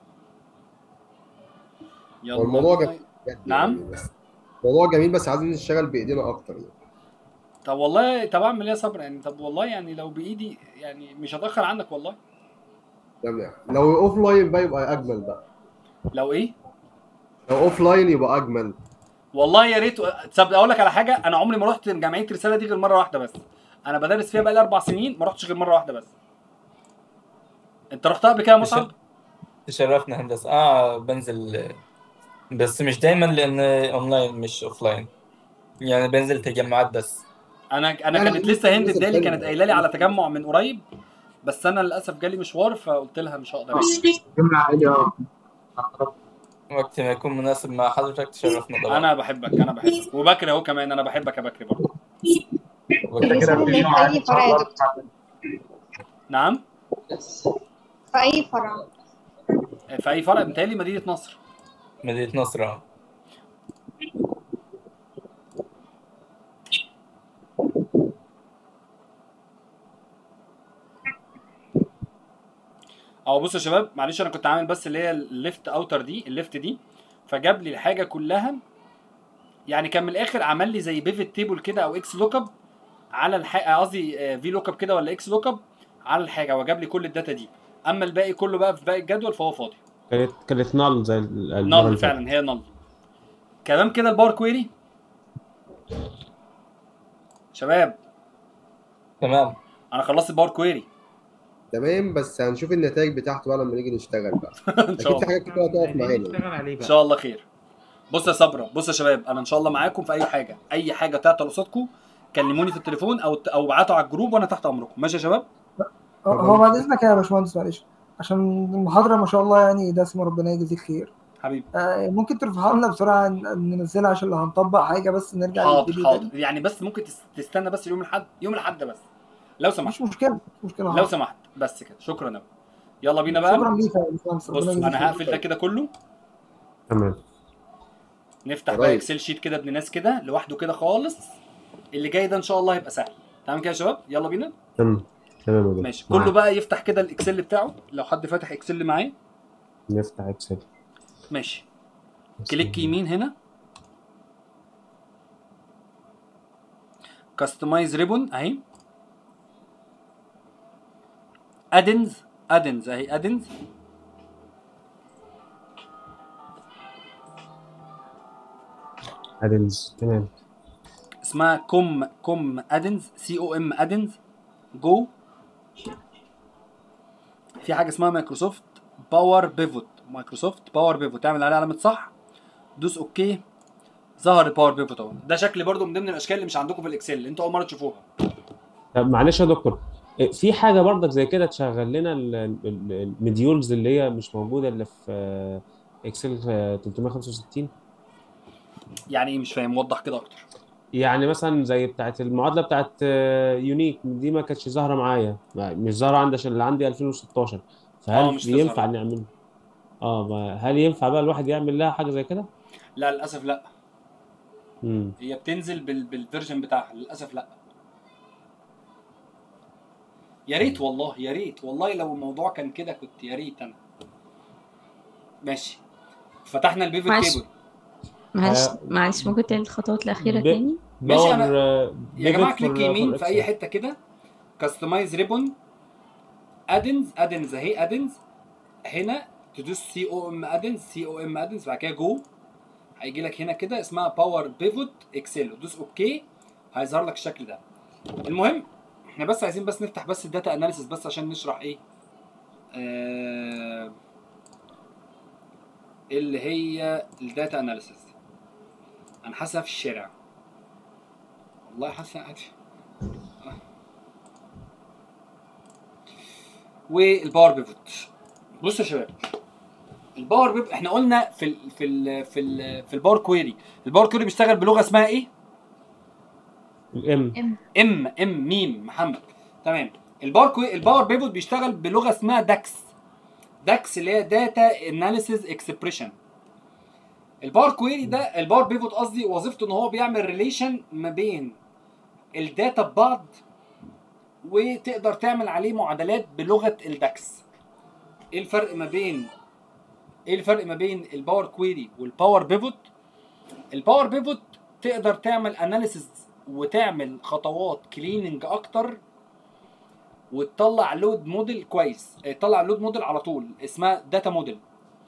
[SPEAKER 5] هو الموضوع
[SPEAKER 1] بينا.
[SPEAKER 5] جميل بجد
[SPEAKER 1] نعم
[SPEAKER 5] يعني بس موضوع جميل بس عايزين نشتغل بايدينا اكتر يعني
[SPEAKER 1] طب والله طب اعمل ايه يا صبر يعني طب والله يعني لو بايدي يعني مش هتاخر عنك والله
[SPEAKER 5] تمام لو اوف لاين بقى يبقى اجمل بقى
[SPEAKER 1] لو ايه
[SPEAKER 5] لو اوف لاين يبقى اجمل
[SPEAKER 1] والله يا ريت تصدق اقول لك على حاجه انا عمري ما رحت جمعيه رساله دي غير مره واحده بس انا بدرس فيها بقالي اربع سنين ما رحتش غير مره واحده بس انت رحتها قبل كده يا مصعب
[SPEAKER 12] تشرفنا هندسة اه بنزل بس مش دايما لان اونلاين مش اوفلاين يعني بنزل تجمعات بس
[SPEAKER 1] انا انا
[SPEAKER 5] لا، لا،
[SPEAKER 1] كانت
[SPEAKER 5] دي
[SPEAKER 1] لسه هند
[SPEAKER 5] قصة
[SPEAKER 1] ادالي
[SPEAKER 5] تانية.
[SPEAKER 1] كانت قايله لي على تجمع من قريب بس انا للاسف جالي مشوار فقلت لها مش هقدر أجي.
[SPEAKER 6] جمع عادي اه
[SPEAKER 12] وقت ما يكون مناسب مع حضرتك تشرفنا طبعا
[SPEAKER 1] انا بحبك انا بحبك وبكري اهو كمان انا بحبك يا بكري برضه
[SPEAKER 14] الرسالة دي في أي فرع يا دكتور؟
[SPEAKER 1] نعم
[SPEAKER 14] في أي فرع؟
[SPEAKER 1] في اي فرع متهيألي مدينه نصر
[SPEAKER 12] مدينة نصر اه
[SPEAKER 1] اهو بصوا يا شباب معلش انا كنت عامل بس اللي هي الليفت اوتر دي الليفت دي فجاب لي الحاجه كلها يعني كان من الاخر عمل لي زي بيفت تيبل كده او اكس لوك اب على الحاجه قصدي في لوك اب كده ولا اكس لوك اب على الحاجه وجاب لي كل الداتا دي اما الباقي كله بقى في باقي الجدول فهو فاضي
[SPEAKER 6] كانت كانت نال زي ال- المرة
[SPEAKER 1] نل
[SPEAKER 6] اللي فاتت.
[SPEAKER 1] فعلا هي نل كلام كده الباور كويري شباب
[SPEAKER 12] تمام
[SPEAKER 1] انا خلصت الباور كويري
[SPEAKER 5] تمام بس هنشوف النتائج بتاعته بقى لما نيجي نشتغل بقى
[SPEAKER 1] ان شاء
[SPEAKER 5] اكيد في
[SPEAKER 1] الله
[SPEAKER 5] حاجات كتير هتقف معانا
[SPEAKER 6] نشتغل عليه
[SPEAKER 1] ان
[SPEAKER 6] بقى
[SPEAKER 1] شاء الله خير بص يا صبرا بص يا شباب انا ان شاء الله معاكم في اي حاجه اي حاجه تعطل قصادكم كلموني في التليفون او او ابعتوا على الجروب وانا تحت امركم ماشي يا شباب
[SPEAKER 13] هو بعد اذنك يا باشمهندس معلش عشان المحاضره ما شاء الله يعني دسمه ربنا يجزيك خير
[SPEAKER 1] حبيبي
[SPEAKER 13] آه، ممكن ترفعها لنا بسرعه ن- ننزلها عشان لو هنطبق حاجه بس نرجع
[SPEAKER 1] حاضر
[SPEAKER 13] للفيديو تاني
[SPEAKER 1] حاضر يعني بس ممكن تس- تستنى بس يوم الاحد يوم الاحد بس لو سمحت
[SPEAKER 13] مش مشكله مش مشكله
[SPEAKER 1] لو
[SPEAKER 13] حاضر.
[SPEAKER 1] سمحت بس كده شكرا قوي يلا بينا بقى
[SPEAKER 13] شكرا ليك يا باشمهندس
[SPEAKER 1] بص
[SPEAKER 13] ربنا يجزيك
[SPEAKER 1] انا
[SPEAKER 13] خير.
[SPEAKER 1] هقفل ده كده كله
[SPEAKER 6] تمام
[SPEAKER 1] نفتح
[SPEAKER 5] قريب.
[SPEAKER 1] بقى اكسل شيت كده ابن ناس كده لوحده كده خالص اللي جاي ده ان شاء الله هيبقى سهل تمام كده يا شباب يلا بينا
[SPEAKER 6] تمام تمام يا دكتور.
[SPEAKER 1] ماشي كله
[SPEAKER 6] معاك.
[SPEAKER 1] بقى يفتح كده الاكسل بتاعه لو حد فاتح اكسل معاه
[SPEAKER 6] نفتح اكسل
[SPEAKER 1] ماشي كليك يمين هنا كاستمايز ريبون اهي ادنز ادنز اهي ادنز
[SPEAKER 6] ادنز تمام
[SPEAKER 1] اسمها كوم كوم ادنز سي او ام ادنز جو في حاجه اسمها مايكروسوفت باور بيفوت مايكروسوفت باور بيفوت تعمل عليها علامه صح دوس اوكي ظهر الباور بيفوت اهو ده شكل برضو من ضمن الاشكال اللي مش عندكم في الاكسل اللي انتوا اول مره تشوفوها
[SPEAKER 6] طب معلش يا دكتور إيه، في حاجه برضك زي كده تشغل لنا ال- ال- المديولز اللي هي مش موجوده اللي في آه، اكسل آه، 365
[SPEAKER 1] يعني ايه مش فاهم وضح كده اكتر
[SPEAKER 6] يعني مثلا زي بتاعت المعادله بتاعت آه، يونيك دي ما كانتش ظاهره معايا ما- مش ظاهره عندي عشان اللي عندي 2016
[SPEAKER 1] اه
[SPEAKER 6] فهل
[SPEAKER 1] مش تظهر.
[SPEAKER 6] ينفع نعمل اه ما- هل ينفع بقى الواحد يعمل لها حاجه زي كده
[SPEAKER 1] لا للاسف لا
[SPEAKER 6] مم.
[SPEAKER 1] هي بتنزل بال... بالفيرجن بتاعها للاسف لا يا ريت والله يا ريت والله لو الموضوع كان كده كنت يا ريت انا ماشي فتحنا البيفت
[SPEAKER 11] معلش.
[SPEAKER 1] تيبل
[SPEAKER 11] معلش
[SPEAKER 6] آه،
[SPEAKER 11] معلش ممكن تعيد الخطوات الأخيرة
[SPEAKER 6] ب-
[SPEAKER 11] تاني
[SPEAKER 1] ماشي
[SPEAKER 6] باور
[SPEAKER 1] انا
[SPEAKER 6] آه،
[SPEAKER 1] يا جماعه
[SPEAKER 6] pivot
[SPEAKER 1] كليك
[SPEAKER 6] for-
[SPEAKER 1] يمين
[SPEAKER 6] for
[SPEAKER 1] في اي
[SPEAKER 6] Excel.
[SPEAKER 1] حته كده كاستمايز ريبون ادنز ادنز اهي ادنز هنا تدوس سي او ام ادنز سي او ام ادنز بعد كده جو هيجي لك هنا كده اسمها باور بيفوت اكسل دوس اوكي هيظهر لك الشكل ده المهم احنا بس عايزين بس نفتح بس الداتا اناليسيس بس عشان نشرح ايه آه اللي هي الداتا اناليسيس انا حاسسها في الشارع والله حاسسها قاعد في- والباور بيفوت بصوا يا شباب الباور بيفوت احنا قلنا في ال في ال في ال في الباور كويري الباور كويري بيشتغل بلغه اسمها ايه
[SPEAKER 6] الام
[SPEAKER 1] ام ام ميم محمد تمام الباور كوي الباور بيفوت بيشتغل بلغه اسمها داكس داكس اللي هي داتا اناليسيز اكسبريشن الباور كويري ده الباور بيفوت قصدي وظيفته ان هو بيعمل ريليشن ما بين الداتا ببعض وتقدر تعمل عليه معادلات بلغه الداكس ايه الفرق ما بين ايه الفرق ما بين الباور كويري والباور بيفوت الباور بيفوت تقدر تعمل اناليسيز وتعمل خطوات كليننج اكتر وتطلع لود موديل كويس اه، تطلع لود موديل على طول اسمها داتا موديل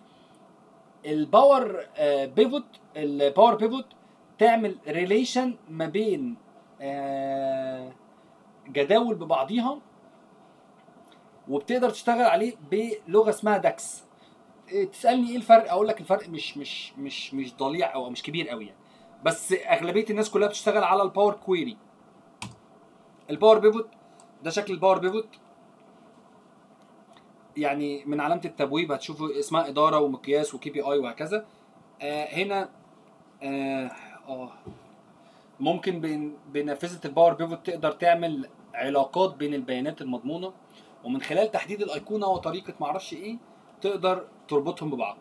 [SPEAKER 1] الباور اه، بيفوت الباور بيفوت تعمل ريليشن ما بين اه، جداول ببعضيها وبتقدر تشتغل عليه بلغه اسمها داكس اه، تسالني ايه الفرق اقول لك الفرق مش مش مش مش ضليع او مش كبير قوي يعني بس اغلبيه الناس كلها بتشتغل على الباور كويري الباور بيفوت ده شكل الباور بيفوت يعني من علامه التبويب هتشوفوا اسمها اداره ومقياس وكي بي اي وهكذا آه هنا اه, آه ممكن بن- بنافذه الباور بيفوت تقدر تعمل علاقات بين البيانات المضمونه ومن خلال تحديد الايقونه وطريقه معرفش ايه تقدر تربطهم ببعض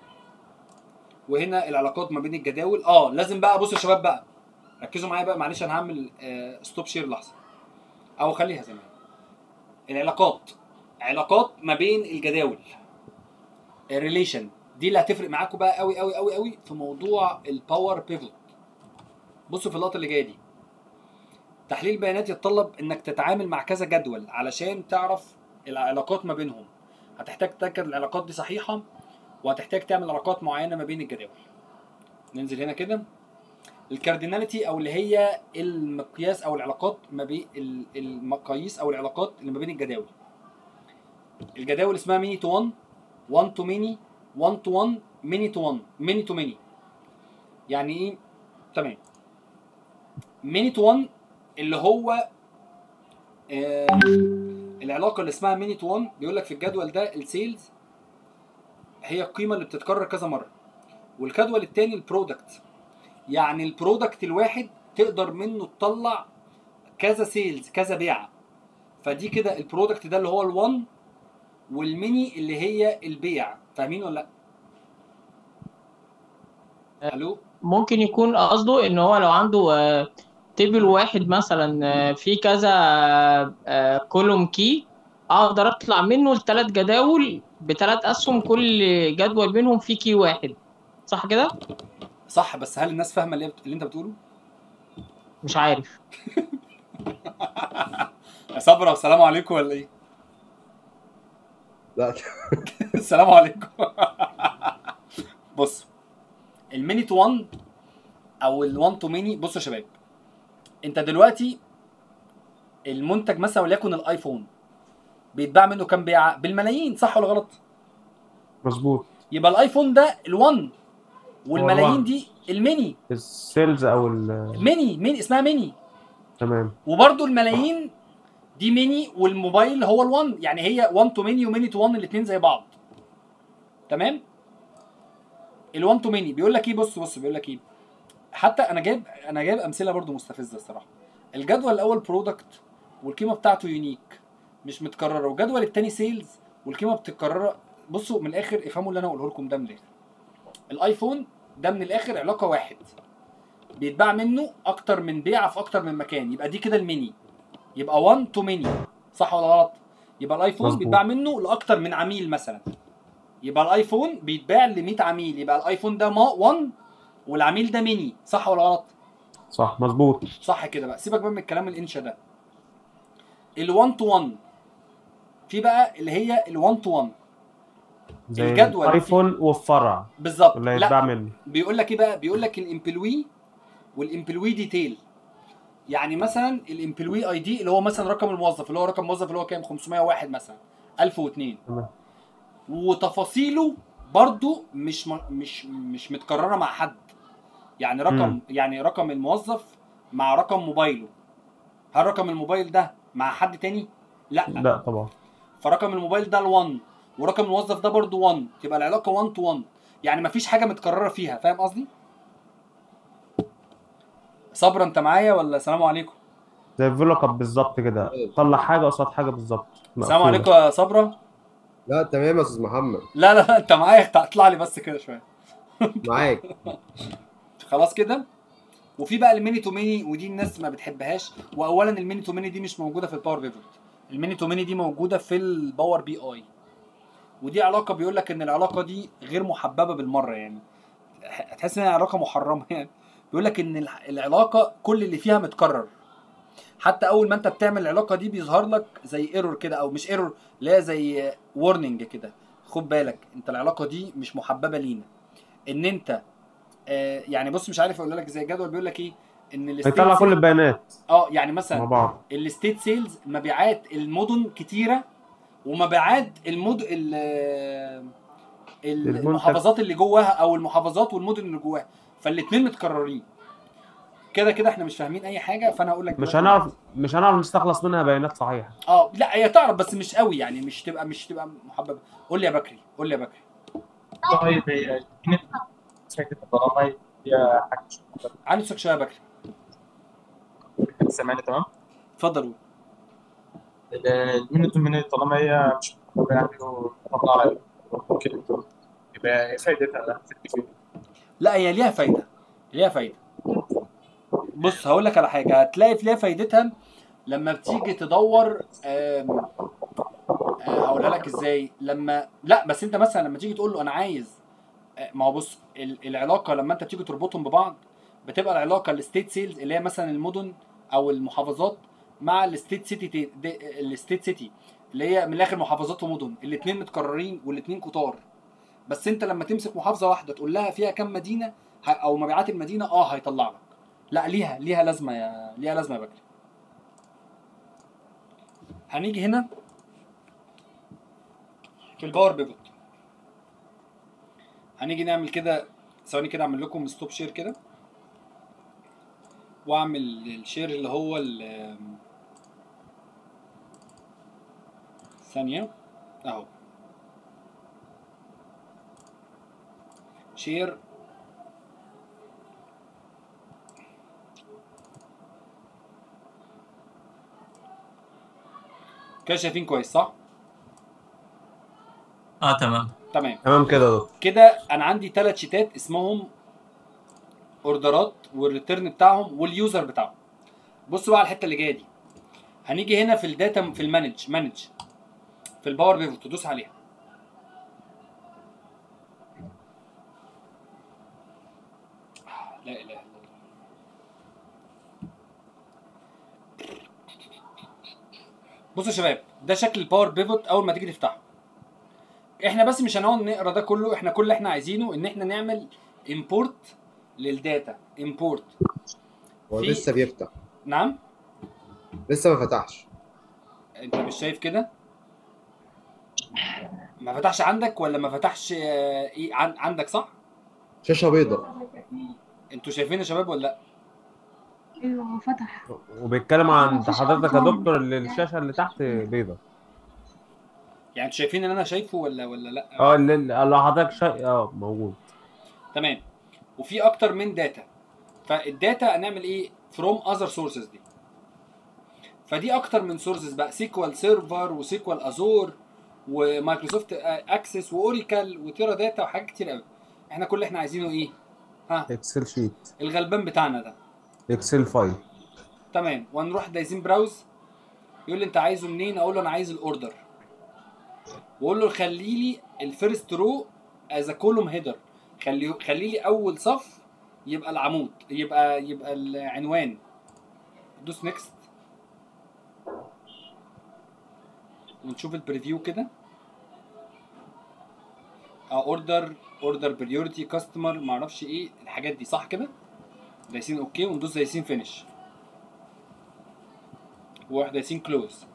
[SPEAKER 1] وهنا العلاقات ما بين الجداول اه لازم بقى بصوا يا شباب بقى ركزوا معايا بقى معلش انا هعمل آه ستوب شير لحظه او خليها زي ما هي العلاقات علاقات ما بين الجداول الريليشن دي اللي هتفرق معاكم بقى قوي قوي قوي قوي في موضوع الباور بيفوت بصوا في اللقطه اللي جايه دي تحليل بيانات يتطلب انك تتعامل مع كذا جدول علشان تعرف العلاقات ما بينهم هتحتاج تتاكد العلاقات دي صحيحه وهتحتاج تعمل علاقات معينه ما بين الجداول ننزل هنا كده الكارديناليتي او اللي هي المقياس او العلاقات ما بين ال- المقاييس او العلاقات اللي ما بين الجداول الجداول اسمها ميني تو 1 1 تو ميني 1 تو 1 ميني تو 1 ميني تو ميني يعني ايه تمام ميني تو 1 اللي هو آه العلاقه اللي اسمها ميني تو 1 بيقول لك في الجدول ده السيلز هي القيمه اللي بتتكرر كذا مره والجدول التاني البرودكت يعني البرودكت الواحد تقدر منه تطلع كذا سيلز كذا بيعه فدي كده البرودكت ده اللي هو ال1 والميني اللي هي البيع فاهمين ولا لا الو
[SPEAKER 9] ممكن يكون قصده ان هو لو عنده آه، تيبل واحد مثلا آه، فيه كذا كولوم كي اقدر اطلع منه لثلاث جداول بثلاث اسهم كل جدول منهم فيه كي واحد صح كده
[SPEAKER 1] صح بس هل الناس فاهمه اللي, اللي انت بتقوله
[SPEAKER 9] مش عارف
[SPEAKER 1] يا صبرا السلام عليكم ولا ايه
[SPEAKER 5] لا
[SPEAKER 1] السلام عليكم بص الميني تو 1 او ال1 تو ميني بصوا يا شباب انت دلوقتي المنتج مثلا وليكن الايفون بيتباع منه كام بيعه بالملايين صح ولا غلط
[SPEAKER 6] مظبوط
[SPEAKER 1] يبقى الايفون ده ال1 والملايين
[SPEAKER 6] ال1.
[SPEAKER 1] دي الميني
[SPEAKER 6] السيلز او ال
[SPEAKER 1] ميني ميني اسمها ميني
[SPEAKER 6] تمام
[SPEAKER 1] وبرده الملايين دي ميني والموبايل هو ال1 يعني هي 1 تو ميني وميني تو 1 الاثنين زي بعض تمام ال1 تو ميني بيقول لك ايه بص بص بيقول لك ايه حتى انا جايب انا جايب امثله برضو مستفزه الصراحه الجدول الاول برودكت والقيمه بتاعته يونيك مش متكرره والجدول الثاني سيلز والقيمه بتتكرره بصوا من الاخر افهموا اللي انا هقوله لكم ده من الاخر الايفون ده من الاخر علاقه واحد بيتباع منه اكتر من بيعه في اكتر من مكان يبقى دي كده الميني يبقى 1 تو ميني صح ولا غلط يبقى الايفون
[SPEAKER 6] مظبوط.
[SPEAKER 1] بيتباع منه لاكتر من عميل مثلا يبقى الايفون بيتباع ل 100 عميل يبقى الايفون ده 1 والعميل ده ميني صح ولا غلط
[SPEAKER 6] صح مظبوط
[SPEAKER 1] صح كده بقى سيبك بقى من الكلام الانشا ده ال1 تو 1 في بقى اللي هي ال1 تو 1
[SPEAKER 6] زي
[SPEAKER 1] الجدول
[SPEAKER 6] ايفون والفرع
[SPEAKER 1] بالظبط
[SPEAKER 6] اللي
[SPEAKER 1] لا.
[SPEAKER 6] هيتباع منه
[SPEAKER 1] بيقول لك ايه بقى بيقول لك الامبلوي والامبلوي ديتيل يعني مثلا الامبلوي اي دي اللي هو مثلا رقم الموظف اللي هو رقم الموظف اللي هو كام 501 مثلا 1002
[SPEAKER 6] تمام
[SPEAKER 1] وتفاصيله برضو مش م- مش مش متكرره مع حد يعني رقم
[SPEAKER 6] مم.
[SPEAKER 1] يعني رقم الموظف مع رقم موبايله هل رقم الموبايل ده مع حد تاني لا
[SPEAKER 6] لا طبعا
[SPEAKER 1] فرقم الموبايل ده ال1 ورقم الموظف ده برضو 1 تبقى العلاقه 1 تو 1 يعني مفيش حاجه متكرره فيها فاهم قصدي صبرا انت معايا ولا سلام عليكم
[SPEAKER 6] زي الفلوك اب بالظبط كده طلع حاجه قصاد حاجه بالظبط
[SPEAKER 1] السلام
[SPEAKER 6] مقفولة.
[SPEAKER 1] عليكم يا صبرا
[SPEAKER 5] لا تمام يا استاذ محمد
[SPEAKER 1] لا لا لا انت معايا اطلع لي بس كده شويه
[SPEAKER 5] معاك
[SPEAKER 1] خلاص كده وفي بقى الميني تو ميني ودي الناس ما بتحبهاش واولا الميني تو ميني دي مش موجوده في الباور بيفوت الميني تو ميني دي موجوده في الباور بي اي ودي علاقه بيقول لك ان العلاقه دي غير محببه بالمره يعني هتحس انها علاقه محرمه يعني بيقول لك ان الح- العلاقه كل اللي فيها متكرر حتى اول ما انت بتعمل العلاقه دي بيظهر لك زي ايرور كده او مش ايرور لا زي وارنينج كده خد بالك انت العلاقه دي مش محببه لينا ان انت آه يعني بص مش عارف اقول لك زي الجدول بيقول لك ايه ان ال
[SPEAKER 6] هيطلع
[SPEAKER 1] state
[SPEAKER 6] كل
[SPEAKER 1] sales-
[SPEAKER 6] البيانات
[SPEAKER 1] اه يعني
[SPEAKER 6] مع
[SPEAKER 1] مثلا
[SPEAKER 6] بعض
[SPEAKER 1] الستيت سيلز مبيعات المدن كتيره ومبيعات المد ال ال-
[SPEAKER 6] المنتج.
[SPEAKER 1] المحافظات اللي جواها او المحافظات والمدن اللي جواها فالاثنين متكررين كده كده احنا مش فاهمين اي حاجه فانا هقول لك
[SPEAKER 6] مش
[SPEAKER 1] دلوقتي-
[SPEAKER 6] هنعرف مش هنعرف نستخلص منها بيانات صحيحه
[SPEAKER 1] اه لا هي تعرف بس مش قوي يعني مش تبقى مش تبقى محببه قول لي يا بكري قول لي يا بكري
[SPEAKER 16] طيب هي شركة طالما هي حاجة
[SPEAKER 1] عندي صوت شويه يا بكري
[SPEAKER 16] سامعني تمام؟
[SPEAKER 1] اتفضل قول
[SPEAKER 16] المينوت من طالما هي مش محببة يعني وطلع على ممكن يبقى ايه فايدتها في التليفون؟
[SPEAKER 1] لا هي ليها فايده ليها فايده بص هقول لك على حاجه هتلاقي في ليها فايدتها لما بتيجي تدور آم، آه، هقولها لك ازاي لما لا بس انت مثلا لما تيجي تقول له انا عايز آه، ما هو بص ال- العلاقه لما انت بتيجي تربطهم ببعض بتبقى العلاقه الستيت سيلز اللي هي مثلا المدن او المحافظات مع الستيت سيتي الستيت سيتي اللي هي من الاخر محافظات ومدن الاثنين متكررين والاثنين كتار بس انت لما تمسك محافظه واحده تقول لها فيها كام مدينه ه- او مبيعات المدينه اه هيطلع لك لا ليها ليها لازمه يا ليها لازمه يا بكري هنيجي هنا في الباور بيفوت هنيجي نعمل كده ثواني كده اعمل لكم ستوب شير كده واعمل الشير اللي هو ال ثانية اهو شير كده شايفين كويس صح؟
[SPEAKER 12] اه تمام
[SPEAKER 1] تمام
[SPEAKER 6] تمام كده يا دكتور
[SPEAKER 1] كده انا عندي ثلاث شيتات اسمهم اوردرات والريتيرن بتاعهم واليوزر بتاعهم بصوا بقى على الحته اللي جايه دي هنيجي هنا في الداتا في المانج مانج في الباور بيفوت تدوس عليها لا اله الا الله بصوا يا شباب ده شكل الباور بيفوت اول ما تيجي تفتحه احنا بس مش هنقعد نقرا ده كله احنا كل اللي احنا عايزينه ان احنا نعمل امبورت للداتا امبورت
[SPEAKER 5] هو
[SPEAKER 1] في-
[SPEAKER 5] لسه بيفتح
[SPEAKER 1] نعم
[SPEAKER 5] لسه ما فتحش
[SPEAKER 1] انت مش شايف كده ما فتحش عندك ولا ما فتحش آه، ايه عن عندك صح
[SPEAKER 5] شاشه بيضاء
[SPEAKER 1] انتوا شايفين يا شباب ولا لا
[SPEAKER 11] ايوه هو فتح
[SPEAKER 6] وبيتكلم عن
[SPEAKER 11] مفيش
[SPEAKER 6] حضرتك يا
[SPEAKER 11] أرقام.
[SPEAKER 6] دكتور اللي الشاشه اللي تحت بيضه
[SPEAKER 1] يعني انتوا شايفين ان انا شايفه ولا ولا لا
[SPEAKER 6] اه اللي اللي حضرتك شا... اه موجود
[SPEAKER 1] تمام وفي اكتر من داتا فالداتا هنعمل ايه فروم اذر سورسز دي فدي اكتر من سورسز بقى سيكوال سيرفر وسيكوال ازور ومايكروسوفت اكسس واوراكل وتيرا داتا وحاجات كتير قوي احنا كل اللي احنا عايزينه ايه ها
[SPEAKER 6] اكسل شيت
[SPEAKER 1] الغلبان بتاعنا ده
[SPEAKER 6] اكسل فايل
[SPEAKER 1] تمام ونروح دايسين براوز يقول لي انت عايزه منين اقول له انا عايز الاوردر واقول له خلي لي الفيرست رو از كولوم هيدر خلي خلي لي اول صف يبقى العمود يبقى يبقى العنوان دوس نيكست ونشوف البريفيو كده اوردر اوردر بريورتي كاستمر معرفش ايه الحاجات دي صح كده دايسين اوكي وندوس دايسين فينش وواحد دايسين كلوز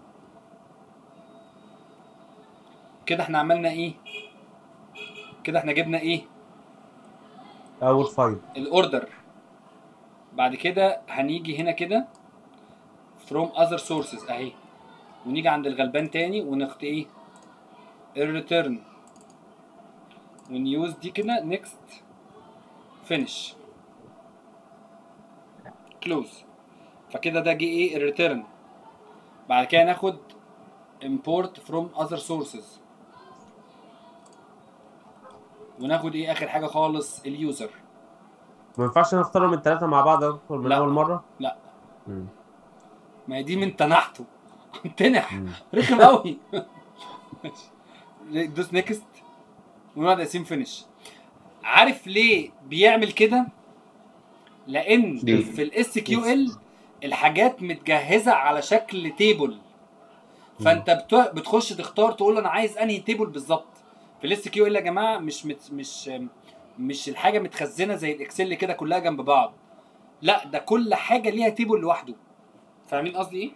[SPEAKER 1] كده احنا عملنا ايه كده احنا جبنا ايه
[SPEAKER 6] اول فايل
[SPEAKER 1] الاوردر بعد كده هنيجي هنا كده from other sources اهي ونيجي عند الغلبان تاني ونخت ايه الريتيرن ونيوز دي كده next finish close فكده ده جه ايه الريتيرن بعد كده ناخد import from other sources وناخد ايه اخر حاجه خالص اليوزر
[SPEAKER 6] ما ينفعش نختارهم الثلاثه مع بعض يا دكتور من
[SPEAKER 1] لا.
[SPEAKER 6] اول مره
[SPEAKER 1] لا
[SPEAKER 6] مم.
[SPEAKER 1] ما هي دي من تنحته تنح رخم قوي دوس نيكست ونقعد قاسين فينش عارف ليه بيعمل كده لان
[SPEAKER 3] ليه؟
[SPEAKER 1] في الاس كيو ال الحاجات متجهزه على شكل تيبل فانت بت- بتخش تختار تقول انا عايز انهي تيبل بالظبط في الاس كيو ال يا جماعه مش مت مش مش الحاجه متخزنه زي الاكسل كده كلها جنب بعض لا ده كل حاجه ليها تيبل لوحده فاهمين قصدي ايه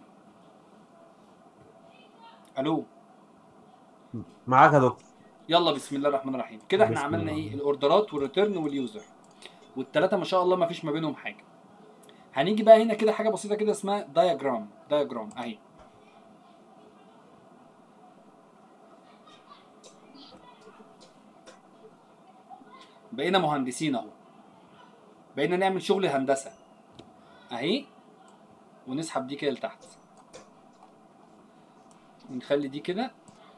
[SPEAKER 1] الو
[SPEAKER 6] معاك يا دكتور
[SPEAKER 1] يلا بسم الله الرحمن الرحيم كده احنا
[SPEAKER 6] بسم
[SPEAKER 1] عملنا
[SPEAKER 6] الله.
[SPEAKER 1] ايه الاوردرات والريتيرن واليوزر والثلاثه ما شاء الله ما فيش ما بينهم حاجه هنيجي بقى هنا كده حاجه بسيطه كده اسمها دايجرام دايجرام اهي بقينا مهندسين اهو بقينا نعمل شغل هندسه اهي ونسحب دي كده لتحت ونخلي دي كده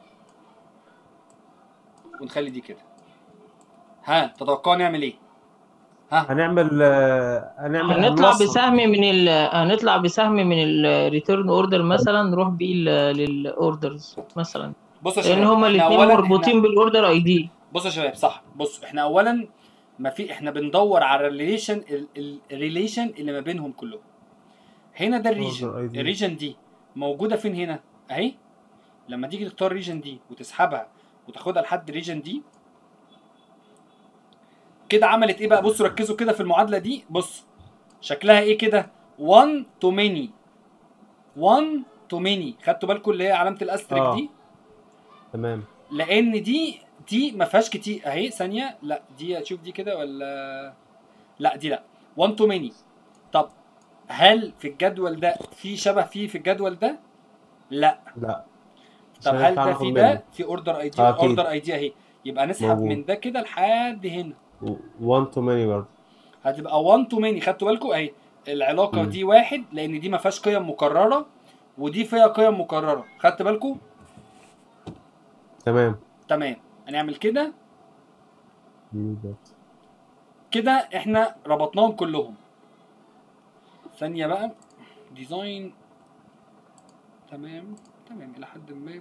[SPEAKER 1] ونخلي دي كده ها تتوقعوا نعمل ايه
[SPEAKER 6] هنعمل آه، هنعمل
[SPEAKER 9] هنطلع
[SPEAKER 6] هنوصل.
[SPEAKER 9] بسهم من ال هنطلع بسهم من الريتيرن اوردر مثلا نروح بيه للاوردرز مثلا
[SPEAKER 1] بصوا يا
[SPEAKER 9] لان
[SPEAKER 1] شباب
[SPEAKER 9] هما
[SPEAKER 1] احنا
[SPEAKER 9] الاثنين
[SPEAKER 1] أولاً
[SPEAKER 9] مربوطين
[SPEAKER 1] احنا-
[SPEAKER 9] بالاوردر اي دي
[SPEAKER 1] بصوا يا شباب صح بصوا احنا اولا ما في احنا بندور على الريليشن الريليشن اللي ما بينهم كلهم هنا ده
[SPEAKER 6] Order
[SPEAKER 1] الريجن
[SPEAKER 6] ID.
[SPEAKER 1] الريجن دي موجوده فين هنا اهي لما تيجي تختار الريجن دي وتسحبها وتاخدها لحد الريجن دي كده عملت ايه بقى بصوا ركزوا كده في المعادله دي بص شكلها ايه كده 1 تو ماني 1 تو ماني خدتوا بالكم اللي هي علامه الاستريك
[SPEAKER 6] آه.
[SPEAKER 1] دي
[SPEAKER 6] تمام
[SPEAKER 1] لان دي دي ما فيهاش كتير اهي ثانيه لا دي اشوف دي كده ولا لا دي لا 1 تو ماني طب هل في الجدول ده في شبه فيه في الجدول ده لا
[SPEAKER 6] لا
[SPEAKER 1] طب
[SPEAKER 6] عشان
[SPEAKER 1] هل
[SPEAKER 6] ينفع
[SPEAKER 1] ده
[SPEAKER 6] ناخد
[SPEAKER 1] في
[SPEAKER 6] منه.
[SPEAKER 1] ده في اوردر اي دي
[SPEAKER 6] آه، أكيد.
[SPEAKER 1] اوردر اي دي اهي يبقى نسحب
[SPEAKER 6] موجود.
[SPEAKER 1] من ده كده لحد هنا
[SPEAKER 6] 1 تو ماني برضه
[SPEAKER 1] هتبقى 1 تو ماني خدتوا بالكم اهي العلاقه
[SPEAKER 6] مم.
[SPEAKER 1] دي واحد لان دي ما فيهاش قيم مكرره ودي فيها قيم مكرره خدت بالكم
[SPEAKER 6] تمام
[SPEAKER 1] تمام هنعمل كده كده احنا ربطناهم كلهم ثانية بقى ديزاين تمام تمام إلى حد ما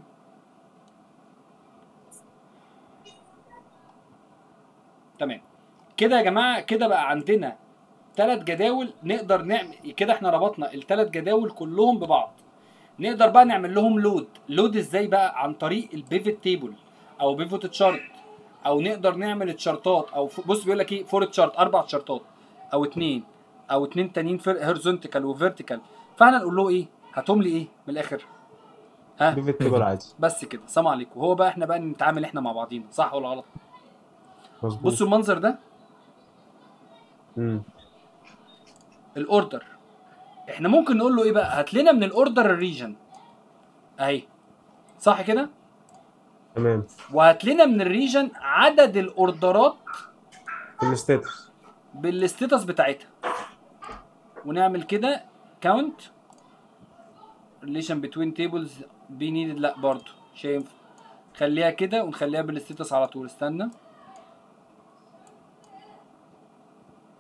[SPEAKER 1] تمام كده يا جماعة كده بقى عندنا ثلاث جداول نقدر نعمل كده احنا ربطنا الثلاث جداول كلهم ببعض نقدر بقى نعمل لهم لود لود ازاي بقى عن طريق البيفت تيبل او بيفوت تشارت او نقدر نعمل تشارتات او ف- بص بيقول لك ايه فور تشارت اربع تشارتات او اتنين او اتنين تانيين هورزونتيكال وفيرتيكال فاحنا نقول له ايه هاتهم لي ايه من الاخر ها
[SPEAKER 6] بيفت تيبل عادي
[SPEAKER 1] بس كده سلام عليكم هو بقى احنا بقى نتعامل احنا مع بعضينا صح ولا غلط
[SPEAKER 6] مظبوط
[SPEAKER 1] بصوا المنظر ده
[SPEAKER 6] مم.
[SPEAKER 1] الاوردر احنا ممكن نقول له ايه بقى هات لنا من الاوردر الريجن اهي صح كده
[SPEAKER 6] تمام
[SPEAKER 1] وهات لنا من الريجن عدد الاوردرات
[SPEAKER 6] في الستاتس
[SPEAKER 1] بالستاتس بتاعتها ونعمل كده كاونت relation between tables be needed لا برضو مش هينفع خليها كده ونخليها بالستاتس على طول استنى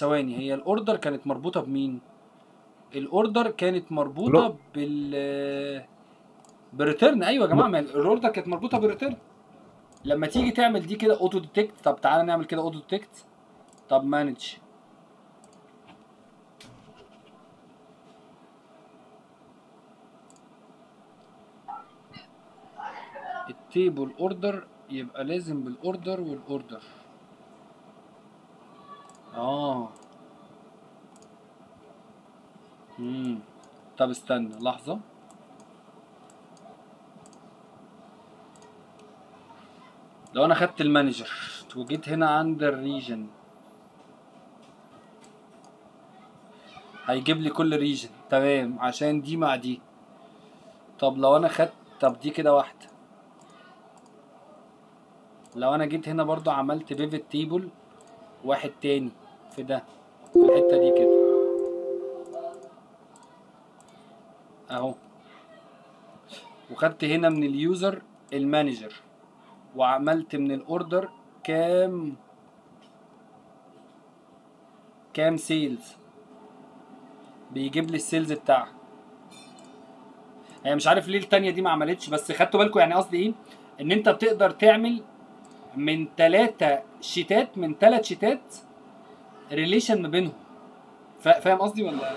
[SPEAKER 1] ثواني هي الاوردر كانت مربوطه بمين الاوردر كانت مربوطه بال بالريتيرن ايوه يا جماعه ما الاوردر كانت مربوطه بالريتيرن لما تيجي تعمل دي كده اوتو ديتكت طب تعالى نعمل كده اوتو ديتكت طب مانج التيبل اوردر يبقى لازم بالاوردر والاوردر اه امم طب استنى لحظة لو انا خدت المانجر وجيت هنا عند الريجن هيجيب لي كل ريجن تمام عشان دي مع دي طب لو انا خدت طب دي كده واحدة لو انا جيت هنا برضو عملت بيفت تيبل واحد تاني في ده في الحتة دي كده اهو وخدت هنا من اليوزر المانجر وعملت من الاوردر كام كام سيلز بيجيب لي السيلز بتاعها هي مش عارف ليه التانية دي ما عملتش بس خدتوا بالكم يعني قصدي ايه ان انت بتقدر تعمل من ثلاثة شيتات من ثلاث شيتات ريليشن ما بينهم فا- فاهم قصدي ولا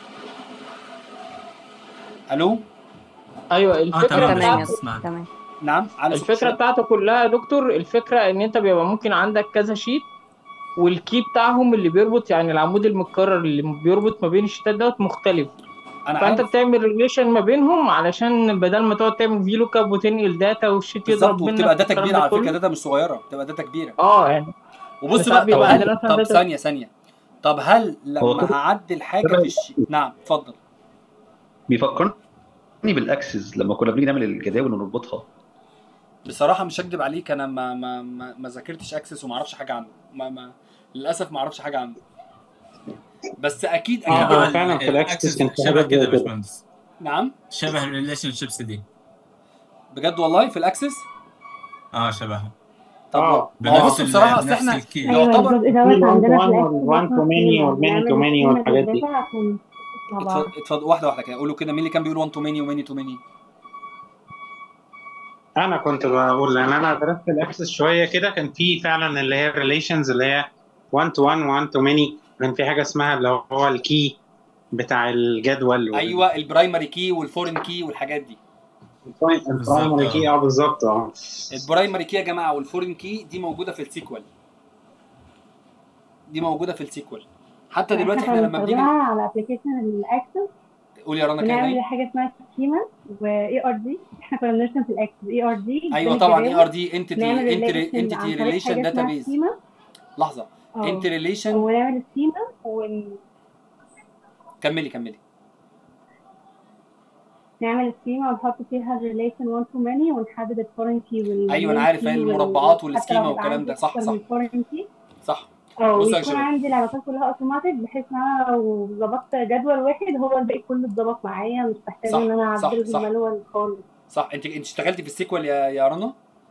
[SPEAKER 1] الو
[SPEAKER 9] ايوه الفكره
[SPEAKER 1] تمام،
[SPEAKER 9] بتاعته
[SPEAKER 1] بسمعك. نعم على
[SPEAKER 9] الفكره بتاعته كلها يا دكتور الفكره ان انت بيبقى ممكن عندك كذا شيت والكي بتاعهم اللي بيربط يعني العمود المتكرر اللي بيربط ما بين الشيتات دوت مختلف
[SPEAKER 1] انا
[SPEAKER 9] فانت
[SPEAKER 1] عارف.
[SPEAKER 9] بتعمل ريليشن ما بينهم علشان بدل ما تقعد تعمل في لوك اب وتنقل داتا والشيت
[SPEAKER 1] بالظبط
[SPEAKER 9] يضرب منك
[SPEAKER 1] وبتبقى داتا
[SPEAKER 9] والكلام
[SPEAKER 1] كبيره
[SPEAKER 9] ده
[SPEAKER 1] على فكره
[SPEAKER 9] كله.
[SPEAKER 1] داتا مش صغيره بتبقى داتا كبيره
[SPEAKER 9] اه يعني
[SPEAKER 1] وبص
[SPEAKER 9] بس
[SPEAKER 1] بقى طب
[SPEAKER 9] بيبقى
[SPEAKER 1] هل
[SPEAKER 9] عندنا مثلا
[SPEAKER 1] طب
[SPEAKER 9] داتا-
[SPEAKER 1] ثانيه ثانيه طب هل
[SPEAKER 8] هو
[SPEAKER 1] لما
[SPEAKER 8] كده-
[SPEAKER 1] هعدل حاجه
[SPEAKER 8] كده-
[SPEAKER 1] في الش... نعم اتفضل
[SPEAKER 8] بيفكرني بالاكسس لما كنا بنيجي نعمل الجداول ونربطها
[SPEAKER 1] بصراحه مش هكدب عليك انا ما ما ما, ما ذاكرتش اكسس وما اعرفش حاجه عنه ما, ما للاسف ما اعرفش حاجه عنه بس اكيد
[SPEAKER 17] اه
[SPEAKER 1] اكيد
[SPEAKER 17] هو فعلا في الاكسس كان في
[SPEAKER 12] شبه
[SPEAKER 17] حاجات
[SPEAKER 12] كده
[SPEAKER 17] زي
[SPEAKER 12] يا
[SPEAKER 17] كده
[SPEAKER 12] باشمهندس
[SPEAKER 1] نعم
[SPEAKER 12] شبه الريليشن شيبس دي
[SPEAKER 1] بجد والله في الاكسس
[SPEAKER 12] اه شبهها
[SPEAKER 1] طب
[SPEAKER 17] اه
[SPEAKER 1] ما هو
[SPEAKER 12] بنفس
[SPEAKER 1] بص
[SPEAKER 12] ال-
[SPEAKER 1] بصراحه اصل
[SPEAKER 12] بنفس
[SPEAKER 1] احنا
[SPEAKER 12] الكي.
[SPEAKER 1] يعتبر
[SPEAKER 17] الجزء دوت عندنا في الوان تو ماني والماني تو ماني والحاجات دي
[SPEAKER 1] اتفضل اتفضل واحده واحده كده قولوا كده مين اللي كان بيقول 1 تو ماني وماني تو ماني
[SPEAKER 17] انا كنت بقول لان انا درست الاكسس شويه كده كان في فعلا اللي هي الريليشنز اللي هي 1 تو 1 1 تو ماني كان في حاجه اسمها اللي هو الكي بتاع الجدول
[SPEAKER 1] ايوه البرايمري كي والفورين كي والحاجات دي
[SPEAKER 17] البرايمري كي اه بالظبط اه
[SPEAKER 1] البرايمري كي يا جماعه والفورين كي دي موجوده في السيكوال دي موجوده في السيكوال حتى دلوقتي احنا لما بنيجي
[SPEAKER 11] بنستخدمها على ابلكيشن الاكسس
[SPEAKER 1] قول يا رنا كده
[SPEAKER 11] بنعمل
[SPEAKER 1] ايه
[SPEAKER 11] حاجه اسمها سكيما واي ار دي احنا كنا بنرسم في الاكسس اي ار دي
[SPEAKER 1] ايوه طبعا اي ار دي انتيتي انتيتي انتيتي ريليشن داتا بيز
[SPEAKER 11] سكيما
[SPEAKER 1] لحظه
[SPEAKER 11] اه.
[SPEAKER 1] انتي ريليشن
[SPEAKER 11] ونعمل سكيما ون...
[SPEAKER 1] كملي كملي
[SPEAKER 11] نعمل سكيما ونحط فيها الريليشن 1 تو ماني ونحدد الفورين كي وال
[SPEAKER 1] ايوه انا عارف
[SPEAKER 11] key وال-
[SPEAKER 1] المربعات
[SPEAKER 11] حتى
[SPEAKER 1] والسكيما
[SPEAKER 11] لو يبقى
[SPEAKER 1] والكلام
[SPEAKER 11] عندي
[SPEAKER 1] ده صح
[SPEAKER 11] أكتر
[SPEAKER 1] صح
[SPEAKER 11] من foreign key
[SPEAKER 1] صح
[SPEAKER 11] اه
[SPEAKER 1] بصوا يا
[SPEAKER 11] ويكون
[SPEAKER 1] شباب
[SPEAKER 11] عندي العلاقات كلها اوتوماتيك بحيث ان انا لو ظبطت جدول واحد هو الباقي كله اتظبط معايا مش محتاجه
[SPEAKER 1] صح،
[SPEAKER 11] ان انا
[SPEAKER 1] صح،
[SPEAKER 11] اعدله
[SPEAKER 1] صح.
[SPEAKER 11] بالمانوال خالص
[SPEAKER 1] صح انت انت اشتغلتي في السيكوال يا يا رنا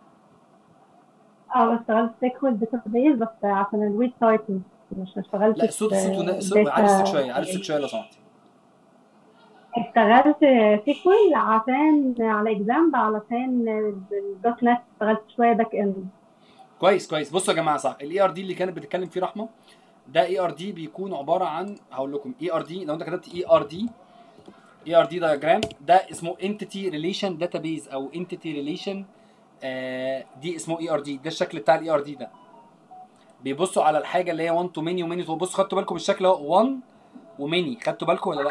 [SPEAKER 11] اه اشتغلت سيكوال داتابيز بس عشان الويب سايكل مش اشتغلت
[SPEAKER 1] لا صوت
[SPEAKER 11] في
[SPEAKER 1] صوت ونا- صوت
[SPEAKER 11] data
[SPEAKER 1] عالي صوتك شويه عالي صوتك شويه لو سمحتي
[SPEAKER 11] اشتغلت سيكوال عشان على اكزامب علشان الدوت نت اشتغلت شويه باك اند
[SPEAKER 1] كويس كويس بصوا يا جماعه صح الاي ار دي اللي كانت بتتكلم فيه رحمه ده اي ار دي بيكون عباره عن هقول لكم اي ار دي لو انت كتبت اي ار دي اي ار دي دايجرام ده اسمه انتيتي ريليشن داتابيز او انتيتي ريليشن دي اسمه اي ار دي ده الشكل بتاع الاي ار دي ده بيبصوا على الحاجه اللي هي 1 تو ماني وماني تو بصوا خدتوا بالكم الشكل اهو 1 وماني خدتوا بالكم ولا لا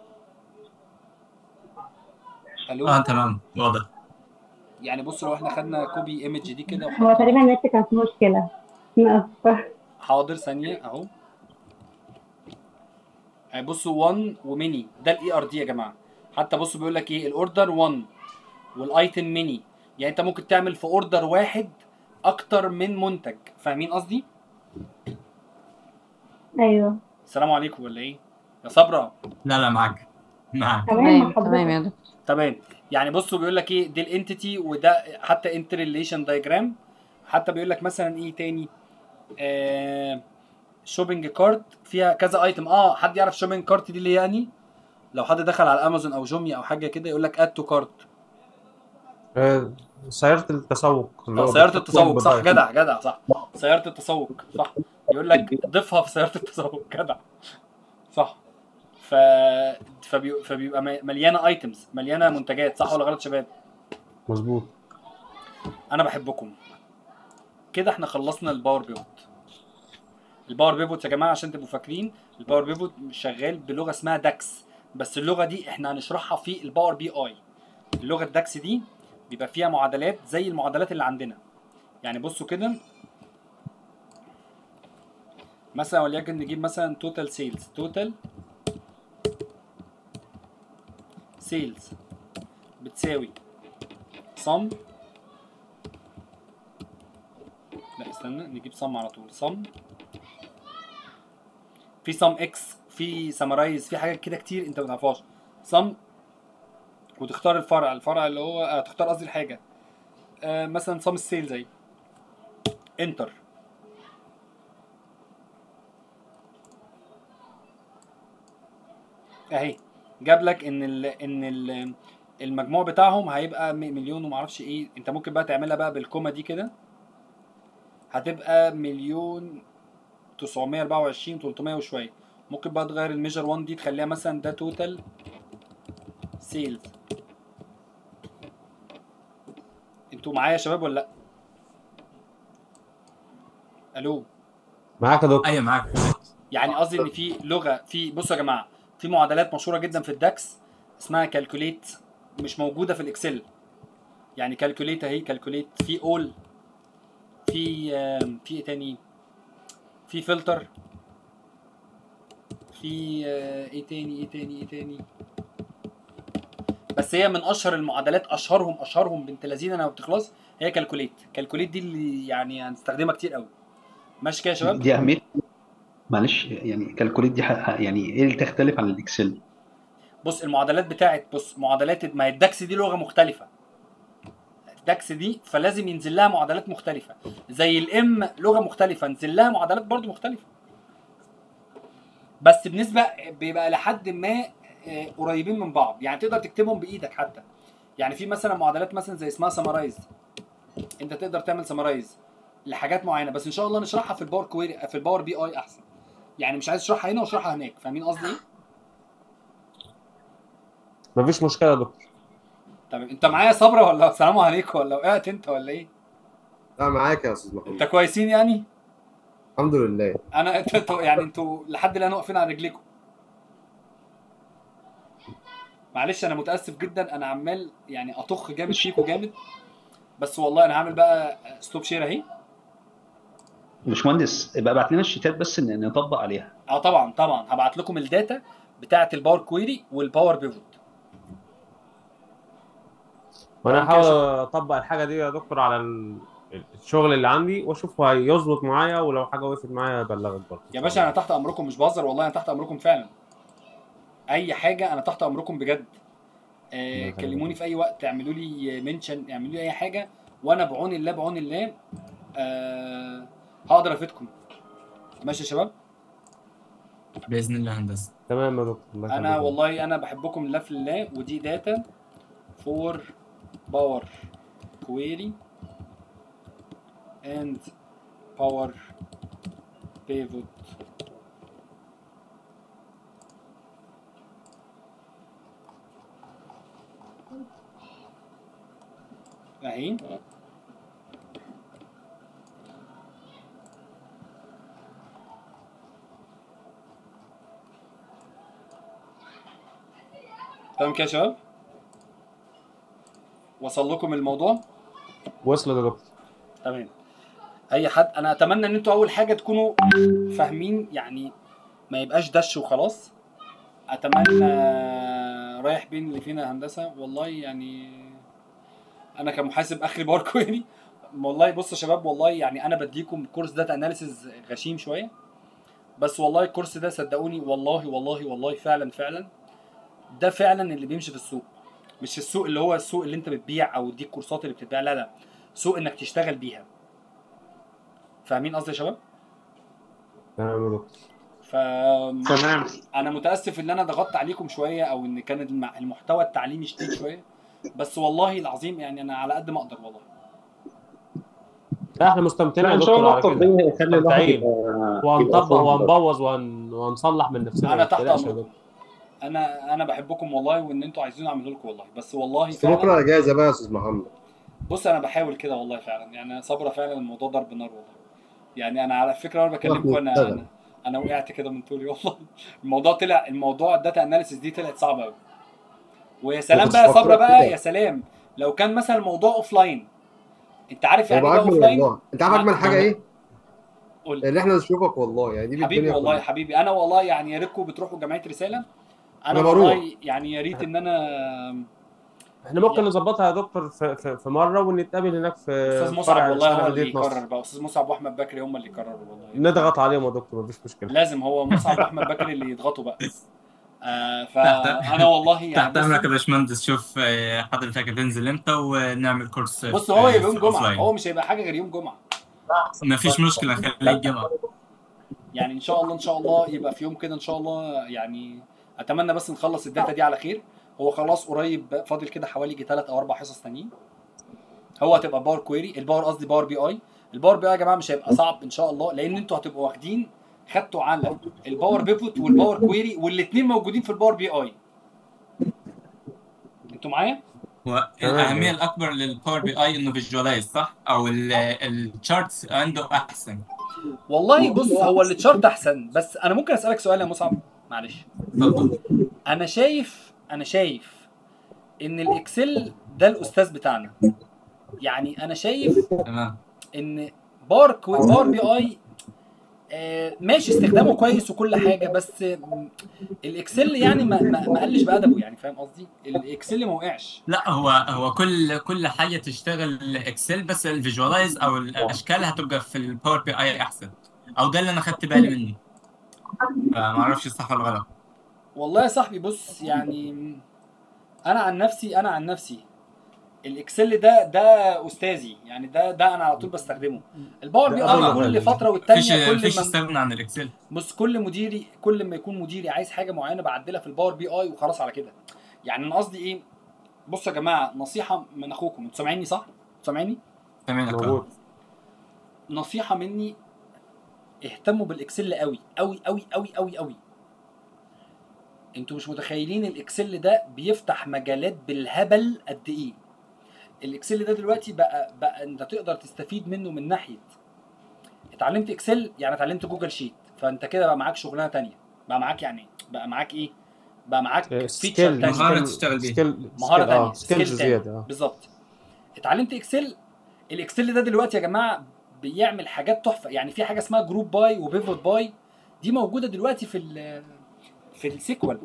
[SPEAKER 1] الو
[SPEAKER 12] اه تمام واضح
[SPEAKER 1] يعني بصوا لو احنا خدنا كوبي ايمج دي كده
[SPEAKER 11] هو تقريبا النت كان فيه مشكله أنا آسفة.
[SPEAKER 1] حاضر ثانية اهو يعني بصوا 1 وميني ده الاي ار دي يا جماعة حتى بصوا بيقول لك ايه الاوردر 1 والايتم ميني يعني انت ممكن تعمل في اوردر واحد اكتر من منتج فاهمين قصدي؟
[SPEAKER 11] ايوه
[SPEAKER 1] السلام عليكم ولا ايه؟ يا صبرا
[SPEAKER 12] لا لا معاك معاك
[SPEAKER 11] تمام تمام يا
[SPEAKER 2] دكتور
[SPEAKER 1] تمام يعني بصوا بيقول لك ايه دي الانتيتي وده حتى انتر ريليشن دايجرام حتى بيقول لك مثلا ايه تاني آه شوبينج كارت فيها كذا ايتم اه حد يعرف شوبينج كارت دي اللي هي يعني لو حد دخل على امازون او جوميا او حاجه كده يقول لك اد تو كارت
[SPEAKER 6] آه، سيارة التسوق اللي هو
[SPEAKER 1] سياره
[SPEAKER 6] بتحط
[SPEAKER 1] التسوق صح
[SPEAKER 6] بضايع.
[SPEAKER 1] جدع جدع صح سياره التسوق صح يقول لك ضيفها في سياره التسوق جدع صح ف فبي... فبيبقى م- مليانه ايتمز مليانه منتجات صح ولا غلط يا شباب
[SPEAKER 6] مظبوط
[SPEAKER 1] انا بحبكم كده احنا خلصنا الباور بيفوت الباور بيفوت يا جماعه عشان تبقوا فاكرين الباور بيفوت شغال بلغه اسمها داكس بس اللغه دي احنا هنشرحها في الباور بي اي اللغه الداكس دي بيبقى فيها معادلات زي المعادلات اللي عندنا يعني بصوا كده مثلا وليكن نجيب مثلا توتال سيلز توتال سيلز بتساوي صم لا استنى نجيب صم على طول صم في صم اكس في سمرايز في حاجات كده كتير انت ما تعرفهاش صم وتختار الفرع الفرع اللي هو آه تختار قصدي الحاجه آه مثلا صم السيل زي انتر اهي جاب لك ان ال ان ال المجموع بتاعهم هيبقى م- مليون ومعرفش ايه انت ممكن بقى تعملها بقى بالكومه دي كده هتبقى مليون 924 300 وشويه ممكن بقى تغير الميجر 1 دي تخليها مثلا ده توتال سيلز انتوا معايا يا شباب ولا لا الو
[SPEAKER 6] معاك يا دكتور
[SPEAKER 12] ايوه معاك
[SPEAKER 1] يعني قصدي ان في لغه في بصوا يا جماعه في معادلات مشهوره جدا في الداكس اسمها كالكوليت مش موجوده في الاكسل يعني كالكوليت اهي كالكوليت في اول في آم، في ايه تاني في فلتر في آه، ايه تاني ايه تاني ايه تاني بس هي من اشهر المعادلات اشهرهم اشهرهم بنت لذينه انا ما بتخلص هي كالكوليت كالكوليت دي اللي يعني هنستخدمها كتير قوي ماشي كده يا شباب
[SPEAKER 15] دي اهميه معلش يعني كالكوليت دي ح- ح- يعني ايه اللي تختلف عن الاكسل
[SPEAKER 1] بص المعادلات بتاعت بص معادلات ما هي الداكس دي لغه مختلفه الداكس دي فلازم ينزل لها معادلات مختلفه زي الام لغه مختلفه نزل لها معادلات برضو مختلفه بس بنسبه بيبقى لحد ما آه، قريبين من بعض يعني تقدر تكتبهم بايدك حتى يعني في مثلا معادلات مثلا زي اسمها سمرايز انت تقدر تعمل سمرايز لحاجات معينه بس ان شاء الله نشرحها في الباور كويري في الباور بي اي احسن يعني مش عايز اشرحها هنا واشرحها هناك فاهمين قصدي ايه
[SPEAKER 6] مفيش مشكله يا دكتور
[SPEAKER 1] طب انت معايا صبرا ولا السلام عليكم ولا وقعت انت ولا ايه
[SPEAKER 5] لا معاك يا استاذ محمد
[SPEAKER 1] انت كويسين يعني
[SPEAKER 5] الحمد لله
[SPEAKER 1] انا انت انتوا- يعني انتوا لحد الان واقفين على رجليكم معلش انا متاسف جدا انا عمال يعني اطخ جامد فيكم جامد بس والله انا هعمل بقى ستوب شير اهي
[SPEAKER 15] باشمهندس يبقى ابعت لنا الشيتات بس ان نطبق عليها
[SPEAKER 1] اه طبعا طبعا هبعت لكم الداتا بتاعه الباور كويري والباور بيفوت
[SPEAKER 6] وانا
[SPEAKER 1] تمام كده
[SPEAKER 6] هحاول
[SPEAKER 1] يا
[SPEAKER 6] اطبق الحاجه دي يا دكتور على ال- الشغل اللي عندي واشوف هيظبط معايا ولو حاجه وقفت معايا ابلغك برضه
[SPEAKER 1] يا باشا انا تحت امركم مش بهزر والله انا تحت امركم فعلا اي حاجه انا تحت امركم بجد آه
[SPEAKER 6] يخليك.
[SPEAKER 1] كلموني في اي وقت اعملوا لي منشن اعملوا لي اي حاجه وانا بعون الله بعون الله آه هقدر افيدكم ماشي يا شباب
[SPEAKER 12] باذن الله هندسه
[SPEAKER 6] تمام يا دكتور الله
[SPEAKER 1] انا
[SPEAKER 6] يخليك.
[SPEAKER 1] والله انا بحبكم لله في الله ودي داتا فور باور كويري اند باور بيفوت اهي تمام كده يا شباب وصل لكم الموضوع
[SPEAKER 6] وصلت يا دكتور
[SPEAKER 1] تمام اي حد انا اتمنى ان انتوا اول حاجه تكونوا فاهمين يعني ما يبقاش دش وخلاص اتمنى رايح بين اللي فينا هندسه والله يعني انا كمحاسب اخري باور كويري والله بص يا شباب والله يعني انا بديكم كورس داتا اناليسز غشيم شويه بس والله الكورس ده صدقوني والله والله والله فعلا فعلا ده فعلا اللي بيمشي في السوق مش السوق اللي هو السوق اللي انت بتبيع او دي الكورسات اللي بتتباع لا لا سوق انك تشتغل بيها فاهمين قصدي يا شباب
[SPEAKER 6] تمام يا دكتور
[SPEAKER 1] ف
[SPEAKER 17] تمام.
[SPEAKER 1] انا متاسف ان انا ضغطت عليكم شويه او ان كان الم- المحتوى التعليمي شديد شويه بس والله العظيم يعني انا على قد ما اقدر والله
[SPEAKER 6] لا احنا مستمتعين
[SPEAKER 17] لا،
[SPEAKER 6] يا
[SPEAKER 17] إن شاء
[SPEAKER 6] دكتور
[SPEAKER 17] الله
[SPEAKER 6] على كده
[SPEAKER 17] التطبيق هيخلي الواحد
[SPEAKER 6] مستمتعين
[SPEAKER 17] يبقى- يبقى
[SPEAKER 6] وهنطبق
[SPEAKER 17] فاهم
[SPEAKER 6] وهنبوظ وهن... وهنصلح من نفسنا
[SPEAKER 1] انا
[SPEAKER 6] ما
[SPEAKER 1] تحت
[SPEAKER 6] تقلقش يا
[SPEAKER 1] امركم
[SPEAKER 6] دكتور
[SPEAKER 1] انا انا بحبكم والله وان انتوا عايزين اعمله لكم والله بس والله
[SPEAKER 5] بس بكره
[SPEAKER 1] فعلا
[SPEAKER 5] اجازه بقى يا استاذ محمد
[SPEAKER 1] بص انا بحاول كده والله فعلا يعني صبره فعلا الموضوع ضرب نار والله يعني انا على فكره وانا بكلمكم انا
[SPEAKER 5] نشتغل.
[SPEAKER 1] انا, أنا وقعت كده من طولي والله الموضوع طلع الموضوع الداتا اناليسيس دي طلعت صعبه قوي ويا سلام
[SPEAKER 5] كنتش
[SPEAKER 1] بقى صبره
[SPEAKER 5] فاكرة
[SPEAKER 1] بقى
[SPEAKER 5] كده.
[SPEAKER 1] يا سلام لو كان مثلا الموضوع اوف لاين انت عارف يعني
[SPEAKER 5] هيبقى
[SPEAKER 1] ايه
[SPEAKER 5] اجمل
[SPEAKER 1] اوف لاين
[SPEAKER 5] والله انت عارف اجمل حاجه ايه؟
[SPEAKER 1] قول
[SPEAKER 5] اللي احنا نشوفك والله يعني دي
[SPEAKER 1] حبيبي
[SPEAKER 5] بالدنيا
[SPEAKER 1] والله
[SPEAKER 5] كلها.
[SPEAKER 1] حبيبي انا والله يعني يا ريتكم بتروحوا جمعيه رساله انا
[SPEAKER 5] أنا بروح.
[SPEAKER 1] والله يعني يا ريت ان انا
[SPEAKER 6] احنا ممكن نظبطها يا دكتور في, في, في مره ونتقابل هناك في
[SPEAKER 1] استاذ
[SPEAKER 6] فرع
[SPEAKER 1] مصعب والله
[SPEAKER 6] رسالة
[SPEAKER 1] هو اللي
[SPEAKER 6] مدينة نصر.
[SPEAKER 1] يقرر بقى استاذ مصعب واحمد بكري هم اللي يقرروا والله
[SPEAKER 6] نضغط عليهم يا دكتور مفيش مشكله
[SPEAKER 1] لازم هو مصعب واحمد بكري اللي يضغطوا بقى آه فانا والله يعني
[SPEAKER 12] تحت امرك
[SPEAKER 1] بص,
[SPEAKER 12] يا باشمهندس شوف آه، حضرتك هتنزل امتى ونعمل كورس
[SPEAKER 1] بص
[SPEAKER 12] في-
[SPEAKER 1] هو يبقى
[SPEAKER 12] في
[SPEAKER 1] يوم جمعه
[SPEAKER 12] أوفلاين.
[SPEAKER 1] هو مش هيبقى حاجه غير يوم جمعه
[SPEAKER 12] مفيش مشكله خليك جمعه
[SPEAKER 1] يعني ان شاء الله ان شاء الله يبقى في يوم كده ان شاء الله يعني اتمنى بس نخلص الداتا دي على خير هو خلاص قريب بقى- فاضل كده حوالي يجي ثلاث او اربع حصص تانيين هو هتبقى باور كويري الباور قصدي باور بي اي الباور بي اي يا جماعه مش هيبقى صعب ان شاء الله لان انتوا هتبقوا واخدين خدتوا على الباور بيفوت والباور كويري والاثنين موجودين في الباور بي اي انتوا معايا؟
[SPEAKER 12] والاهميه الاكبر للباور بي اي انه فيجوالايز صح او الشارتس عنده احسن
[SPEAKER 1] والله بص هو التشارت احسن بس انا ممكن اسالك سؤال يا مصعب معلش
[SPEAKER 12] اتفضل
[SPEAKER 1] انا شايف انا شايف ان الاكسل ده الاستاذ بتاعنا يعني انا شايف
[SPEAKER 12] تمام
[SPEAKER 1] ان بار كوي بار بي اي آه، ماشي استخدامه كويس وكل حاجه بس م، الاكسل يعني ما ما ما قلش بادبه يعني فاهم قصدي الاكسل ما وقعش
[SPEAKER 12] لا هو هو كل كل حاجه تشتغل اكسل بس الفيجوالايز او الاشكال هتبقى في الباور بي اي احسن او ده اللي انا خدت بالي منه فما اعرفش صح ولا غلط
[SPEAKER 1] والله يا صاحبي بص يعني انا عن نفسي انا عن نفسي الاكسل ده ده استاذي يعني ده ده انا على طول بستخدمه الباور بي اي كل فتره
[SPEAKER 12] مفيش
[SPEAKER 1] والتانيه كل
[SPEAKER 12] مفيش
[SPEAKER 1] ما
[SPEAKER 12] استغنى عن الاكسل
[SPEAKER 1] بص كل مديري كل ما يكون مديري عايز حاجه معينه بعدلها في الباور بي اي وخلاص على كده يعني انا قصدي ايه بصوا يا جماعه نصيحه من اخوكم انتوا سامعيني صح سامعيني
[SPEAKER 12] تمام
[SPEAKER 6] موجود
[SPEAKER 1] نصيحه مني اهتموا بالاكسل قوي قوي قوي قوي قوي قوي انتوا مش متخيلين الاكسل ده بيفتح مجالات بالهبل قد ايه الاكسل ده دلوقتي بقى بقى انت تقدر تستفيد منه من ناحيه اتعلمت اكسل يعني اتعلمت جوجل شيت فانت كده بقى معاك شغلانه تانية بقى معاك يعني بقى معاك ايه بقى معاك فيتشر
[SPEAKER 6] سكيل
[SPEAKER 1] تانية
[SPEAKER 12] مهارة تشتغل بيها.
[SPEAKER 6] سكيل
[SPEAKER 1] مهاره تانية
[SPEAKER 6] اه سكيلز
[SPEAKER 1] سكيل تاني.
[SPEAKER 6] زياده اه
[SPEAKER 1] بالظبط اتعلمت اكسل الاكسل ده دلوقتي يا جماعه بيعمل حاجات تحفه يعني في حاجه اسمها جروب باي وبيفوت باي دي موجوده دلوقتي في ال في السيكوال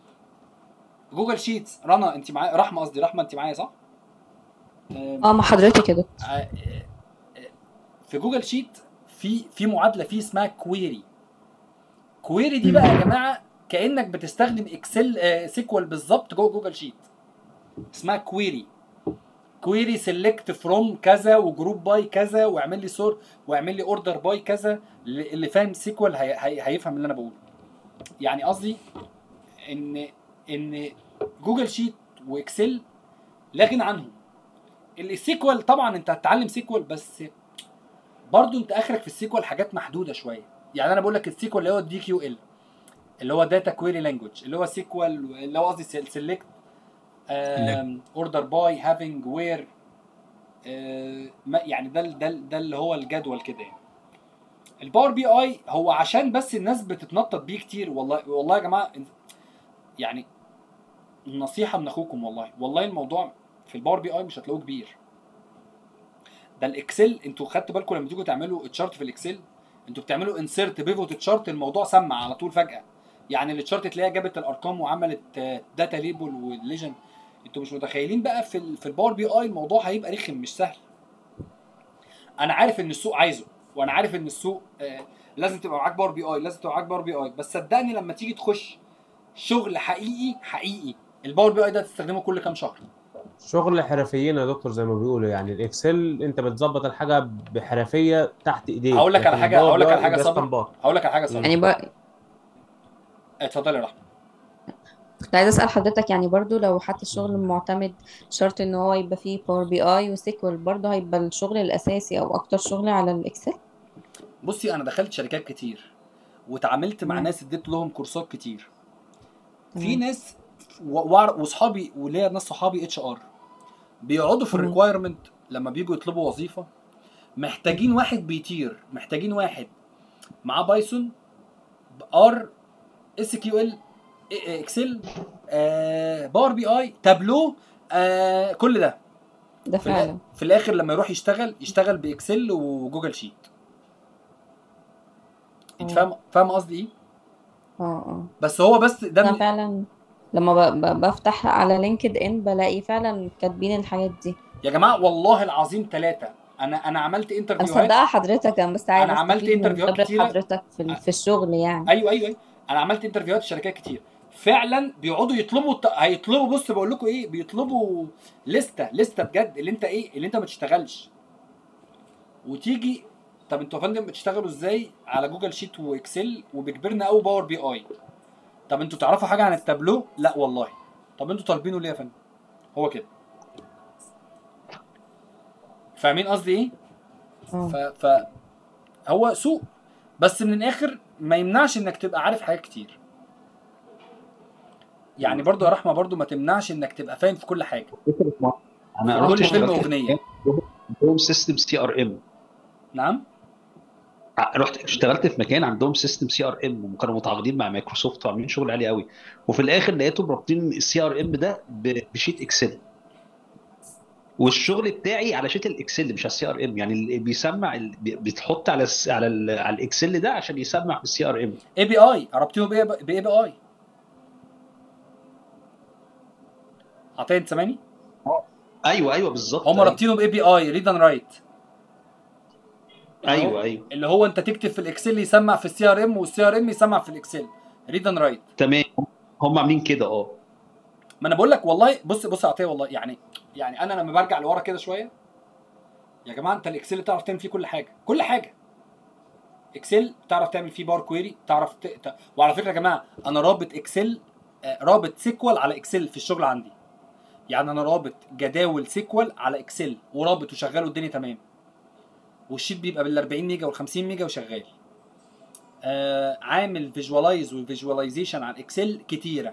[SPEAKER 1] جوجل شيتس رنا انت معايا رحمه قصدي رحمه انت معايا صح؟
[SPEAKER 18] اه مع حضرتك كده
[SPEAKER 1] آه، في جوجل شيت في في معادله فيه اسمها كويري كويري دي بقى يا جماعه كانك بتستخدم اكسل آه، سيكوال بالظبط جوه جوجل شيت اسمها كويري كويري سيلكت فروم كذا وجروب باي كذا واعمل لي سور واعمل لي اوردر باي كذا اللي اللي فاهم سيكوال هي هي هيفهم اللي انا بقوله يعني قصدي ان ان جوجل شيت واكسل لا غنى عنهم السيكوال طبعا انت هتتعلم سيكوال بس برضو انت اخرك في السيكوال حاجات محدوده شويه يعني انا بقول لك السيكوال اللي هو الدي كيو ال اللي هو داتا كويري لانجوج اللي هو سيكوال اللي هو قصدي سيلكت اوردر باي هافينج وير يعني ده ده ده اللي هو الجدول كده يعني الباور بي اي هو عشان بس الناس بتتنطط بيه كتير والله والله يا جماعه يعني نصيحه من اخوكم والله والله الموضوع في الباور بي اي مش هتلاقوه كبير ده الاكسل انتوا خدتوا بالكم لما تيجوا تعملوا تشارت في الاكسل انتوا بتعملوا انسيرت بيفوت تشارت الموضوع سمع على طول فجاه يعني التشارت تلاقيها جابت الارقام وعملت داتا ليبل وليجن انتوا مش متخيلين بقى في ال في الباور بي اي الموضوع هيبقى رخم مش سهل انا عارف ان السوق عايزه وانا عارف ان السوق آه لازم تبقى معاك باور بي اي لازم تبقى معاك باور بي اي بس صدقني لما تيجي تخش شغل حقيقي حقيقي الباور بي اي ده تستخدمه كل كام شهر
[SPEAKER 6] شغل حرفيين يا دكتور زي ما بيقولوا يعني الاكسل انت بتظبط الحاجه بحرفيه تحت ايديك
[SPEAKER 1] هقول لك على
[SPEAKER 6] لكن
[SPEAKER 1] حاجه
[SPEAKER 6] الباور
[SPEAKER 1] هقول لك
[SPEAKER 6] بي
[SPEAKER 1] على
[SPEAKER 6] اي
[SPEAKER 1] حاجه
[SPEAKER 6] ده
[SPEAKER 1] صبر
[SPEAKER 6] استنباط
[SPEAKER 1] هقول لك على حاجه صبر
[SPEAKER 18] يعني بقى
[SPEAKER 1] اتفضلي يا رحمه
[SPEAKER 18] كنت عايزة أسأل حضرتك يعني برضو لو حتى الشغل معتمد شرط إن هو يبقى فيه باور بي اي وسيكوال برضو هيبقى الشغل الأساسي أو أكتر شغل على الإكسل
[SPEAKER 1] بصي انا دخلت شركات كتير واتعاملت مع
[SPEAKER 18] مم.
[SPEAKER 1] ناس اديت لهم كورسات كتير في
[SPEAKER 18] تمام.
[SPEAKER 1] ناس و- وأعرف- واصحابي وليا ناس صحابي اتش ار بيقعدوا في
[SPEAKER 18] مم.
[SPEAKER 1] الريكوايرمنت لما بيجوا يطلبوا وظيفه محتاجين واحد بيطير محتاجين واحد معاه بايثون ار اس كيو ال اكسل آه، باور بي اي تابلو آه، كل ده
[SPEAKER 18] ده
[SPEAKER 1] في, الآ-
[SPEAKER 18] فعلا
[SPEAKER 1] في الاخر لما يروح يشتغل يشتغل باكسل وجوجل شيت انت
[SPEAKER 18] اه
[SPEAKER 1] فاهم فاهم قصدي ايه
[SPEAKER 18] اه اه
[SPEAKER 1] بس هو بس ده
[SPEAKER 18] أنا
[SPEAKER 1] من
[SPEAKER 18] فعلا لما ب- ب- بفتح على لينكد إن بلاقي فعلا كاتبين الحاجات دي
[SPEAKER 1] يا جماعه والله العظيم ثلاثه انا انا عملت
[SPEAKER 18] أنا
[SPEAKER 1] انترفيوهات
[SPEAKER 18] مصدقة حضرتك أنا بس عايزة
[SPEAKER 1] انا عملت
[SPEAKER 18] أستفيد من
[SPEAKER 1] انترفيوهات
[SPEAKER 18] خبرة
[SPEAKER 1] كتيره
[SPEAKER 18] حضرتك في ال- في الشغل يعني
[SPEAKER 1] ايوه ايوه ايوه انا عملت انترفيوهات في شركات كتير فعلا بيقعدوا يطلبوا الت- هيطلبوا بص بقول لكم ايه بيطلبوا لسته لسته بجد اللي انت ايه اللي انت ما تشتغلش وتيجي طب انتوا يا فندم بتشتغلوا ازاي على جوجل شيت واكسل وبيجبرنا قوي باور بي اي طب انتوا تعرفوا حاجه عن التابلو لا والله طب انتوا طالبينه ليه يا فندم هو كده فاهمين قصدي ايه
[SPEAKER 18] اه
[SPEAKER 1] ف... ف هو سوق بس من الاخر ما يمنعش انك تبقى عارف حاجات كتير يعني برضو يا رحمه برضو ما تمنعش انك تبقى فاهم في كل حاجه
[SPEAKER 8] انا
[SPEAKER 1] في
[SPEAKER 8] رحت
[SPEAKER 1] كل فيلم
[SPEAKER 8] اشتغلت
[SPEAKER 1] اغنيه
[SPEAKER 8] عندهم سيستم سي ار ام
[SPEAKER 1] نعم
[SPEAKER 8] رحت اشتغلت في مكان عندهم سيستم سي ار ام وكانوا متعاقدين مع مايكروسوفت وعاملين شغل عالي قوي وفي الاخر لقيتهم رابطين السي ار ام ده ب- بشيت اكسل والشغل بتاعي على شيت الاكسل مش على السي ار ام يعني اللي بيسمع ال- بي- بتحط على الس- على ال- على الاكسل ده عشان يسمع بالسي ار ام
[SPEAKER 1] اي بي اي ربطيه بايه باي بي اي عطيه انت سامعني
[SPEAKER 8] ايوه ايوه بالظبط
[SPEAKER 1] هم
[SPEAKER 8] أيوة.
[SPEAKER 1] رابطينه باي بي اي ريد اند رايت
[SPEAKER 8] ايوه ايوه
[SPEAKER 1] اللي هو انت تكتب في الاكسل يسمع في السي ار ام والسي ار ام يسمع في الاكسل ريد اند رايت
[SPEAKER 8] تمام هم عاملين كده اه
[SPEAKER 1] ما انا بقول لك والله بص بص يا عطيه والله يعني يعني انا لما برجع لورا كده شويه يا جماعه انت الاكسل تعرف تعمل فيه كل حاجه كل حاجه اكسل تعرف تعمل فيه باور كويري تعرف ت... ت... وعلى فكره يا جماعه انا رابط اكسل آه، رابط سيكوال على اكسل في الشغل عندي يعني انا رابط جداول سيكوال على اكسل ورابط وشغال والدنيا تمام والشيت بيبقى بال 40 ميجا وال 50 ميجا وشغال آه عامل فيجوالايز وفيجواليزيشن على الاكسل كتيره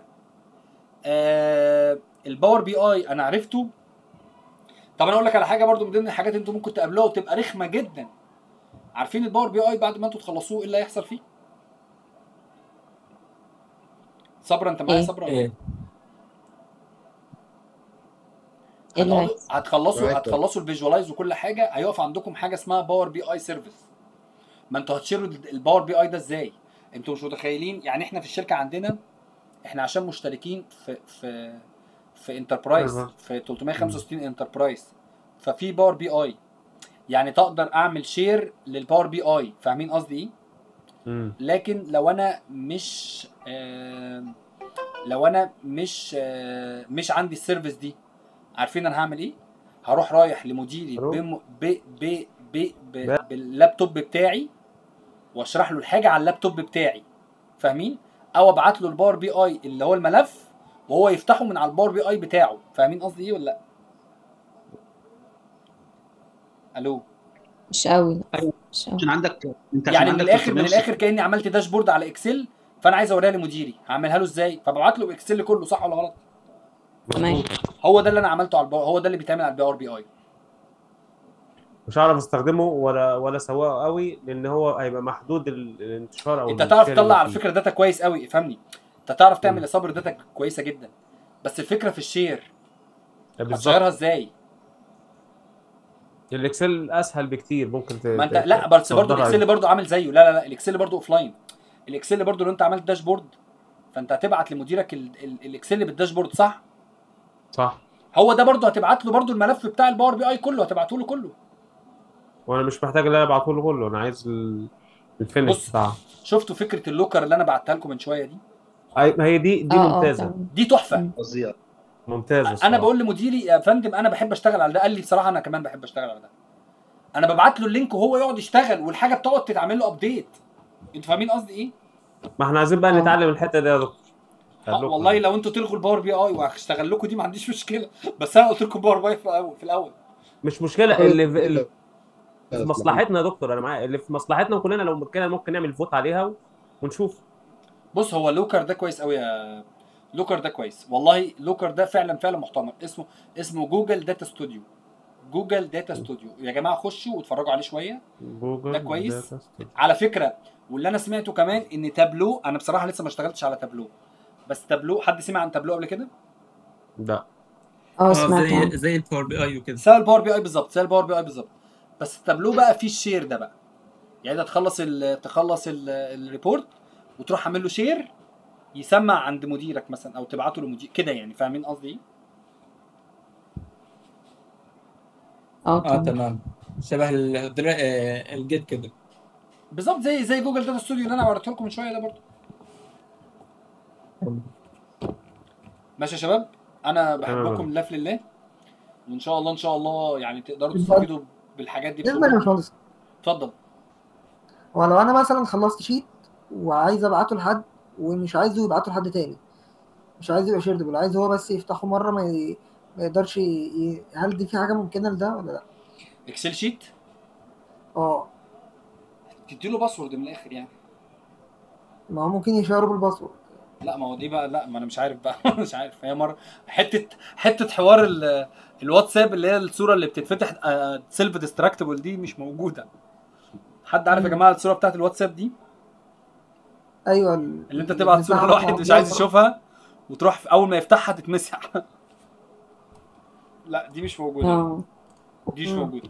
[SPEAKER 1] آه الباور بي اي انا عرفته طب انا اقول لك على حاجه برضو من ضمن الحاجات انتوا ممكن تقابلوها وتبقى رخمه جدا عارفين الباور بي اي بعد ما انتوا تخلصوه ايه اللي هيحصل فيه صبرا انت معايا
[SPEAKER 18] ايه
[SPEAKER 1] صبرا ولا ايه
[SPEAKER 18] ايه اللي
[SPEAKER 1] هتقعدوا-
[SPEAKER 18] هيحصل
[SPEAKER 1] هتخلصوا
[SPEAKER 5] معاك.
[SPEAKER 1] هتخلصوا الفيجوالايز وكل حاجه هيقف عندكم حاجه اسمها باور بي اي سيرفيس ما انتوا هتشيروا الباور بي اي ده ازاي انتوا مش متخيلين يعني احنا في الشركه عندنا احنا عشان مشتركين في في في انتربرايز
[SPEAKER 6] أها.
[SPEAKER 1] في 365 انتربرايز ففي باور بي اي يعني تقدر اعمل شير للباور بي اي فاهمين قصدي ايه
[SPEAKER 6] مم.
[SPEAKER 1] لكن لو انا مش آه لو انا مش آه مش عندي السيرفيس دي عارفين انا هعمل ايه هروح رايح لمديري
[SPEAKER 6] أروح.
[SPEAKER 1] بم ب ب ب ب باللابتوب بتاعي واشرح له الحاجه على اللابتوب بتاعي فاهمين او ابعت له الباور بي اي اللي هو الملف وهو يفتحه من على الباور بي اي بتاعه فاهمين قصدي ايه ولا لا الو
[SPEAKER 18] مش قوي لا مش قوي
[SPEAKER 8] عشان عندك انت عشان
[SPEAKER 1] يعني من
[SPEAKER 8] عندك
[SPEAKER 1] الاخر من
[SPEAKER 8] 360
[SPEAKER 1] الاخر كاني عملت داشبورد على اكسل فانا عايز اوريها لمديري هعملها له ازاي فببعت له اكسل كله صح ولا غلط
[SPEAKER 18] تمام
[SPEAKER 1] هو ده اللي انا عملته على الباور هو ده اللي بيتعمل على الباور بي اي
[SPEAKER 6] مش هعرف استخدمه ولا ولا اسوقه قوي لان هو هيبقى محدود ال- الانتشار او
[SPEAKER 1] انت تعرف
[SPEAKER 6] الشير
[SPEAKER 1] تطلع على
[SPEAKER 6] اللي فيه.
[SPEAKER 1] فكره داتا كويس قوي افهمني انت تعرف تعمل يا صبر داتا كويسه جدا بس الفكره في الشير
[SPEAKER 6] بالظبط
[SPEAKER 1] هتشيرها ازاي
[SPEAKER 6] الاكسل اسهل بكتير ممكن ت...
[SPEAKER 1] ما انت
[SPEAKER 6] ت-
[SPEAKER 1] لا بس برضه
[SPEAKER 6] تصدرها
[SPEAKER 1] الاكسل برضه عامل زيه لا لا لا الاكسل برضه اوف لاين الاكسل برضه لو انت عملت داشبورد فانت هتبعت لمديرك ال- ال- الاكسل بالداشبورد صح
[SPEAKER 6] صح
[SPEAKER 1] هو ده برضه هتبعت له برضه الملف بتاع الباور بي اي كله هتبعته له كله
[SPEAKER 6] وانا مش محتاج ان انا ابعته له كله انا عايز ال- الفينش
[SPEAKER 1] بص
[SPEAKER 6] بتاعه
[SPEAKER 1] شفتوا فكره اللوكر اللي انا بعتها لكم من شويه دي
[SPEAKER 6] أي- ما هي دي دي
[SPEAKER 18] اه اه
[SPEAKER 6] ممتازه
[SPEAKER 18] تمام
[SPEAKER 1] دي تحفه
[SPEAKER 8] فظيع
[SPEAKER 6] ممتاز
[SPEAKER 1] انا
[SPEAKER 6] الصراحة.
[SPEAKER 1] بقول لمديري يا فندم انا بحب اشتغل على ده قال لي بصراحه انا كمان بحب اشتغل على ده انا ببعت له اللينك وهو يقعد يشتغل والحاجه بتقعد تتعمل له ابديت انتوا فاهمين قصدي ايه
[SPEAKER 6] ما احنا عايزين بقى نتعلم الحته دي يا دكتور
[SPEAKER 1] آه،
[SPEAKER 6] خلوكم.
[SPEAKER 1] والله لو انتوا تلغوا الباور بي اي وهشتغل لكم دي ما عنديش مشكله بس انا قلت لكم باور باي في الاول في الاول
[SPEAKER 6] مش مشكله اللي في, اللي في مصلحتنا يا دكتور انا معايا اللي في مصلحتنا وكلنا لو ممكن ممكن نعمل فوت عليها و- ونشوف
[SPEAKER 1] بص هو لوكر ده كويس قوي يا لوكر ده كويس والله لوكر ده فعلا فعلا محترم اسمه اسمه جوجل داتا ستوديو جوجل داتا ستوديو يا جماعه خشوا واتفرجوا عليه شويه
[SPEAKER 6] جوجل
[SPEAKER 1] ده كويس
[SPEAKER 6] داتا ستوديو.
[SPEAKER 1] على فكره واللي انا سمعته كمان ان تابلو انا بصراحه لسه ما اشتغلتش على تابلو بس تابلو حد سمع عن تابلو قبل كده
[SPEAKER 6] لا
[SPEAKER 18] اه سمعت
[SPEAKER 12] زي
[SPEAKER 18] عنه
[SPEAKER 12] زي الباور بي اي وكده
[SPEAKER 1] زي الباور بي اي بالظبط زي الباور بي اي بالظبط بس التابلو بقى فيه الشير ده بقى يعني انت تخلص ال تخلص ال الريبورت وتروح عامل له شير يسمع عند مديرك مثلا او تبعته لمدير كده يعني فاهمين قصدي ايه؟
[SPEAKER 18] اه
[SPEAKER 12] اه
[SPEAKER 18] تمام
[SPEAKER 12] تمام شبه الدرا... آه، الجيت كده
[SPEAKER 1] بالظبط زي زي جوجل داتا ستوديو اللي انا وريته لكم من شويه ده برضه ماشي يا شباب انا بحبكم
[SPEAKER 6] تمام.
[SPEAKER 1] لله في لله وان شاء الله ان شاء الله يعني تقدروا تستفيدوا بالحاجات دي
[SPEAKER 13] بالنسبه يا
[SPEAKER 1] بشغل.
[SPEAKER 13] باشمهندس
[SPEAKER 1] اتفضل
[SPEAKER 13] هو لو انا مثلا خلصت شيت وعايز ابعته لحد ومش عايزه يبعته لحد تاني مش عايز يبقى شيردبل عايز هو بس يفتحه مره ما, ي... ما يقدرش ي... ي- هل دي في حاجه ممكنه لده ولا لا؟
[SPEAKER 1] اكسل شيت
[SPEAKER 13] اه
[SPEAKER 1] تديله باسورد من الاخر يعني
[SPEAKER 13] ما هو ممكن يشيروا بالباسورد
[SPEAKER 1] لا ما هو دي بقى لا ما انا مش عارف بقى مش عارف هي مره حته حته حوار ال- الواتساب اللي هي الصوره اللي بتتفتح سيلف ديستراكتبل دي مش موجوده حد عارف يا جماعه الصوره بتاعت الواتساب دي
[SPEAKER 13] ايوه
[SPEAKER 1] اللي انت تبعت صوره
[SPEAKER 13] بتاعها
[SPEAKER 1] لواحد مش عايز
[SPEAKER 13] موجودة.
[SPEAKER 1] يشوفها وتروح في اول ما يفتحها تتمسح لا دي مش موجوده
[SPEAKER 18] اه
[SPEAKER 1] دي مش
[SPEAKER 18] مم.
[SPEAKER 1] موجوده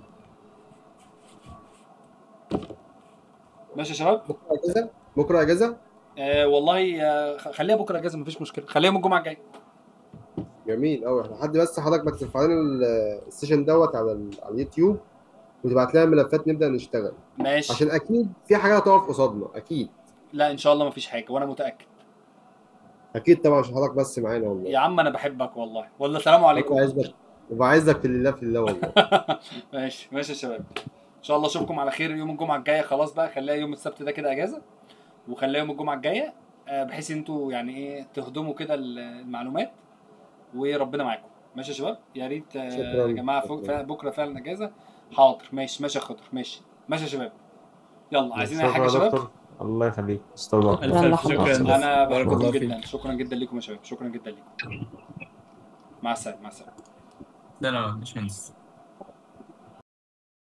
[SPEAKER 1] ماشي يا شباب
[SPEAKER 5] بكره اجازه بكره اجازه
[SPEAKER 1] آه والله آه خ- خليها بكره اجازه مفيش مشكله خليها من الجمعه الجايه
[SPEAKER 5] جميل قوي لحد بس حضرتك ما ترفع لنا ال- السيشن دوت على ال- على اليوتيوب وتبعت لنا ملفات نبدا نشتغل
[SPEAKER 1] ماشي
[SPEAKER 5] عشان اكيد في حاجه هتقف قصادنا اكيد
[SPEAKER 1] لا ان شاء الله مفيش حاجه وانا متاكد
[SPEAKER 5] اكيد طبعا عشان حضرتك بس معانا والله
[SPEAKER 1] يا عم انا بحبك والله والله سلام عليكم
[SPEAKER 5] وبعزك وبعزك في الله في الله والله
[SPEAKER 1] ماشي ماشي يا شباب ان شاء الله اشوفكم على خير يوم الجمعه الجايه خلاص بقى خليها يوم السبت ده كده اجازه وخليها يوم الجمعه الجايه آه، بحيث ان انتوا يعني ايه تهضموا كده ال- المعلومات وربنا معاكم ماشي يا شباب يا ريت آه،
[SPEAKER 5] شكراً.
[SPEAKER 1] يا جماعه فوق فعلا- بكره فعلا اجازه حاضر ماشي ماشي يا خضر ماشي ماشي يا شباب يلا عايزين اي حاجه يا
[SPEAKER 6] شكرا
[SPEAKER 1] شباب
[SPEAKER 6] دكتور. الله يخليك استاذ دكتور.
[SPEAKER 12] ألف ألف شكرا
[SPEAKER 1] انا
[SPEAKER 12] بارك
[SPEAKER 1] بحبكم
[SPEAKER 12] الله
[SPEAKER 1] جدا
[SPEAKER 12] فيك
[SPEAKER 1] شكرا جدا لكم يا شباب شكرا جدا لكم مع السلامه مع السلامه
[SPEAKER 12] لا لا مش مهندس